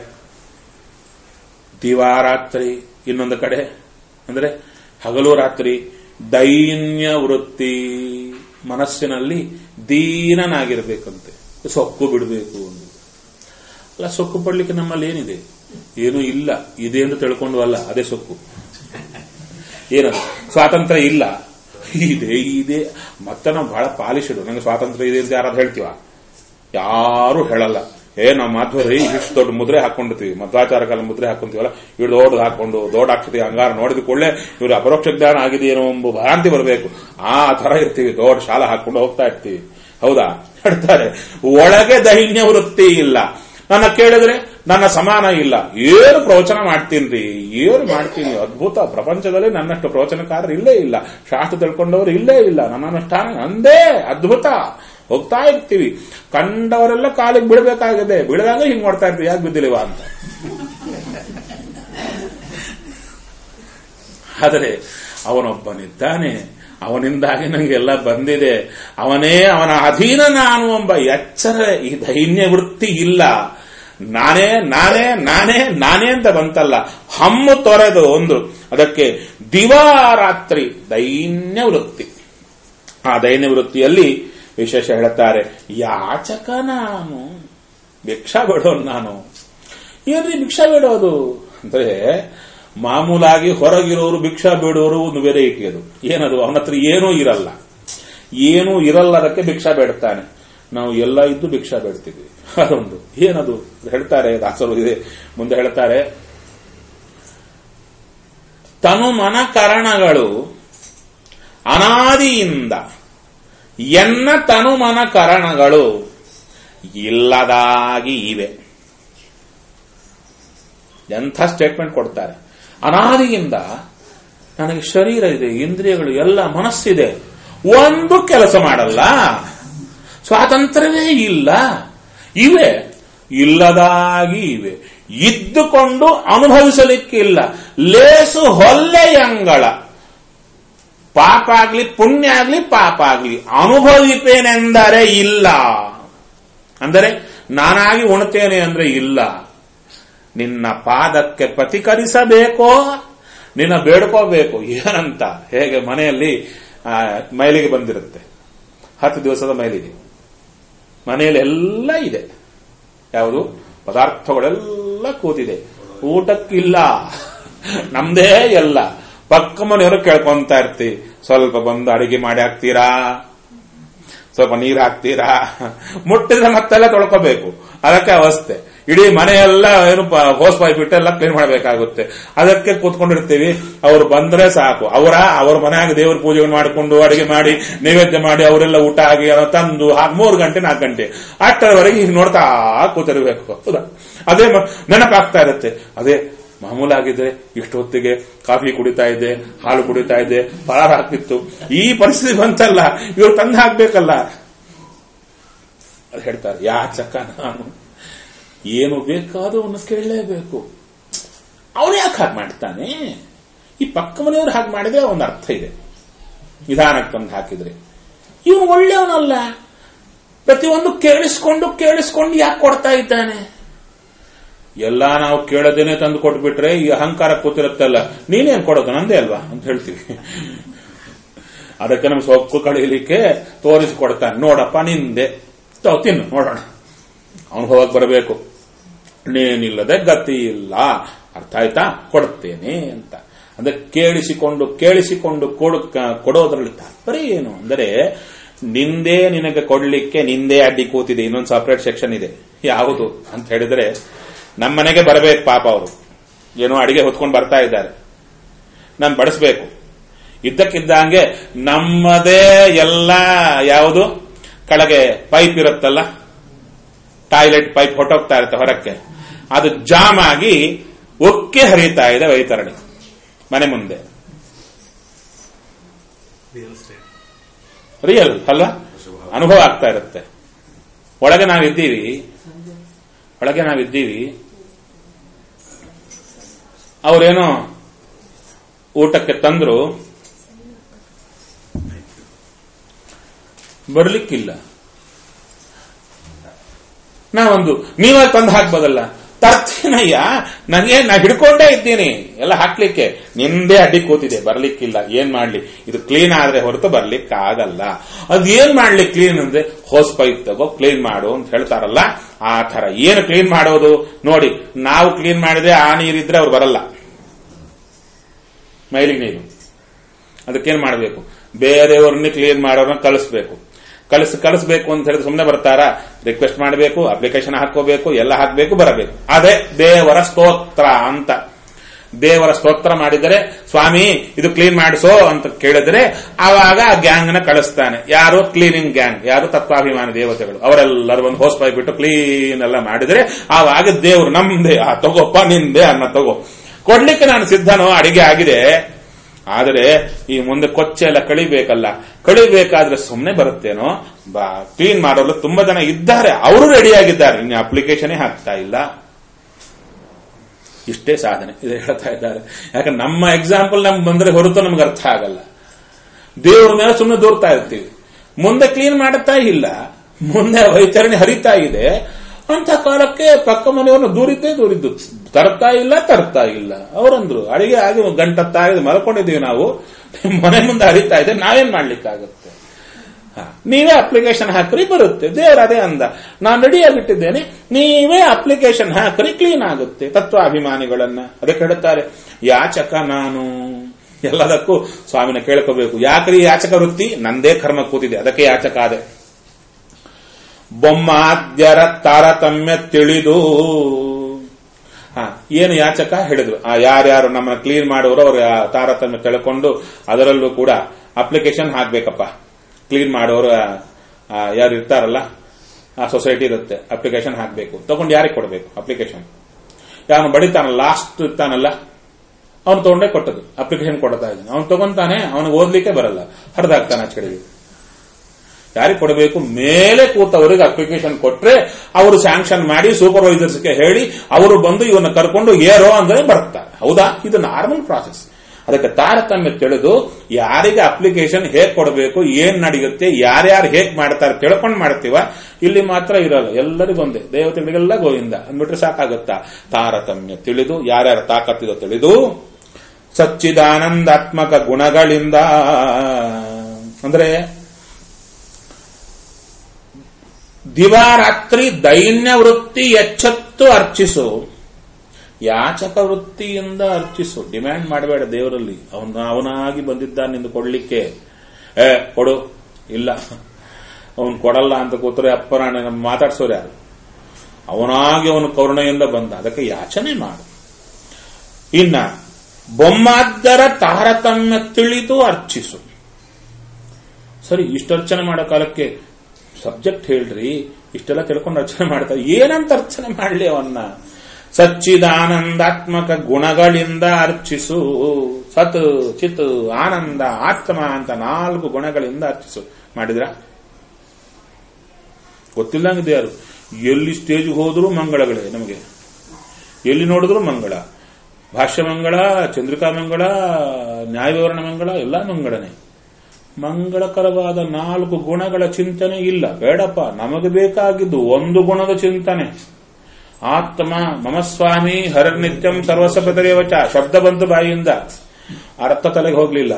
ದಿವಾರಾತ್ರಿ ಇನ್ನೊಂದು ಕಡೆ ಅಂದ್ರೆ ಹಗಲು ರಾತ್ರಿ ದೈನ್ಯ ವೃತ್ತಿ ಮನಸ್ಸಿನಲ್ಲಿ ದೀನನಾಗಿರ್ಬೇಕಂತೆ ಸೊಕ್ಕು ಬಿಡಬೇಕು ಅಂತ ಅಲ್ಲ ಸೊಕ್ಕು ಪಡ್ಲಿಕ್ಕೆ ನಮ್ಮಲ್ಲಿ ಏನಿದೆ ಏನೂ ಇಲ್ಲ ಇದೆ ಎಂದು ತಿಳ್ಕೊಂಡು ಅಲ್ಲ ಅದೇ ಸೊಕ್ಕು ಏನದು ಸ್ವಾತಂತ್ರ್ಯ ಇಲ್ಲ ಇದೆ ಇದೆ ಮತ್ತೆ ನಾವು ಬಹಳ ಪಾಲಿಸಿಡು ನಂಗೆ ಸ್ವಾತಂತ್ರ್ಯ ಇದೆ ಅಂತ ಯಾರಾದ್ರು ಹೇಳ್ತೀವ ಯಾರು ಹೇಳಲ್ಲ ಏ ನಾವು ಮಾಧ್ವರಿ ಇಷ್ಟು ದೊಡ್ಡ ಮುದ್ರೆ ಹಾಕೊಂಡಿರ್ತೀವಿ ಮಧ್ವಾಚಾರ ಕಾಲ ಮುದ್ರೆ ಹಾಕೊಂತೀವಲ್ಲ ಇವ್ರು ದೊಡ್ಡದು ಹಾಕೊಂಡು ದೊಡ್ಡ ಅಕ್ಷತೆ ಅಂಗಾರ ನೋಡಿದ ಕೂಡಲೇ ಇವ್ರು ಅಪರೋಕ್ಷ ಜ್ಞಾನ ಆಗಿದೆಯೇನೋ ಎಂಬ ಭ್ರಾಂತಿ ಬರಬೇಕು ಆ ತರ ಇರ್ತೀವಿ ದೊಡ್ಡ ಶಾಲ ಹಾಕೊಂಡು ಹೋಗ್ತಾ ಇರ್ತೀವಿ ಹೌದಾ ಹೇಳ್ತಾರೆ ಒಳಗೆ ದೈನ್ಯ ವೃತ್ತಿ ಇಲ್ಲ ನನ್ನ ಕೇಳಿದ್ರೆ ನನ್ನ ಸಮಾನ ಇಲ್ಲ ಏನು ಪ್ರವಚನ ಮಾಡ್ತೀನಿ ಏನು ಮಾಡ್ತೀನಿ ಅದ್ಭುತ ಪ್ರಪಂಚದಲ್ಲಿ ನನ್ನಷ್ಟು ಪ್ರವಚನಕಾರರು ಇಲ್ಲೇ ಇಲ್ಲ ಶಾಸ್ತ್ರ ತಿಳ್ಕೊಂಡವರು ಇಲ್ಲೇ ಇಲ್ಲ ನನ್ನ ಅನುಷ್ಠಾನ ನಂದೇ ಅದ್ಭುತ ಹೋಗ್ತಾ ಇರ್ತೀವಿ ಕಂಡವರೆಲ್ಲ ಕಾಲಿಗೆ ಬಿಡಬೇಕಾಗಿದೆ ಬಿಡದಾಗ ಹಿಂಗ್ ಮಾಡ್ತಾ ಇರ್ತೀವಿ ಯಾಕೆ ಬಿದ್ದಿಲ್ವಾ ಅಂತ ಆದರೆ ಅವನೊಬ್ಬನಿದ್ದಾನೆ ಅವನಿಂದಾಗಿ ನಂಗೆಲ್ಲ ಬಂದಿದೆ ಅವನೇ ಅವನ ಅಧೀನ ನಾನು ಎಂಬ ಎಚ್ಚರ ಈ ದೈನ್ಯ ವೃತ್ತಿ ಇಲ್ಲ ನಾನೇ ನಾನೇ ನಾನೇ ನಾನೇ ಅಂತ ಬಂತಲ್ಲ ಹಮ್ಮು ತೊರೆದು ಒಂದು ಅದಕ್ಕೆ ದಿವಾರಾತ್ರಿ ದೈನ್ಯ ವೃತ್ತಿ ಆ ದೈನ್ಯ ವೃತ್ತಿಯಲ್ಲಿ ವಿಶೇಷ ಹೇಳುತ್ತಾರೆ ಯಾಚಕ ನಾನು ಭಿಕ್ಷಾ ಬಿಡೋನು ನಾನು ಏನ್ರಿ ಭಿಕ್ಷಾ ಬಿಡೋದು ಅಂದ್ರೆ ಮಾಮೂಲಾಗಿ ಹೊರಗಿರೋರು ಭಿಕ್ಷಾ ಬೇಡೋರು ಒಂದು ವೆರೈಟಿ ಅದು ಏನದು ಅವನ ಹತ್ರ ಏನೂ ಇರಲ್ಲ ಏನೂ ಇರಲ್ಲದಕ್ಕೆ ಭಿಕ್ಷಾ ಬೇಡ್ತಾನೆ ನಾವು ಎಲ್ಲ ಇದ್ದು ಭಿಕ್ಷಾ ಬೇಡ್ತೀವಿ ಅದೊಂದು ಏನದು ಹೇಳ್ತಾರೆ ದಾಸರು ಇದೆ ಮುಂದೆ ಹೇಳ್ತಾರೆ ತನು ಮನ ಕರಣಗಳು ಅನಾದಿಯಿಂದ ಎನ್ನ ತನುಮನ ಕರಣಗಳು ಇಲ್ಲದಾಗಿ ಇವೆ ಎಂಥ ಸ್ಟೇಟ್ಮೆಂಟ್ ಕೊಡ್ತಾರೆ ಅನಾದಿಯಿಂದ ನನಗೆ ಶರೀರ ಇದೆ ಇಂದ್ರಿಯಗಳು ಎಲ್ಲ ಮನಸ್ಸಿದೆ ಒಂದು ಕೆಲಸ ಮಾಡಲ್ಲ ಸ್ವಾತಂತ್ರ್ಯವೇ ಇಲ್ಲ ಇವೆ ಇಲ್ಲದಾಗಿ ಇವೆ ಇದ್ದುಕೊಂಡು ಅನುಭವಿಸಲಿಕ್ಕಿಲ್ಲ ಲೇಸು ಹೊಲ್ಲೆಯಂಗಳ ಪಾಪ ಆಗ್ಲಿ ಪುಣ್ಯ ಆಗ್ಲಿ ಪಾಪ ಆಗ್ಲಿ ಅನುಭವಿಪೇನೆಂದರೆ ಇಲ್ಲ ಅಂದರೆ ನಾನಾಗಿ ಉಣ್ತೇನೆ ಅಂದ್ರೆ ಇಲ್ಲ ನಿನ್ನ ಪಾದಕ್ಕೆ ಪ್ರತಿಕರಿಸಬೇಕೋ ನಿನ್ನ ಬೇಡ್ಕೋಬೇಕು ಏನಂತ ಹೇಗೆ ಮನೆಯಲ್ಲಿ ಆ, ಮೈಲಿಗೆ ಬಂದಿರುತ್ತೆ ಹತ್ತು ದಿವಸದ ಮೈಲಿಗೆ ಮನೆಯಲ್ಲಿ ಎಲ್ಲ ಇದೆ ಯಾವುದು ಪದಾರ್ಥಗಳೆಲ್ಲ ಕೂತಿದೆ ಊಟಕ್ಕಿಲ್ಲ ನಮ್ದೇ ಎಲ್ಲ ಪಕ್ಕ ಮನೆಯವರು ಕೇಳ್ಕೊಂತ ಇರ್ತೀವಿ ಸ್ವಲ್ಪ ಬಂದು ಅಡಿಗೆ ಮಾಡಿ ಹಾಕ್ತೀರಾ ಸ್ವಲ್ಪ ನೀರು ಹಾಕ್ತೀರಾ ಮುಟ್ಟಿದ್ರೆ ಮತ್ತೆಲ್ಲ ತೊಳ್ಕೋಬೇಕು ಅದಕ್ಕೆ ಅವಸ್ಥೆ ಇಡೀ ಮನೆಯೆಲ್ಲ ಏನು ಹೋಸ್ ಪೈಪ್ ಇಟ್ಟು ಎಲ್ಲ ಕ್ಲೀನ್ ಮಾಡಬೇಕಾಗುತ್ತೆ ಅದಕ್ಕೆ ಕೂತ್ಕೊಂಡಿರ್ತೀವಿ ಅವ್ರು ಬಂದ್ರೆ ಸಾಕು ಅವರ ಅವ್ರ ಮನೆಯಾಗ ದೇವ್ರ ಪೂಜೆ ಮಾಡಿಕೊಂಡು ಅಡಿಗೆ ಮಾಡಿ ನೈವೇದ್ಯ ಮಾಡಿ ಅವರೆಲ್ಲ ಊಟ ಆಗಿ ಅದನ್ನ ತಂದು ಹಾಗೆ ಮೂರು ಗಂಟೆ ನಾಲ್ಕು ಗಂಟೆ ಅಷ್ಟರವರೆಗೆ ಹೀಗೆ ನೋಡ್ತಾ ಕೂತಿರ್ಬೇಕು ಹೌದಾ ಅದೇ ಮ- ನೆನಪಾಗ್ತಾ ಇರುತ್ತೆ ಅದೇ ಮಾಮೂಲಾಗಿದ್ರೆ ಇಷ್ಟು ಹೊತ್ತಿಗೆ ಕಾಫಿ ಕುಡಿತಾ ಇದ್ದೆ ಹಾಲು ಕುಡಿತಾ ಇದ್ದೆ ಫಲಾರ ಹಾಕ್ತಿತ್ತು ಈ ಪರಿಸ್ಥಿತಿ ಬಂತಲ್ಲ ಇವ್ರು ತಂದು ಹಾಕ್ಬೇಕಲ್ಲ ಅದು ಹೇಳ್ತಾರೆ ಯಾಚಕ ನಾನು ಏನು ಬೇಕಾದವನ್ನ ಕೇಳಲೇಬೇಕು ಅವನು ಯಾಕೆ ಹಾಗೆ ಮಾಡ್ತಾನೆ ಈ ಪಕ್ಕ ಮನೆಯವರು ಹಾಗೆ ಮಾಡಿದ್ರೆ ಒಂದು ಅರ್ಥ ಇದೆ ವಿಧಾನಕ್ಕೆ ತಂದು ಹಾಕಿದ್ರೆ ಇವನು ಒಳ್ಳೆಯವನಲ್ಲ ಪ್ರತಿಯೊಂದು ಕೇಳಿಸ್ಕೊಂಡು ಕೇಳಿಸ್ಕೊಂಡು ಯಾಕೆ ಕೊಡ್ತಾ ಇದ್ದಾನೆ ಎಲ್ಲ ನಾವು ಕೇಳದೇನೆ ತಂದು ಕೊಟ್ಬಿಟ್ರೆ ಈ ಅಹಂಕಾರ ಕೂತಿರುತ್ತಲ್ಲ ನೀನೇನ್ ಕೊಡೋದು ನಂದೇ ಅಲ್ವಾ ಅಂತ ಹೇಳ್ತೀವಿ ಅದಕ್ಕೆ ನಮ್ಗೆ ಸೊಕ್ಕು ಕಳೀಲಿಕ್ಕೆ ತೋರಿಸಿಕೊಡ್ತಾನೆ ನೋಡಪ್ಪ ನಿಂದೆ ತಗೋ ತಿನ್ನು ನೋಡೋಣ ಅವನು ಹೋಗಕ್ ಬರಬೇಕು ನೇನಿಲ್ಲದೆ ಗತಿ ಇಲ್ಲ ಅರ್ಥ ಆಯ್ತಾ ಕೊಡ್ತೇನೆ ಅಂತ ಅಂದ್ರೆ ಕೇಳಿಸಿಕೊಂಡು ಕೇಳಿಸಿಕೊಂಡು ಕೊಡು ಕೊಡೋದ್ರಲ್ಲಿ ತಾತ್ಪರ್ಯ ಏನು ಅಂದರೆ ನಿಂದೇ ನಿನಗೆ ಕೊಡ್ಲಿಕ್ಕೆ ನಿಂದೇ ಅಡ್ಡಿ ಕೂತಿದೆ ಇನ್ನೊಂದು ಸಪರೇಟ್ ಸೆಕ್ಷನ್ ಇದೆ ಯಾವುದು ಅಂತ ಹೇಳಿದ್ರೆ ನಮ್ಮನೆಗೆ ಬರಬೇಕು ಪಾಪ ಅವರು ಏನೋ ಅಡಿಗೆ ಹೊತ್ಕೊಂಡು ಬರ್ತಾ ಇದ್ದಾರೆ ನಾನು ಬಡಿಸ್ಬೇಕು ಇದ್ದಕ್ಕಿದ್ದಂಗೆ ನಮ್ಮದೇ ಎಲ್ಲ ಯಾವುದು ಕೆಳಗೆ ಪೈಪ್ ಇರುತ್ತಲ್ಲ ಟಾಯ್ಲೆಟ್ ಪೈಪ್ ಹೊಟ್ಟೋಗ್ತಾ ಇರುತ್ತೆ ಹೊರಕ್ಕೆ ಅದು ಜಾಮ್ ಆಗಿ ಒಕ್ಕೆ ಹರಿತಾ ಇದೆ ವೈತರಣಿ ಮನೆ ಮುಂದೆ ರಿಯಲ್ ಅಲ್ಲ ಅನುಭವ ಆಗ್ತಾ ಇರುತ್ತೆ ಒಳಗೆ ನಾವಿದ್ದೀವಿ ಒಳಗೆ ನಾವಿದ್ದೀವಿ ಅವರೇನೋ ಊಟಕ್ಕೆ ತಂದ್ರು ಬರ್ಲಿಕ್ಕಿಲ್ಲ ನಾವೊಂದು ನೀವೇ ತಂದು ಹಾಕ್ಬೋದಲ್ಲ ತರ್ತೀನಯ್ಯ ನನಗೆ ನಾ ಹಿಡ್ಕೊಂಡೇ ಇದ್ದೀನಿ ಎಲ್ಲ ಹಾಕ್ಲಿಕ್ಕೆ ನಿಂದೇ ಅಡ್ಡಿ ಕೂತಿದೆ ಬರ್ಲಿಕ್ಕಿಲ್ಲ ಏನ್ ಮಾಡ್ಲಿ ಇದು ಕ್ಲೀನ್ ಆದ್ರೆ ಹೊರತು ಬರ್ಲಿಕ್ಕೆ ಆಗಲ್ಲ ಅದ್ ಏನ್ ಮಾಡ್ಲಿ ಕ್ಲೀನ್ ಅಂದ್ರೆ ಹೋಸ್ ಪೈಪ್ ತಗೋ ಕ್ಲೀನ್ ಮಾಡು ಅಂತ ಹೇಳ್ತಾರಲ್ಲ ಆ ತರ ಏನು ಕ್ಲೀನ್ ಮಾಡೋದು ನೋಡಿ ನಾವು ಕ್ಲೀನ್ ಮಾಡಿದ್ರೆ ಆ ನೀರಿದ್ರೆ ಅವ್ರು ಬರಲ್ಲ ಮೈಲಿಗೆ ನೀರು ಅದಕ್ಕೇನ್ ಮಾಡಬೇಕು ಬೇರೆಯವ್ರನ್ನ ಕ್ಲೀನ್ ಮಾಡೋರನ್ನ ಕಳಿಸ್ಬೇಕು ಕಳಿಸ್ ಕಳಿಸ್ಬೇಕು ಅಂತ ಹೇಳಿದ್ರೆ ಸುಮ್ಮನೆ ಬರ್ತಾರಾ ರಿಕ್ವೆಸ್ಟ್ ಮಾಡಬೇಕು ಅಪ್ಲಿಕೇಶನ್ ಹಾಕೋಬೇಕು ಎಲ್ಲ ಹಾಕಬೇಕು ಬರಬೇಕು ಅದೇ ದೇವರ ಸ್ತೋತ್ರ ಅಂತ ದೇವರ ಸ್ತೋತ್ರ ಮಾಡಿದರೆ ಸ್ವಾಮಿ ಇದು ಕ್ಲೀನ್ ಮಾಡಿಸೋ ಅಂತ ಕೇಳಿದ್ರೆ ಆವಾಗ ಆ ಗ್ಯಾಂಗ್ ನ ಕಳಿಸ್ತಾನೆ ಯಾರು ಕ್ಲೀನಿಂಗ್ ಗ್ಯಾಂಗ್ ಯಾರು ತತ್ವಾಭಿಮಾನಿ ದೇವತೆಗಳು ಅವರೆಲ್ಲರೂ ಒಂದು ಹೋಸ್ ಬಿಟ್ಟು ಕ್ಲೀನ್ ಎಲ್ಲ ಮಾಡಿದ್ರೆ ಆವಾಗ ದೇವ್ರು ನಮ್ದೇ ಆ ತಗೋಪ್ಪ ನಿಂದೆ ಅನ್ನ ತಗೋ ಕೊಡ್ಲಿಕ್ಕೆ ನಾನು ಸಿದ್ಧನೋ ಅಡಿಗೆ ಆಗಿದೆ ಆದರೆ ಈ ಮುಂದೆ ಕೊಚ್ಚೆ ಎಲ್ಲ ಕಳಿಬೇಕಲ್ಲ ಕಳಿಬೇಕಾದ್ರೆ ಸುಮ್ಮನೆ ಬರುತ್ತೇನೋ ಬಾ ಕ್ಲೀನ್ ಮಾಡೋರು ತುಂಬಾ ಜನ ಇದ್ದಾರೆ ಅವರು ರೆಡಿಯಾಗಿದ್ದಾರೆ ಇನ್ನು ಅಪ್ಲಿಕೇಶನೇ ಹಾಕ್ತಾ ಇಲ್ಲ ಇಷ್ಟೇ ಸಾಧನೆ ಇದು ಹೇಳ್ತಾ ಇದ್ದಾರೆ ಯಾಕಂದ್ರೆ ನಮ್ಮ ಎಕ್ಸಾಂಪಲ್ ನಮ್ಗೆ ಬಂದ್ರೆ ಹೊರತು ನಮ್ಗೆ ಅರ್ಥ ಆಗಲ್ಲ ದೇವ್ರ ಮೇಲೆ ಸುಮ್ಮನೆ ದೂರ್ತಾ ಇರ್ತೀವಿ ಮುಂದೆ ಕ್ಲೀನ್ ಮಾಡುತ್ತಾ ಇಲ್ಲ ಮುಂದೆ ವೈತರಣೆ ಹರಿತಾ ಇದೆ ಅಂತ ಕಾಲಕ್ಕೆ ಪಕ್ಕ ಮನೆಯವ್ರನ್ನ ದೂರಿದ್ದೇ ದೂರಿದ್ದು ತರ್ತಾ ಇಲ್ಲ ತರ್ತಾ ಇಲ್ಲ ಅವರಂದ್ರು ಅಡಿಗೆ ಆಗಿ ಗಂಟತ್ತಾಗಿದೆ ಮಲ್ಕೊಂಡಿದ್ದೀವಿ ನಾವು ಮನೆ ಮುಂದೆ ಹರಿತಾ ಇದೆ ನಾವೇನ್ ಮಾಡ್ಲಿಕ್ಕಾಗುತ್ತೆ ಹ, ನೀವೇ ಅಪ್ಲಿಕೇಶನ್ ಹಾಕ್ರಿ ಬರುತ್ತೆ ದೇವ್ರ ಅದೇ ಅಂದ ನಾನು ರೆಡಿಯಾಗಿಟ್ಟಿದ್ದೇನೆ ನೀವೇ ಅಪ್ಲಿಕೇಶನ್ ಹಾಕ್ರಿ ಕ್ಲೀನ್ ಆಗುತ್ತೆ ತತ್ವಾಭಿಮಾನಿಗಳನ್ನ ಅದಕ್ಕೆ ಹೇಳುತ್ತಾರೆ ಯಾಚಕ ನಾನು ಎಲ್ಲದಕ್ಕೂ ಸ್ವಾಮಿನ ಕೇಳ್ಕೋಬೇಕು ಯಾಕ್ರಿ ಯಾಚಕ ವೃತ್ತಿ ನಂದೇ ಕರ್ಮ ಕೂತಿದೆ ಅದಕ್ಕೆ ಯಾಚಕ ಆದೆ ಬೊಮ್ಮಾದ್ಯರ ತಾರತಮ್ಯ ತಿಳಿದು ಹಾ ಏನು ಯಾಚಕ ಹೇಳಿದ್ರು ಆ ಯಾರ್ಯಾರು ನಮ್ಮ ಕ್ಲೀನ್ ಮಾಡೋರು ಅವ್ರ ತಾರತಮ್ಯ ತಿಳ್ಕೊಂಡು ಅದರಲ್ಲೂ ಕೂಡ ಅಪ್ಲಿಕೇಶನ್ ಹಾಕ್ಬೇಕಪ್ಪ ಕ್ಲೀನ್ ಮಾಡೋರು ಆ, ಯಾರು ಇರ್ತಾರಲ್ಲ ಆ ಸೊಸೈಟಿ ಇರುತ್ತೆ ಅಪ್ಲಿಕೇಶನ್ ಹಾಕಬೇಕು ತಗೊಂಡು ಯಾರಿಗೆ ಕೊಡಬೇಕು ಅಪ್ಲಿಕೇಶನ್ ಯಾವನು ಬಡಿತಾನಲ್ಲ ಲಾಸ್ಟ್ ಇರ್ತಾನಲ್ಲ ಅವನು ತಗೊಂಡೇ ಕೊಟ್ಟದು ಅಪ್ಲಿಕೇಶನ್ ಕೊಡ್ತಾ ಇದ್ದಾನೆ ಅವನು ತಗೊಂತಾನೆ ಅವನಿಗೆ ಓದ್ಲಿಕ್ಕೆ ಬರಲ್ಲ ಹರಿದಾಗ್ತಾನೆ ಆಚೆಗೆ ಯಾರಿಗೆ ಕೊಡಬೇಕು ಮೇಲೆ ಕೂತವರಿಗೆ ಅಪ್ಲಿಕೇಶನ್ ಕೊಟ್ರೆ ಅವರು ಸ್ಯಾಂಕ್ಷನ್ ಮಾಡಿ ಸೂಪರ್ವೈಸರ್ಸ್ಗೆ ಹೇಳಿ ಅವರು ಬಂದು ಇವನ್ನ ಕರ್ಕೊಂಡು ಏರೋ ಅಂದ್ರೆ ಬರ್ತಾರೆ ಹೌದಾ ಇದು ನಾರ್ಮಲ್ ಪ್ರಾಸೆಸ್ ಅದಕ್ಕೆ ತಾರತಮ್ಯ ತಿಳಿದು ಯಾರಿಗೆ ಅಪ್ಲಿಕೇಶನ್ ಹೇಗ್ ಕೊಡಬೇಕು ಏನ್ ನಡೆಯುತ್ತೆ ಯಾರ್ಯಾರು ಹೇಗ್ ಮಾಡ್ತಾರೆ ತಿಳ್ಕೊಂಡು ಮಾಡ್ತೀವ ಇಲ್ಲಿ ಮಾತ್ರ ಇರಲ್ಲ ಎಲ್ಲರಿಗೂ ಒಂದೇ ದೇವತೆಗಳಿಗೆಲ್ಲ ಗೋವಿಂದ ಅಂದ್ಬಿಟ್ರೆ ಸಾಕಾಗುತ್ತಾ ತಾರತಮ್ಯ ತಿಳಿದು ಯಾರ್ಯಾರ ತಾಕತ್ತಿದೋ ತಿಳಿದು ಸಚ್ಚಿದಾನಂದಾತ್ಮಕ ಗುಣಗಳಿಂದ ಅಂದ್ರೆ ದಿವಾರಾತ್ರಿ ದೈನ್ಯ ವೃತ್ತಿ ಎಚ್ಚತ್ತು ಅರ್ಚಿಸು ಯಾಚಕ ವೃತ್ತಿಯಿಂದ ಅರ್ಚಿಸು ಡಿಮ್ಯಾಂಡ್ ಮಾಡಬೇಡ ದೇವರಲ್ಲಿ ಅವನ ಅವನಾಗಿ ಬಂದಿದ್ದಾನೆ ನಿಂದು ಕೊಡ್ಲಿಕ್ಕೆ ಏ ಕೊಡು ಇಲ್ಲ ಅವನು ಕೊಡಲ್ಲ ಅಂತ ಕೂತ್ರೆ ಅಪ್ಪರಾಣೆ ನಮ್ಮ ಮಾತಾಡ್ಸೋರು ಯಾರು ಅವನಾಗಿ ಅವನ ಕರುಣೆಯಿಂದ ಬಂದ ಅದಕ್ಕೆ ಯಾಚನೆ ಮಾಡು ಇನ್ನ ಬೊಮ್ಮಾದ್ದರ ತಾರತಮ್ಯ ತಿಳಿದು ಅರ್ಚಿಸು ಸರಿ ಇಷ್ಟು ಅರ್ಚನೆ ಮಾಡೋ ಕಾಲಕ್ಕೆ ಸಬ್ಜೆಕ್ಟ್ ಹೇಳ್ರಿ ಇಷ್ಟೆಲ್ಲ ತಿಳ್ಕೊಂಡು ಅರ್ಚನೆ ಮಾಡ್ತಾರೆ ಏನಂತ ಅರ್ಚನೆ ಮಾಡಲಿ ಅವನ್ನ ಸಚ್ಚಿದಾನಂದಾತ್ಮಕ ಗುಣಗಳಿಂದ ಅರ್ಚಿಸು ಸತ್ ಚಿತ್ ಆನಂದ ಆತ್ಮ ಅಂತ ನಾಲ್ಕು ಗುಣಗಳಿಂದ ಅರ್ಚಿಸು ಮಾಡಿದ್ರ ಗೊತ್ತಿಲ್ಲಂಗಿದೆ ಯಾರು ಎಲ್ಲಿ ಸ್ಟೇಜ್ಗೆ ಹೋದ್ರೂ ಮಂಗಳಗಳೇ ನಮಗೆ ಎಲ್ಲಿ ನೋಡಿದ್ರು ಮಂಗಳ ಭಾಷ್ಯ ಮಂಗಳ ಚಂದ್ರಿಕಾ ಮಂಗಳ ನ್ಯಾಯವಿವರಣ ಮಂಗಳ ಎಲ್ಲ ಮಂಗಳನೇ ಮಂಗಳಕರವಾದ ನಾಲ್ಕು ಗುಣಗಳ ಚಿಂತನೆ ಇಲ್ಲ ಬೇಡಪ್ಪ ನಮಗೆ ಬೇಕಾಗಿದ್ದು ಒಂದು ಗುಣದ ಚಿಂತನೆ ಆತ್ಮ ಮಮಸ್ವಾಮಿ ಹರನಿತ್ಯಂ ಸರ್ವಸ್ವಪತರೇವಚ ಶಬ್ದ ಬಂತು ಬಾಯಿಯಿಂದ ಅರ್ಥ ತಲೆಗೆ ಹೋಗ್ಲಿಲ್ಲ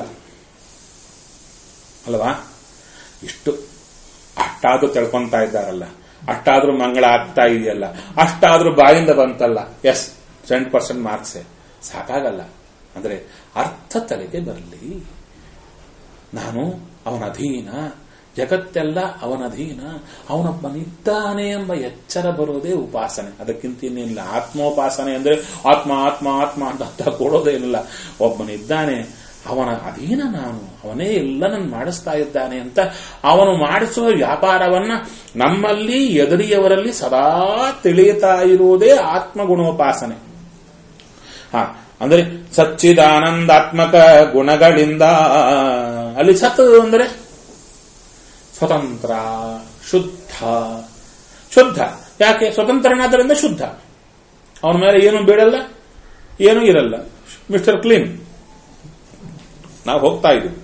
ಅಲ್ವಾ ಇಷ್ಟು ಅಷ್ಟಾದ್ರೂ ತಿಳ್ಕೊಂತಾ ಇದ್ದಾರಲ್ಲ ಅಷ್ಟಾದ್ರೂ ಮಂಗಳ ಆಗ್ತಾ ಇದೆಯಲ್ಲ ಅಷ್ಟಾದ್ರೂ ಬಾಯಿಂದ ಬಂತಲ್ಲ ಎಸ್ ಸೆವೆಂಟಿ ಪರ್ಸೆಂಟ್ ಮಾರ್ಕ್ಸೇ ಸಾಕಾಗಲ್ಲ ಅಂದ್ರೆ ಅರ್ಥ ತಲೆಗೆ ಬರಲಿ ನಾನು ಅವನ ಅಧೀನ ಜಗತ್ತೆಲ್ಲ ಅವನ ಅಧೀನ ಅವನೊಬ್ಬನಿದ್ದಾನೆ ಎಂಬ ಎಚ್ಚರ ಬರೋದೇ ಉಪಾಸನೆ ಅದಕ್ಕಿಂತ ಇನ್ನೇನಿಲ್ಲ ಆತ್ಮೋಪಾಸನೆ ಅಂದ್ರೆ ಆತ್ಮ ಆತ್ಮ ಆತ್ಮ ಅಂತ ಅರ್ಥ ಕೊಡೋದೇನಿಲ್ಲ ಒಬ್ಬನಿದ್ದಾನೆ ಅವನ ಅಧೀನ ನಾನು ಅವನೇ ಎಲ್ಲ ನನ್ನ ಮಾಡಿಸ್ತಾ ಇದ್ದಾನೆ ಅಂತ ಅವನು ಮಾಡಿಸುವ ವ್ಯಾಪಾರವನ್ನ ನಮ್ಮಲ್ಲಿ ಎದುರಿಯವರಲ್ಲಿ ಸದಾ ತಿಳಿಯುತ್ತಾ ಇರುವುದೇ ಆತ್ಮಗುಣೋಪಾಸನೆ ಹ ಅಂದ್ರೆ ಸಚ್ಚಿದಾನಂದಾತ್ಮಕ ಗುಣಗಳಿಂದ ಅಲ್ಲಿ ಸತ್ ಅಂದ್ರೆ ಸ್ವತಂತ್ರ ಶುದ್ಧ ಶುದ್ಧ ಯಾಕೆ ಸ್ವತಂತ್ರನಾದ್ದರಿಂದ ಶುದ್ಧ ಅವನ ಮೇಲೆ ಏನು ಬೀಳಲ್ಲ ಏನೂ ಇರಲ್ಲ ಮಿಸ್ಟರ್ ಕ್ಲೀನ್ ನಾವು ಹೋಗ್ತಾ ಇದ್ದೀವಿ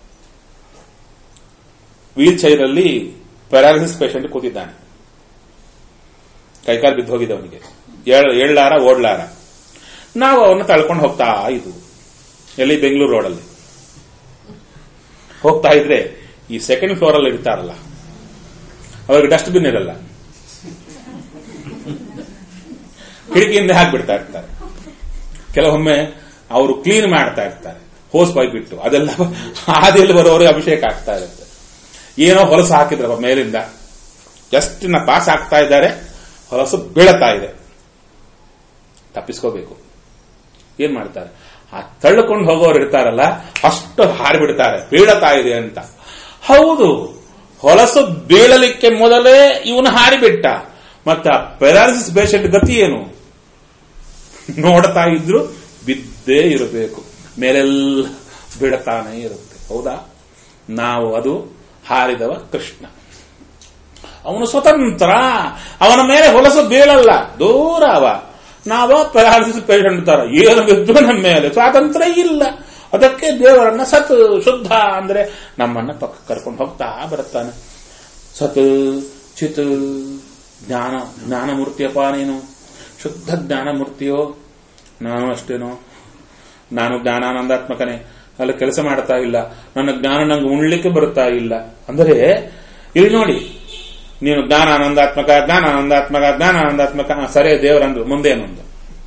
ವೀಲ್ ಚೈರಲ್ಲಿ ಪ್ಯಾರಾಲಿಸಿಸ್ ಪೇಷಂಟ್ ಕೂತಿದ್ದಾನೆ ಕೈಕಾಲು ಬಿದ್ದು ಹೋಗಿದೆ ಅವನಿಗೆ ಏಳ್ಲಾರ ಓಡ್ಲಾರ ನಾವು ಅವನ್ನ ತಳ್ಕೊಂಡು ಹೋಗ್ತಾ ಇದ್ವು ಎಲ್ಲಿ ಬೆಂಗಳೂರು ರೋಡಲ್ಲಿ ಹೋಗ್ತಾ ಇದ್ರೆ ಈ ಸೆಕೆಂಡ್ ಫ್ಲೋರ್ ಅಲ್ಲಿ ಇರ್ತಾರಲ್ಲ ಅವ್ರಿಗೆ ಡಸ್ಟ್ಬಿನ್ ಇರಲ್ಲ ಕಿಟಕಿಯಿಂದ ಹಾಕ್ಬಿಡ್ತಾ ಇರ್ತಾರೆ ಕೆಲವೊಮ್ಮೆ ಅವರು ಕ್ಲೀನ್ ಮಾಡ್ತಾ ಇರ್ತಾರೆ ಹೋಸ್ ಪೈಪ್ ಬಿಟ್ಟು ಅದೆಲ್ಲ ಹಾದಿಯಲ್ಲಿ ಬರೋರಿಗೆ ಅಭಿಷೇಕ ಆಗ್ತಾ ಇರುತ್ತೆ ಏನೋ ಹೊಲಸು ಹಾಕಿದ್ರಪ್ಪ ಮೇಲಿಂದ ಜಸ್ಟ್ ನ ಪಾಸ್ ಆಗ್ತಾ ಇದ್ದಾರೆ ಹೊಲಸು ಬೀಳತಾ ಇದೆ ತಪ್ಪಿಸ್ಕೋಬೇಕು ಏನ್ ಮಾಡ್ತಾರೆ ಆ ತಳ್ಳಿಕೊಂಡು ಹೋಗೋರು ಇರ್ತಾರಲ್ಲ ಅಷ್ಟು ಹಾರಿಬಿಡ್ತಾರೆ ಬೀಳತಾ ಇದೆ ಅಂತ ಹೌದು ಹೊಲಸು ಬೀಳಲಿಕ್ಕೆ ಮೊದಲೇ ಇವನು ಹಾರಿಬಿಟ್ಟ ಮತ್ತೆ ಆ ಪೆರಾಲಿಸಿಸ್ ಪೇಷಂಟ್ ಗತಿ ಏನು ನೋಡ್ತಾ ಇದ್ರು ಬಿದ್ದೇ ಇರಬೇಕು ಮೇಲೆಲ್ಲ ಬಿಡತಾನೆ ಇರುತ್ತೆ ಹೌದಾ ನಾವು ಅದು ಹಾರಿದವ ಕೃಷ್ಣ ಅವನು ಸ್ವತಂತ್ರ ಅವನ ಮೇಲೆ ಹೊಲಸು ಬೀಳಲ್ಲ ದೂರ ಅವ ನಾವ ಪ್ಯಾರಾಲಿಸಿಸ್ ಪೇಷಂಟ್ ತರ ಏನು ಬಿದ್ದು ನಮ್ಮ ಮೇಲೆ ಸ್ವಾತಂತ್ರ್ಯ ಇಲ್ಲ ಅದಕ್ಕೆ ದೇವರನ್ನ ಸತ್ ಶುದ್ಧ ಅಂದ್ರೆ ನಮ್ಮನ್ನ ಪಕ್ಕ ಕರ್ಕೊಂಡು ಹೋಗ್ತಾ ಬರುತ್ತಾನೆ ಸತ್ ಚಿತ್ ಜ್ಞಾನ ಜ್ಞಾನಮೂರ್ತಿಯಪ್ಪ ನೀನು ಶುದ್ಧ ಜ್ಞಾನಮೂರ್ತಿಯೋ ನಾನು ಅಷ್ಟೇನೋ ನಾನು ಜ್ಞಾನಾನಂದಾತ್ಮಕನೇ ಅಲ್ಲಿ ಕೆಲಸ ಮಾಡ್ತಾ ಇಲ್ಲ ನನ್ನ ಜ್ಞಾನ ನಂಗೆ ಉಣ್ಲಿಕ್ಕೆ ಬರುತ್ತಾ ಇಲ್ಲ ಅಂದರೆ ಇಲ್ಲಿ ನೋಡಿ ನೀನು ಜ್ಞಾನಾನಂದಾತ್ಮಕ ಜ್ಞಾನಾನಂದಾತ್ಮಕ ಜ್ಞಾನಾನಂದಾತ್ಮಕ ಸರಿ ದೇವರಂದ್ರು ಮುಂದೇನೊಂದು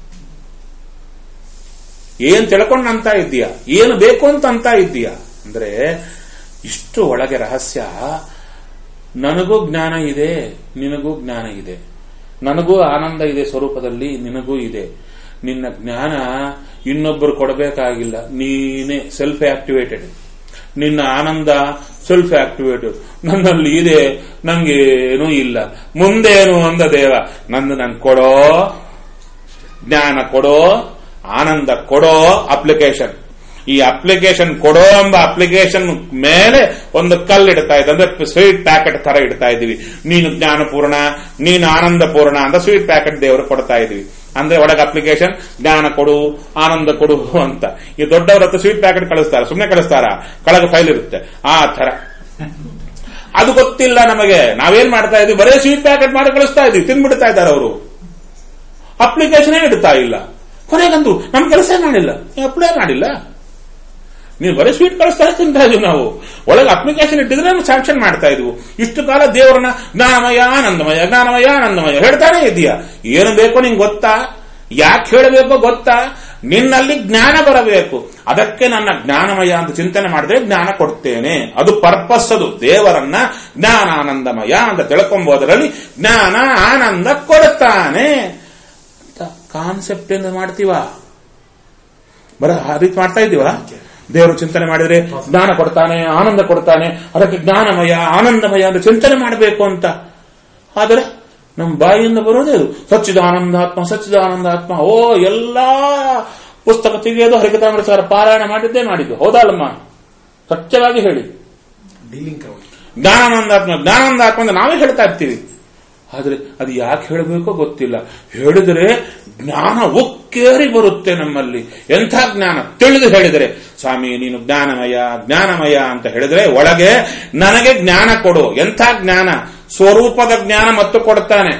ಏನ್ ತಿಳ್ಕೊಂಡು ಅಂತ ಇದ್ದೀಯ ಏನು ಬೇಕು ಅಂತ ಅಂತ ಇದ್ದೀಯ ಅಂದ್ರೆ ಇಷ್ಟು ಒಳಗೆ ರಹಸ್ಯ ನನಗೂ ಜ್ಞಾನ ಇದೆ ನಿನಗೂ ಜ್ಞಾನ ಇದೆ ನನಗೂ ಆನಂದ ಇದೆ ಸ್ವರೂಪದಲ್ಲಿ ನಿನಗೂ ಇದೆ ನಿನ್ನ ಜ್ಞಾನ ಇನ್ನೊಬ್ಬರು ಕೊಡಬೇಕಾಗಿಲ್ಲ ನೀನೇ ಸೆಲ್ಫ್ ಆಕ್ಟಿವೇಟೆಡ್ ನಿನ್ನ ಆನಂದ ಸೆಲ್ಫ್ ಆಕ್ಟಿವೇಟೆಡ್ ನನ್ನಲ್ಲಿ ಇದೆ ನಂಗೇನೂ ಇಲ್ಲ ಮುಂದೇನು ಅಂದ ದೇವ ನಂದು ನನ್ ಕೊಡೋ ಜ್ಞಾನ ಕೊಡೋ ಆನಂದ ಕೊಡೋ ಅಪ್ಲಿಕೇಶನ್ ಈ ಅಪ್ಲಿಕೇಶನ್ ಕೊಡೋ ಎಂಬ ಅಪ್ಲಿಕೇಶನ್ ಮೇಲೆ ಒಂದು ಕಲ್ಲು ಇಡ್ತಾ ಇದೆ ಅಂದ್ರೆ ಸ್ವೀಟ್ ಪ್ಯಾಕೆಟ್ ತರ ಇಡ್ತಾ ಇದೀವಿ ನೀನು ಜ್ಞಾನಪೂರ್ಣ ನೀನು ಆನಂದ ಪೂರ್ಣ ಅಂತ ಸ್ವೀಟ್ ಪ್ಯಾಕೆಟ್ ದೇವರು ಕೊಡ್ತಾ ಇದೀವಿ ಅಂದ್ರೆ ಒಳಗೆ ಅಪ್ಲಿಕೇಶನ್ ಜ್ಞಾನ ಕೊಡು ಆನಂದ ಕೊಡು ಅಂತ ಈ ದೊಡ್ಡವ್ರ ಹತ್ರ ಸ್ವೀಟ್ ಪ್ಯಾಕೆಟ್ ಕಳಿಸ್ತಾರೆ ಸುಮ್ಮನೆ ಕಳಿಸ್ತಾರ ಕೆಳಗೆ ಫೈಲ್ ಇರುತ್ತೆ ಆ ತರ ಅದು ಗೊತ್ತಿಲ್ಲ ನಮಗೆ ನಾವೇನ್ ಮಾಡ್ತಾ ಇದೀವಿ ಬರೇ ಸ್ವೀಟ್ ಪ್ಯಾಕೆಟ್ ಮಾಡಿ ಕಳಿಸ್ತಾ ಇದೀವಿ ತಿನ್ಬಿಡ್ತಾ ಇದ್ದಾರೆ ಅವರು ಅಪ್ಲಿಕೇಶನ್ ಇಡ್ತಾ ಇಲ್ಲ ಕೊನೆಗಂತೂ ನಮ್ ಕೆಲಸ ಮಾಡಿಲ್ಲ ಅಪ್ಲೈ ಮಾಡಿಲ್ಲ ನೀವು ಬರೀ ಸ್ವೀಟ್ ಕಳಿಸ್ತಾರೆ ತಿಂತಾ ಇದೀವಿ ನಾವು ಒಳಗೆ ಅಪ್ಲಿಕೇಶನ್ ಇಟ್ಟಿದ್ರೆ ನಾವು ಸ್ಯಾಂಕ್ಷನ್ ಮಾಡ್ತಾ ಇದ್ವು ಇಷ್ಟು ಕಾಲ ದೇವರನ್ನ ಜ್ಞಾನಮಯ ಆನಂದಮಯ ಜ್ಞಾನಮಯ ಆನಂದಮಯ ಹೇಳ್ತಾನೆ ಇದೆಯಾ ಏನು ಬೇಕೋ ನಿಂಗೆ ಗೊತ್ತಾ ಯಾಕೆ ಹೇಳಬೇಕೋ ಗೊತ್ತಾ ನಿನ್ನಲ್ಲಿ ಜ್ಞಾನ ಬರಬೇಕು ಅದಕ್ಕೆ ನನ್ನ ಜ್ಞಾನಮಯ ಅಂತ ಚಿಂತನೆ ಮಾಡಿದ್ರೆ ಜ್ಞಾನ ಕೊಡ್ತೇನೆ ಅದು ಪರ್ಪಸ್ ಅದು ದೇವರನ್ನ ಜ್ಞಾನ ಆನಂದಮಯ ಅಂತ ತಿಳ್ಕೊಂಬೋದರಲ್ಲಿ ಜ್ಞಾನ ಆನಂದ ಕೊಡುತ್ತಾನೆ ಅಂತ ಕಾನ್ಸೆಪ್ಟ್ ಎಂದು ಮಾಡ್ತೀವ ಬರ ಆ ರೀತಿ ಮಾಡ್ತಾ ಇದೀವ ದೇವರು ಚಿಂತನೆ ಮಾಡಿದ್ರೆ ಜ್ಞಾನ ಕೊಡ್ತಾನೆ ಆನಂದ ಕೊಡ್ತಾನೆ ಅದಕ್ಕೆ ಜ್ಞಾನಮಯ ಆನಂದಮಯ ಅಂತ ಚಿಂತನೆ ಮಾಡಬೇಕು ಅಂತ ಆದರೆ ನಮ್ಮ ಬಾಯಿಯಿಂದ ಬರೋದೇ ಅದು ಸಚ್ಚಿದಾನಂದಾತ್ಮ ಸಚ್ಚಿದಾನಂದಾತ್ಮ ಓ ಎಲ್ಲಾ ಪುಸ್ತಕ ತೆಗೆಯೋದು ಹರಿಕತಾಮೃತ ಪಾರಾಯಣ ಮಾಡಿದ್ದೇ ಮಾಡಿದ್ದು ಹೌದಲ್ಲಮ್ಮ ಸತ್ಯವಾಗಿ ಹೇಳಿ ಡೀಲಿಂಗ್ ಜ್ಞಾನಾನಂದಾತ್ಮ ಜ್ಞಾನಾನಂದಾತ್ಮ ಅಂತ ನಾವೇ ಹೇಳ್ತಾ ಇರ್ತೀವಿ ಆದ್ರೆ ಅದು ಯಾಕೆ ಹೇಳಬೇಕೋ ಗೊತ್ತಿಲ್ಲ ಹೇಳಿದರೆ ಜ್ಞಾನ ಉಕ್ಕೇರಿ ಬರುತ್ತೆ ನಮ್ಮಲ್ಲಿ ಎಂಥ ಜ್ಞಾನ ತಿಳಿದು ಹೇಳಿದರೆ ಸ್ವಾಮಿ ನೀನು ಜ್ಞಾನಮಯ ಜ್ಞಾನಮಯ ಅಂತ ಹೇಳಿದ್ರೆ ಒಳಗೆ ನನಗೆ ಜ್ಞಾನ ಕೊಡು ಎಂಥ ಜ್ಞಾನ ಸ್ವರೂಪದ ಜ್ಞಾನ ಮತ್ತು ಕೊಡ್ತಾನೆ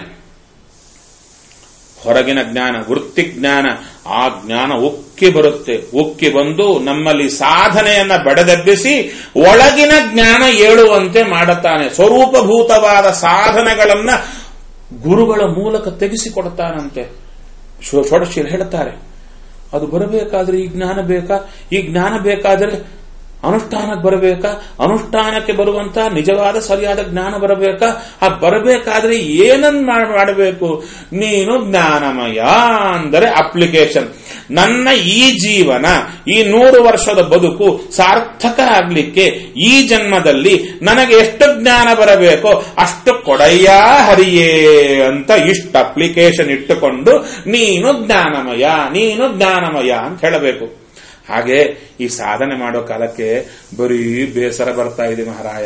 ಹೊರಗಿನ ಜ್ಞಾನ ವೃತ್ತಿ ಜ್ಞಾನ ಆ ಜ್ಞಾನ ಉಕ್ಕಿ ಬರುತ್ತೆ ಉಕ್ಕಿ ಬಂದು ನಮ್ಮಲ್ಲಿ ಸಾಧನೆಯನ್ನ ಬಡದೆಬ್ಬಿಸಿ ಒಳಗಿನ ಜ್ಞಾನ ಏಳುವಂತೆ ಮಾಡುತ್ತಾನೆ ಸ್ವರೂಪಭೂತವಾದ ಸಾಧನೆಗಳನ್ನ ಗುರುಗಳ ಮೂಲಕ ತೆಗೆಸಿಕೊಡ್ತಾನಂತೆ ಶೋ- ಷೋಡಶಿಯಲ್ಲಿ ಹೇಳುತ್ತಾರೆ ಅದು ಬರಬೇಕಾದ್ರೆ ಈ ಜ್ಞಾನ ಬೇಕಾ ಈ ಜ್ಞಾನ ಬೇಕಾದರೆ ಅನುಷ್ಠಾನಕ್ಕೆ ಬರಬೇಕಾ ಅನುಷ್ಠಾನಕ್ಕೆ ಬರುವಂತ ನಿಜವಾದ ಸರಿಯಾದ ಜ್ಞಾನ ಬರಬೇಕಾ ಆ ಬರಬೇಕಾದ್ರೆ ಏನನ್ ಮಾಡ್- ಮಾಡಬೇಕು ನೀನು ಜ್ಞಾನಮಯ ಅಂದರೆ ಅಪ್ಲಿಕೇಶನ್ ನನ್ನ ಈ ಜೀವನ ಈ ನೂರು ವರ್ಷದ ಬದುಕು ಸಾರ್ಥಕ ಆಗ್ಲಿಕ್ಕೆ ಈ ಜನ್ಮದಲ್ಲಿ ನನಗೆ ಎಷ್ಟು ಜ್ಞಾನ ಬರಬೇಕೋ ಅಷ್ಟು ಕೊಡಯ್ಯ ಹರಿಯೇ ಅಂತ ಇಷ್ಟ ಅಪ್ಲಿಕೇಶನ್ ಇಟ್ಟುಕೊಂಡು ನೀನು ಜ್ಞಾನಮಯ ನೀನು ಜ್ಞಾನಮಯ ಅಂತ ಹೇಳಬೇಕು ಹಾಗೆ ಈ ಸಾಧನೆ ಮಾಡೋ ಕಾಲಕ್ಕೆ ಬರೀ ಬೇಸರ ಬರ್ತಾ ಇದೆ ಮಹಾರಾಯ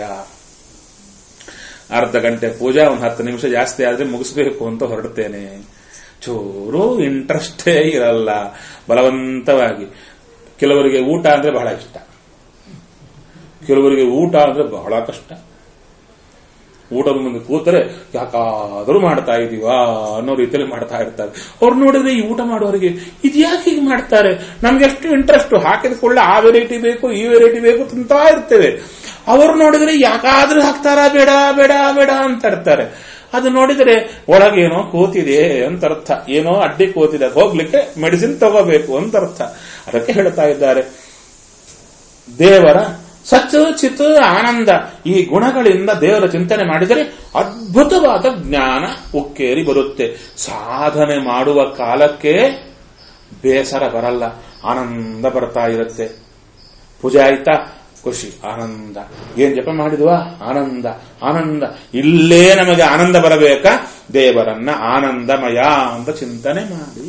ಅರ್ಧ ಗಂಟೆ ಪೂಜಾ ಒಂದು ಹತ್ತು ನಿಮಿಷ ಜಾಸ್ತಿ ಆದ್ರೆ ಮುಗಿಸ್ಬೇಕು ಅಂತ ಹೊರಡ್ತೇನೆ ಚೂರು ಇಂಟ್ರೆಸ್ಟೇ ಇರಲ್ಲ ಬಲವಂತವಾಗಿ ಕೆಲವರಿಗೆ ಊಟ ಅಂದ್ರೆ ಬಹಳ ಇಷ್ಟ ಕೆಲವರಿಗೆ ಊಟ ಅಂದ್ರೆ ಬಹಳ ಕಷ್ಟ ಊಟದ ಮುಂದೆ ಕೂತರೆ ಯಾಕಾದರೂ ಮಾಡ್ತಾ ಇದೀವಾ ಅನ್ನೋ ರೀತಿಯಲ್ಲಿ ಮಾಡ್ತಾ ಇರ್ತಾರೆ ಅವ್ರು ನೋಡಿದ್ರೆ ಈ ಊಟ ಮಾಡೋರಿಗೆ ಇದು ಯಾಕೆ ಹೀಗೆ ಮಾಡ್ತಾರೆ ನಮ್ಗೆ ಎಷ್ಟು ಇಂಟ್ರೆಸ್ಟ್ ಹಾಕಿದ ಕೂಡಲೇ ಆ ವೆರೈಟಿ ಬೇಕು ಈ ವೆರೈಟಿ ಬೇಕು ತಿಂತಾ ಇರ್ತೇವೆ ಅವರು ನೋಡಿದ್ರೆ ಯಾಕಾದ್ರೂ ಹಾಕ್ತಾರಾ ಬೇಡ ಬೇಡ ಬೇಡ ಅಂತ ಇರ್ತಾರೆ ಅದು ನೋಡಿದರೆ ಒಳಗೇನೋ ಕೂತಿದೆ ಅಂತ ಅರ್ಥ ಏನೋ ಅಡ್ಡಿ ಕೂತಿದೆ ಅದು ಹೋಗ್ಲಿಕ್ಕೆ ಮೆಡಿಸಿನ್ ತಗೋಬೇಕು ಅಂತ ಅರ್ಥ ಅದಕ್ಕೆ ಹೇಳ್ತಾ ಇದ್ದಾರೆ ದೇವರ ಸತ್ ಚಿತ್ ಆನಂದ ಈ ಗುಣಗಳಿಂದ ದೇವರ ಚಿಂತನೆ ಮಾಡಿದರೆ ಅದ್ಭುತವಾದ ಜ್ಞಾನ ಉಕ್ಕೇರಿ ಬರುತ್ತೆ ಸಾಧನೆ ಮಾಡುವ ಕಾಲಕ್ಕೆ ಬೇಸರ ಬರಲ್ಲ ಆನಂದ ಬರ್ತಾ ಇರುತ್ತೆ ಪೂಜೆ ಆಯ್ತಾ ಖುಷಿ ಆನಂದ ಏನ್ ಜಪ ಮಾಡಿದ್ವಾ ಆನಂದ ಆನಂದ ಇಲ್ಲೇ ನಮಗೆ ಆನಂದ ಬರಬೇಕಾ ದೇವರನ್ನ ಆನಂದಮಯ ಅಂತ ಚಿಂತನೆ ಮಾಡಿ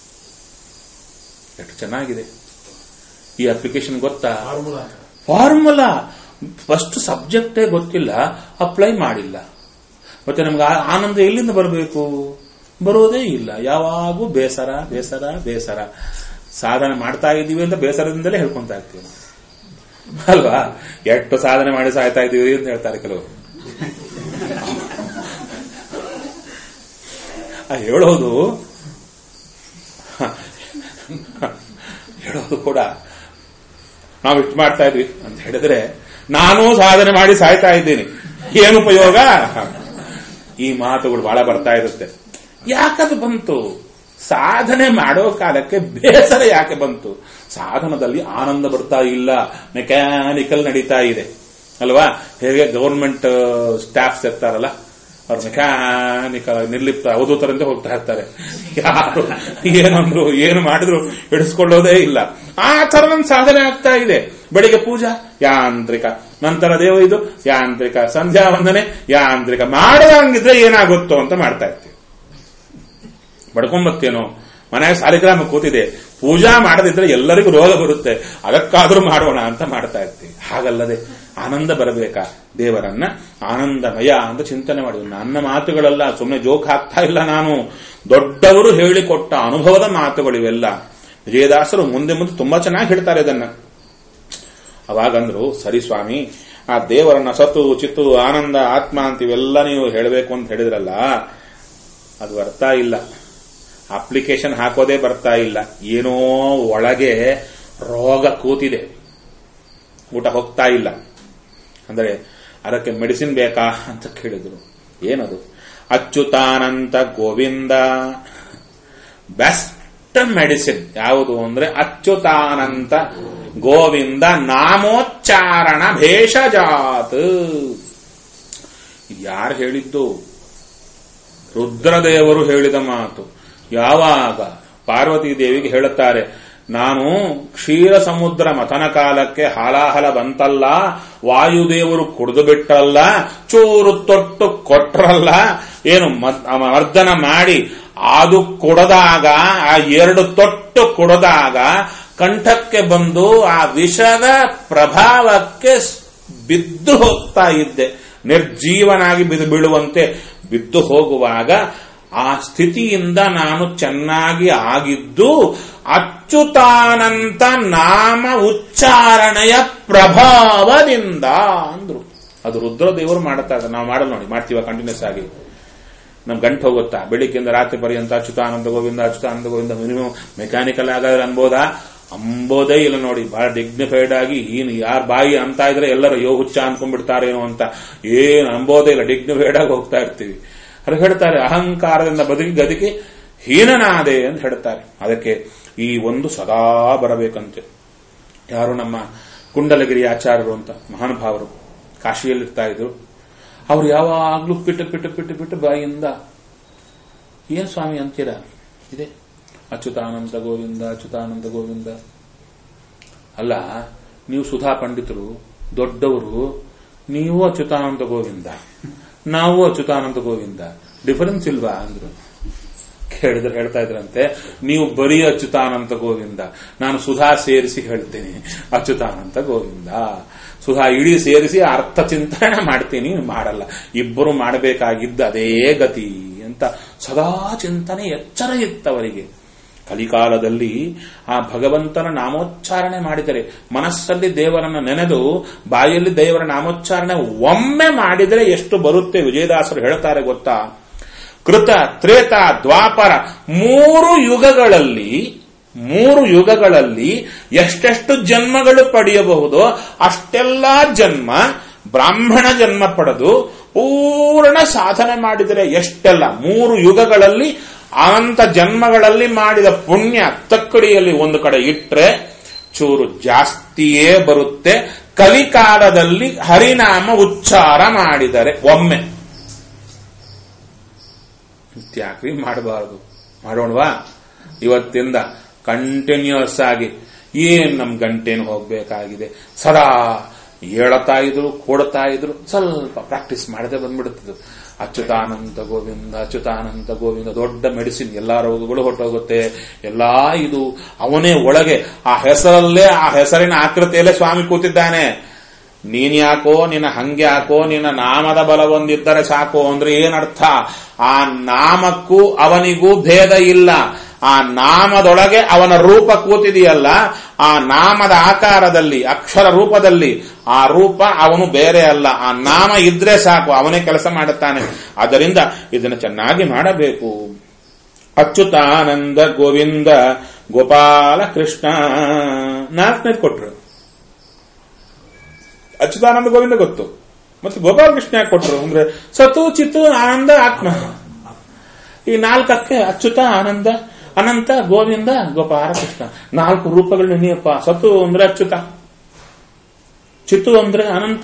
ಎಷ್ಟು ಚೆನ್ನಾಗಿದೆ ಈ ಅಪ್ಲಿಕೇಶನ್ ಗೊತ್ತಾ ಫಾರ್ಮುಲಾ ಫಾರ್ಮುಲಾ ಫಸ್ಟ್ ಸಬ್ಜೆಕ್ಟೇ ಗೊತ್ತಿಲ್ಲ ಅಪ್ಲೈ ಮಾಡಿಲ್ಲ ಮತ್ತೆ ನಮ್ಗೆ ಆ- ಆನಂದ ಎಲ್ಲಿಂದ ಬರಬೇಕು ಬರೋದೇ ಇಲ್ಲ ಯಾವಾಗೂ ಬೇಸರ ಬೇಸರ ಬೇಸರ ಸಾಧನೆ ಮಾಡ್ತಾ ಇದ್ದೀವಿ ಅಂತ ಬೇಸರದಿಂದಲೇ ಹೇಳ್ಕೊಂತಾ ಇರ್ತೀವಿ ನಾವು. ಅಲ್ವಾ ಎಷ್ಟು ಸಾಧನೆ ಮಾಡಿ ಸಾಯ್ತಾ ಇದ್ದೀವಿ ಅಂತ ಹೇಳ್ತಾರೆ ಕೆಲವರು ಆ ಹೇಳೋದು ಹೇಳೋದು ಕೂಡ ನಾವು ಇಷ್ಟು ಮಾಡ್ತಾ ಇದ್ವಿ ಅಂತ ಹೇಳಿದ್ರೆ ನಾನು ಸಾಧನೆ ಮಾಡಿ ಸಾಯ್ತಾ ಇದ್ದೀನಿ ಏನು ಉಪಯೋಗ ಈ ಮಾತುಗಳು ಬಹಳ ಬರ್ತಾ ಇರುತ್ತೆ ಯಾಕದು ಬಂತು ಸಾಧನೆ ಮಾಡೋ ಕಾಲಕ್ಕೆ ಬೇಸರ ಯಾಕೆ ಬಂತು ಸಾಧನದಲ್ಲಿ ಆನಂದ ಬರ್ತಾ ಇಲ್ಲ ಮೆಕ್ಯಾನಿಕಲ್ ನಡೀತಾ ಇದೆ ಅಲ್ವಾ ಹೇಗೆ ಗವರ್ಮೆಂಟ್ ಸ್ಟಾಫ್ಸ್ ಇರ್ತಾರಲ್ಲ ಅವ್ರು ಮೆಕ್ಯಾನಿಕಲ್ ನಿರ್ಲಿಪ್ತ ಅವಧೂತರಂತೆ ಹೋಗ್ತಾ ಇರ್ತಾರೆ ಯಾರು ಏನಂದ್ರು ಏನು ಮಾಡಿದ್ರು ಹಿಡಿಸ್ಕೊಳ್ಳೋದೇ ಇಲ್ಲ ಆ ತರ ನನ್ನ ಸಾಧನೆ ಆಗ್ತಾ ಇದೆ ಬೆಳಿಗ್ಗೆ ಪೂಜಾ ಯಾಂತ್ರಿಕ ನಂತರ ದೇವ ಇದು ಯಾಂತ್ರಿಕ ಸಂಧ್ಯಾ ವಂದನೆ ಯಾಂತ್ರಿಕ ಮಾಡದಂಗಿದ್ರೆ ಏನಾಗುತ್ತೋ ಅಂತ ಮಾಡ್ತಾ ಇರ್ತೀವಿ ಬಡ್ಕೊಂಬತ್ತೇನೋ ಮನೆಯ ಸಾಲಿಗ್ರಾಮ ಕೂತಿದೆ ಪೂಜಾ ಮಾಡದಿದ್ರೆ ಎಲ್ಲರಿಗೂ ರೋಗ ಬರುತ್ತೆ ಅದಕ್ಕಾದ್ರೂ ಮಾಡೋಣ ಅಂತ ಮಾಡ್ತಾ ಇರ್ತೀವಿ ಹಾಗಲ್ಲದೆ ಆನಂದ ಬರಬೇಕಾ ದೇವರನ್ನ ಆನಂದಮಯ ಅಂತ ಚಿಂತನೆ ಮಾಡಿದ್ರು ನನ್ನ ಮಾತುಗಳೆಲ್ಲ ಸುಮ್ಮನೆ ಜೋಕ್ ಹಾಕ್ತಾ ಇಲ್ಲ ನಾನು ದೊಡ್ಡವರು ಹೇಳಿಕೊಟ್ಟ ಅನುಭವದ ಮಾತುಗಳಿವೆಲ್ಲ ವಿಜಯದಾಸರು ಮುಂದೆ ಮುಂದೆ ತುಂಬಾ ಚೆನ್ನಾಗಿ ಹೇಳ್ತಾರೆ ಇದನ್ನ ಅವಾಗಂದ್ರು ಸರಿ ಸ್ವಾಮಿ ಆ ದೇವರನ್ನ ಸತ್ತು ಚಿತ್ತು ಆನಂದ ಆತ್ಮ ಅಂತ ಇವೆಲ್ಲ ನೀವು ಹೇಳಬೇಕು ಅಂತ ಹೇಳಿದ್ರಲ್ಲ ಅದು ಬರ್ತಾ ಇಲ್ಲ ಅಪ್ಲಿಕೇಶನ್ ಹಾಕೋದೇ ಬರ್ತಾ ಇಲ್ಲ ಏನೋ ಒಳಗೆ ರೋಗ ಕೂತಿದೆ ಊಟ ಹೋಗ್ತಾ ಇಲ್ಲ ಅಂದರೆ ಅದಕ್ಕೆ ಮೆಡಿಸಿನ್ ಬೇಕಾ ಅಂತ ಕೇಳಿದ್ರು ಏನದು ಅಚ್ಯುತಾನಂತ ಗೋವಿಂದ ಬೆಸ್ಟ್ ಮೆಡಿಸಿನ್ ಯಾವುದು ಅಂದ್ರೆ ಅಚ್ಯುತಾನಂತ ಗೋವಿಂದ ನಾಮೋಚ್ಚಾರಣ ಭೇಷಜಾತ್ ಯಾರು ಹೇಳಿದ್ದು ರುದ್ರದೇವರು ಹೇಳಿದ ಮಾತು ಯಾವಾಗ ಪಾರ್ವತಿ ದೇವಿಗೆ ಹೇಳುತ್ತಾರೆ ನಾನು ಕ್ಷೀರ ಸಮುದ್ರ ಮಥನ ಕಾಲಕ್ಕೆ ಹಾಲಾಹಲ ಬಂತಲ್ಲ ವಾಯುದೇವರು ಕುಡಿದು ಬಿಟ್ರಲ್ಲ ಚೂರು ತೊಟ್ಟು ಕೊಟ್ರಲ್ಲ ಏನು ಮದ್- ಮರ್ದನ ಮಾಡಿ ಅದು ಕುಡದಾಗ ಆ ಎರಡು ತೊಟ್ಟು ಕುಡದಾಗ ಕಂಠಕ್ಕೆ ಬಂದು ಆ ವಿಷದ ಪ್ರಭಾವಕ್ಕೆ ಸ್- ಬಿದ್ದು ಹೋಗ್ತಾ ಇದ್ದೆ ನಿರ್ಜೀವನಾಗಿ ಬಿದ್ದು ಬೀಳುವಂತೆ ಬಿದ್ದು ಹೋಗುವಾಗ ಆ ಸ್ಥಿತಿಯಿಂದ ನಾನು ಚೆನ್ನಾಗಿ ಆಗಿದ್ದು ಅಚ್ಯುತಾನಂತ ನಾಮ ಉಚ್ಚಾರಣೆಯ ಪ್ರಭಾವದಿಂದ ಅಂದ್ರು ಅದು ರುದ್ರದೇವರು ಮಾಡ್ತಾರೆ ನಾವು ಮಾಡಲ್ಲ ನೋಡಿ ಮಾಡ್ತೀವ ಕಂಟಿನ್ಯೂಸ್ ಆಗಿ ನಮ್ ಗಂಟು ಹೋಗುತ್ತಾ ಬೆಳಿಗ್ಗೆಯಿಂದ ರಾತ್ರಿ ಪರ್ಯಂತ ಅಚ್ಯುತಾನಂದ ಗೋವಿಂದ ಅಚ್ಯುತಾನಂದ ಗೋವಿಂದ ಮಿನಿಮಮ್ ಮೆಕ್ಯಾನಿಕಲ್ ಆಗಾದ್ರೆ ಅನ್ಬೋದಾ ಅಂಬೋದೇ ಇಲ್ಲ ನೋಡಿ ಬಹಳ ಡಿಗ್ನಿಫೈಡ್ ಆಗಿ ಏನು ಯಾರ ಬಾಯಿ ಅಂತ ಇದ್ರೆ ಎಲ್ಲರೂ ಯೋ ಹುಚ್ಚ ಅನ್ಕೊಂಡ್ಬಿಡ್ತಾರೇನೋ ಅಂತ ಏನು ಅಂಬೋದೇ ಇಲ್ಲ ಡಿಗ್ನಿಫೈಡ್ ಆಗಿ ಹೋಗ್ತಾ ಇರ್ತೀವಿ ಅದು ಹೇಳ್ತಾರೆ ಅಹಂಕಾರದಿಂದ ಬದುಕಿ ಗದಿಗೆ ಹೀನನಾದೆ ಅಂತ ಹೇಳ್ತಾರೆ ಅದಕ್ಕೆ ಈ ಒಂದು ಸದಾ ಬರಬೇಕಂತೆ ಯಾರು ನಮ್ಮ ಕುಂಡಲಗಿರಿ ಆಚಾರ್ಯರು ಅಂತ ಮಹಾನುಭಾವರು ಕಾಶಿಯಲ್ಲಿರ್ತಾ ಇದ್ರು ಅವ್ರು ಯಾವಾಗ್ಲೂ ಪಿಟ್ಟು ಪಿಟ್ಟು ಪಿಟ್ಟು ಪಿಟ್ಟು ಬಾಯಿಯಿಂದ ಏನ್ ಸ್ವಾಮಿ ಅಂತೀರಾ ಇದೆ ಅಚ್ಯುತಾನಂದ ಗೋವಿಂದ ಅಚ್ಯುತಾನಂದ ಗೋವಿಂದ ಅಲ್ಲ ನೀವು ಸುಧಾ ಪಂಡಿತರು ದೊಡ್ಡವರು ನೀವು ಅಚ್ಯುತಾನಂದ ಗೋವಿಂದ ನಾವು ಅಚ್ಯುತಾನಂದ ಗೋವಿಂದ ಡಿಫರೆನ್ಸ್ ಇಲ್ವಾ ಅಂದ್ರು ಕೇಳಿದ್ರೆ ಹೇಳ್ತಾ ಇದ್ರಂತೆ ನೀವು ಬರೀ ಅಚ್ಯುತಾನಂತ ಗೋವಿಂದ ನಾನು ಸುಧಾ ಸೇರಿಸಿ ಹೇಳ್ತೀನಿ ಅಚ್ಯುತಾನಂತ ಗೋವಿಂದ ಸುಧಾ ಇಡೀ ಸೇರಿಸಿ ಅರ್ಥ ಚಿಂತನೆ ಮಾಡ್ತೀನಿ ಮಾಡಲ್ಲ ಇಬ್ಬರು ಮಾಡಬೇಕಾಗಿದ್ದ ಅದೇ ಗತಿ ಅಂತ ಸದಾ ಚಿಂತನೆ ಎಚ್ಚರ ಇತ್ತವರಿಗೆ ಕಲಿಕಾಲದಲ್ಲಿ ಆ ಭಗವಂತನ ನಾಮೋಚ್ಚಾರಣೆ ಮಾಡಿದರೆ ಮನಸ್ಸಲ್ಲಿ ದೇವರನ್ನ ನೆನೆದು ಬಾಯಲ್ಲಿ ದೇವರ ನಾಮೋಚ್ಚಾರಣೆ ಒಮ್ಮೆ ಮಾಡಿದರೆ ಎಷ್ಟು ಬರುತ್ತೆ ವಿಜಯದಾಸರು ಹೇಳ್ತಾರೆ ಗೊತ್ತಾ ಕೃತ ತ್ರೇತ ದ್ವಾಪರ ಮೂರು ಯುಗಗಳಲ್ಲಿ ಮೂರು ಯುಗಗಳಲ್ಲಿ ಎಷ್ಟೆಷ್ಟು ಜನ್ಮಗಳು ಪಡೆಯಬಹುದೋ ಅಷ್ಟೆಲ್ಲ ಜನ್ಮ ಬ್ರಾಹ್ಮಣ ಜನ್ಮ ಪಡೆದು ಪೂರ್ಣ ಸಾಧನೆ ಮಾಡಿದರೆ ಎಷ್ಟೆಲ್ಲ ಮೂರು ಯುಗಗಳಲ್ಲಿ ಅನಂತ ಜನ್ಮಗಳಲ್ಲಿ ಮಾಡಿದ ಪುಣ್ಯ ತಕ್ಕಡಿಯಲ್ಲಿ ಒಂದು ಕಡೆ ಇಟ್ರೆ ಚೂರು ಜಾಸ್ತಿಯೇ ಬರುತ್ತೆ ಕಲಿಕಾಲದಲ್ಲಿ ಹರಿನಾಮ ಉಚ್ಚಾರ ಮಾಡಿದರೆ ಒಮ್ಮೆ ಯಾಕ್ರಿ ಮಾಡಬಾರದು ಮಾಡೋಣವಾ ಇವತ್ತಿಂದ ಕಂಟಿನ್ಯೂಸ್ ಆಗಿ ಏನ್ ನಮ್ ಗಂಟೇನು ಹೋಗ್ಬೇಕಾಗಿದೆ ಸದಾ ಹೇಳ್ತಾ ಇದ್ರು ಕೊಡ್ತಾ ಇದ್ರು ಸ್ವಲ್ಪ ಪ್ರಾಕ್ಟೀಸ್ ಮಾಡದೆ ಬಂದ್ಬಿಡುತ್ತಿದ್ದು ಅಚ್ಯುತಾನಂತ ಗೋವಿಂದ ಅಚ್ಯುತಾನಂತ ಗೋವಿಂದ ದೊಡ್ಡ ಮೆಡಿಸಿನ್ ಎಲ್ಲಾ ರೋಗಗಳು ಹೊಟ್ಟೋಗುತ್ತೆ ಎಲ್ಲಾ ಇದು ಅವನೇ ಒಳಗೆ ಆ ಹೆಸರಲ್ಲೇ ಆ ಹೆಸರಿನ ಆಕೃತಿಯಲ್ಲೇ ಸ್ವಾಮಿ ಕೂತಿದ್ದಾನೆ ನೀನ್ ಯಾಕೋ ನಿನ್ನ ಹಂಗೆ ಯಾಕೋ ನಿನ್ನ ನಾಮದ ಬಲ ಒಂದಿದ್ದರೆ ಸಾಕು ಅಂದ್ರೆ ಏನರ್ಥ ಆ ನಾಮಕ್ಕೂ ಅವನಿಗೂ ಭೇದ ಇಲ್ಲ ಆ ನಾಮದೊಳಗೆ ಅವನ ರೂಪ ಕೂತಿದೆಯಲ್ಲ ಆ ನಾಮದ ಆಕಾರದಲ್ಲಿ ಅಕ್ಷರ ರೂಪದಲ್ಲಿ ಆ ರೂಪ ಅವನು ಬೇರೆ ಅಲ್ಲ ಆ ನಾಮ ಇದ್ರೆ ಸಾಕು ಅವನೇ ಕೆಲಸ ಮಾಡುತ್ತಾನೆ ಆದ್ದರಿಂದ ಇದನ್ನು ಚೆನ್ನಾಗಿ ಮಾಡಬೇಕು ಅಚ್ಯುತಾನಂದ ಗೋವಿಂದ ಗೋಪಾಲ ಕೃಷ್ಣ ನಾಲ್ಕನೇ ಕೊಟ್ರು ಅಚ್ಯುತಾನಂದ ಗೋವಿಂದ ಗೊತ್ತು ಮತ್ತೆ ಗೋಪಾಲ ಕೃಷ್ಣ ಯಾಕೆ ಕೊಟ್ರು ಅಂದ್ರೆ ಸತು ಚಿತ್ತು ಆನಂದ ಆತ್ಮ ಈ ನಾಲ್ಕಕ್ಕೆ ಅಚ್ಯುತ ಆನಂದ ಅನಂತ ಗೋವಿಂದ ಗೋಪಾಲ ಕೃಷ್ಣ ನಾಲ್ಕು ರೂಪಗಳು ನೆನೆಯಪ್ಪ ಸತು ಅಂದ್ರೆ ಅಚ್ಯುತ ಚಿತ್ತು ಅಂದ್ರೆ ಅನಂತ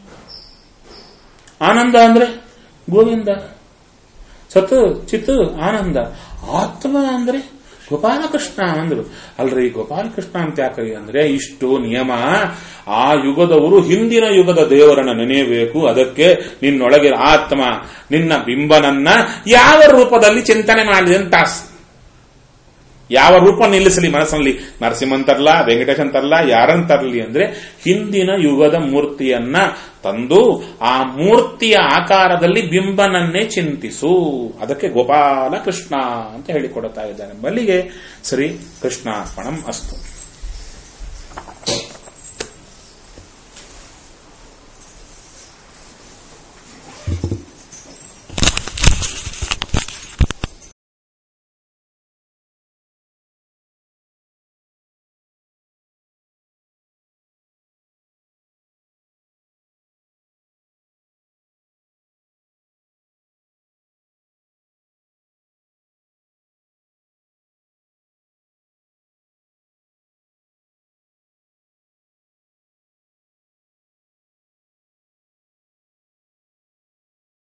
ಆನಂದ ಅಂದ್ರೆ ಗೋವಿಂದ ಸತು ಚಿತ್ತು ಆನಂದ ಆತ್ಮ ಅಂದ್ರೆ ಗೋಪಾಲಕೃಷ್ಣ ಅಂದ್ರು ಅಲ್ರಿ ಗೋಪಾಲಕೃಷ್ಣ ಅಂತ ಯಾಕ್ರಿ ಅಂದ್ರೆ ಇಷ್ಟು ನಿಯಮ ಆ ಯುಗದವರು ಹಿಂದಿನ ಯುಗದ ದೇವರನ್ನ ನೆನೆಯಬೇಕು ಅದಕ್ಕೆ ನಿನ್ನೊಳಗೆ ಆತ್ಮ ನಿನ್ನ ಬಿಂಬನನ್ನ ಯಾವ ರೂಪದಲ್ಲಿ ಚಿಂತನೆ ಮಾಡಿದೆ ಅಂತ ಯಾವ ರೂಪ ನಿಲ್ಲಿಸಲಿ ಮನಸ್ಸಿನಲ್ಲಿ ನರಸಿಂಹನ್ ತರಲ್ಲ ವೆಂಕಟೇಶನ್ ತರಲ್ಲ ಯಾರನ್ ತರಲಿ ಅಂದ್ರೆ ಹಿಂದಿನ ಯುಗದ ಮೂರ್ತಿಯನ್ನ ತಂದು ಆ ಮೂರ್ತಿಯ ಆಕಾರದಲ್ಲಿ ಬಿಂಬನನ್ನೇ ಚಿಂತಿಸು ಅದಕ್ಕೆ ಗೋಪಾಲ ಕೃಷ್ಣ ಅಂತ ಹೇಳಿಕೊಡುತ್ತಾ ಇದ್ದಾನೆ ಬಲ್ಲಿಗೆ ಸರಿ ಕೃಷ್ಣಾರ್ಪಣಂ ಅಸ್ತು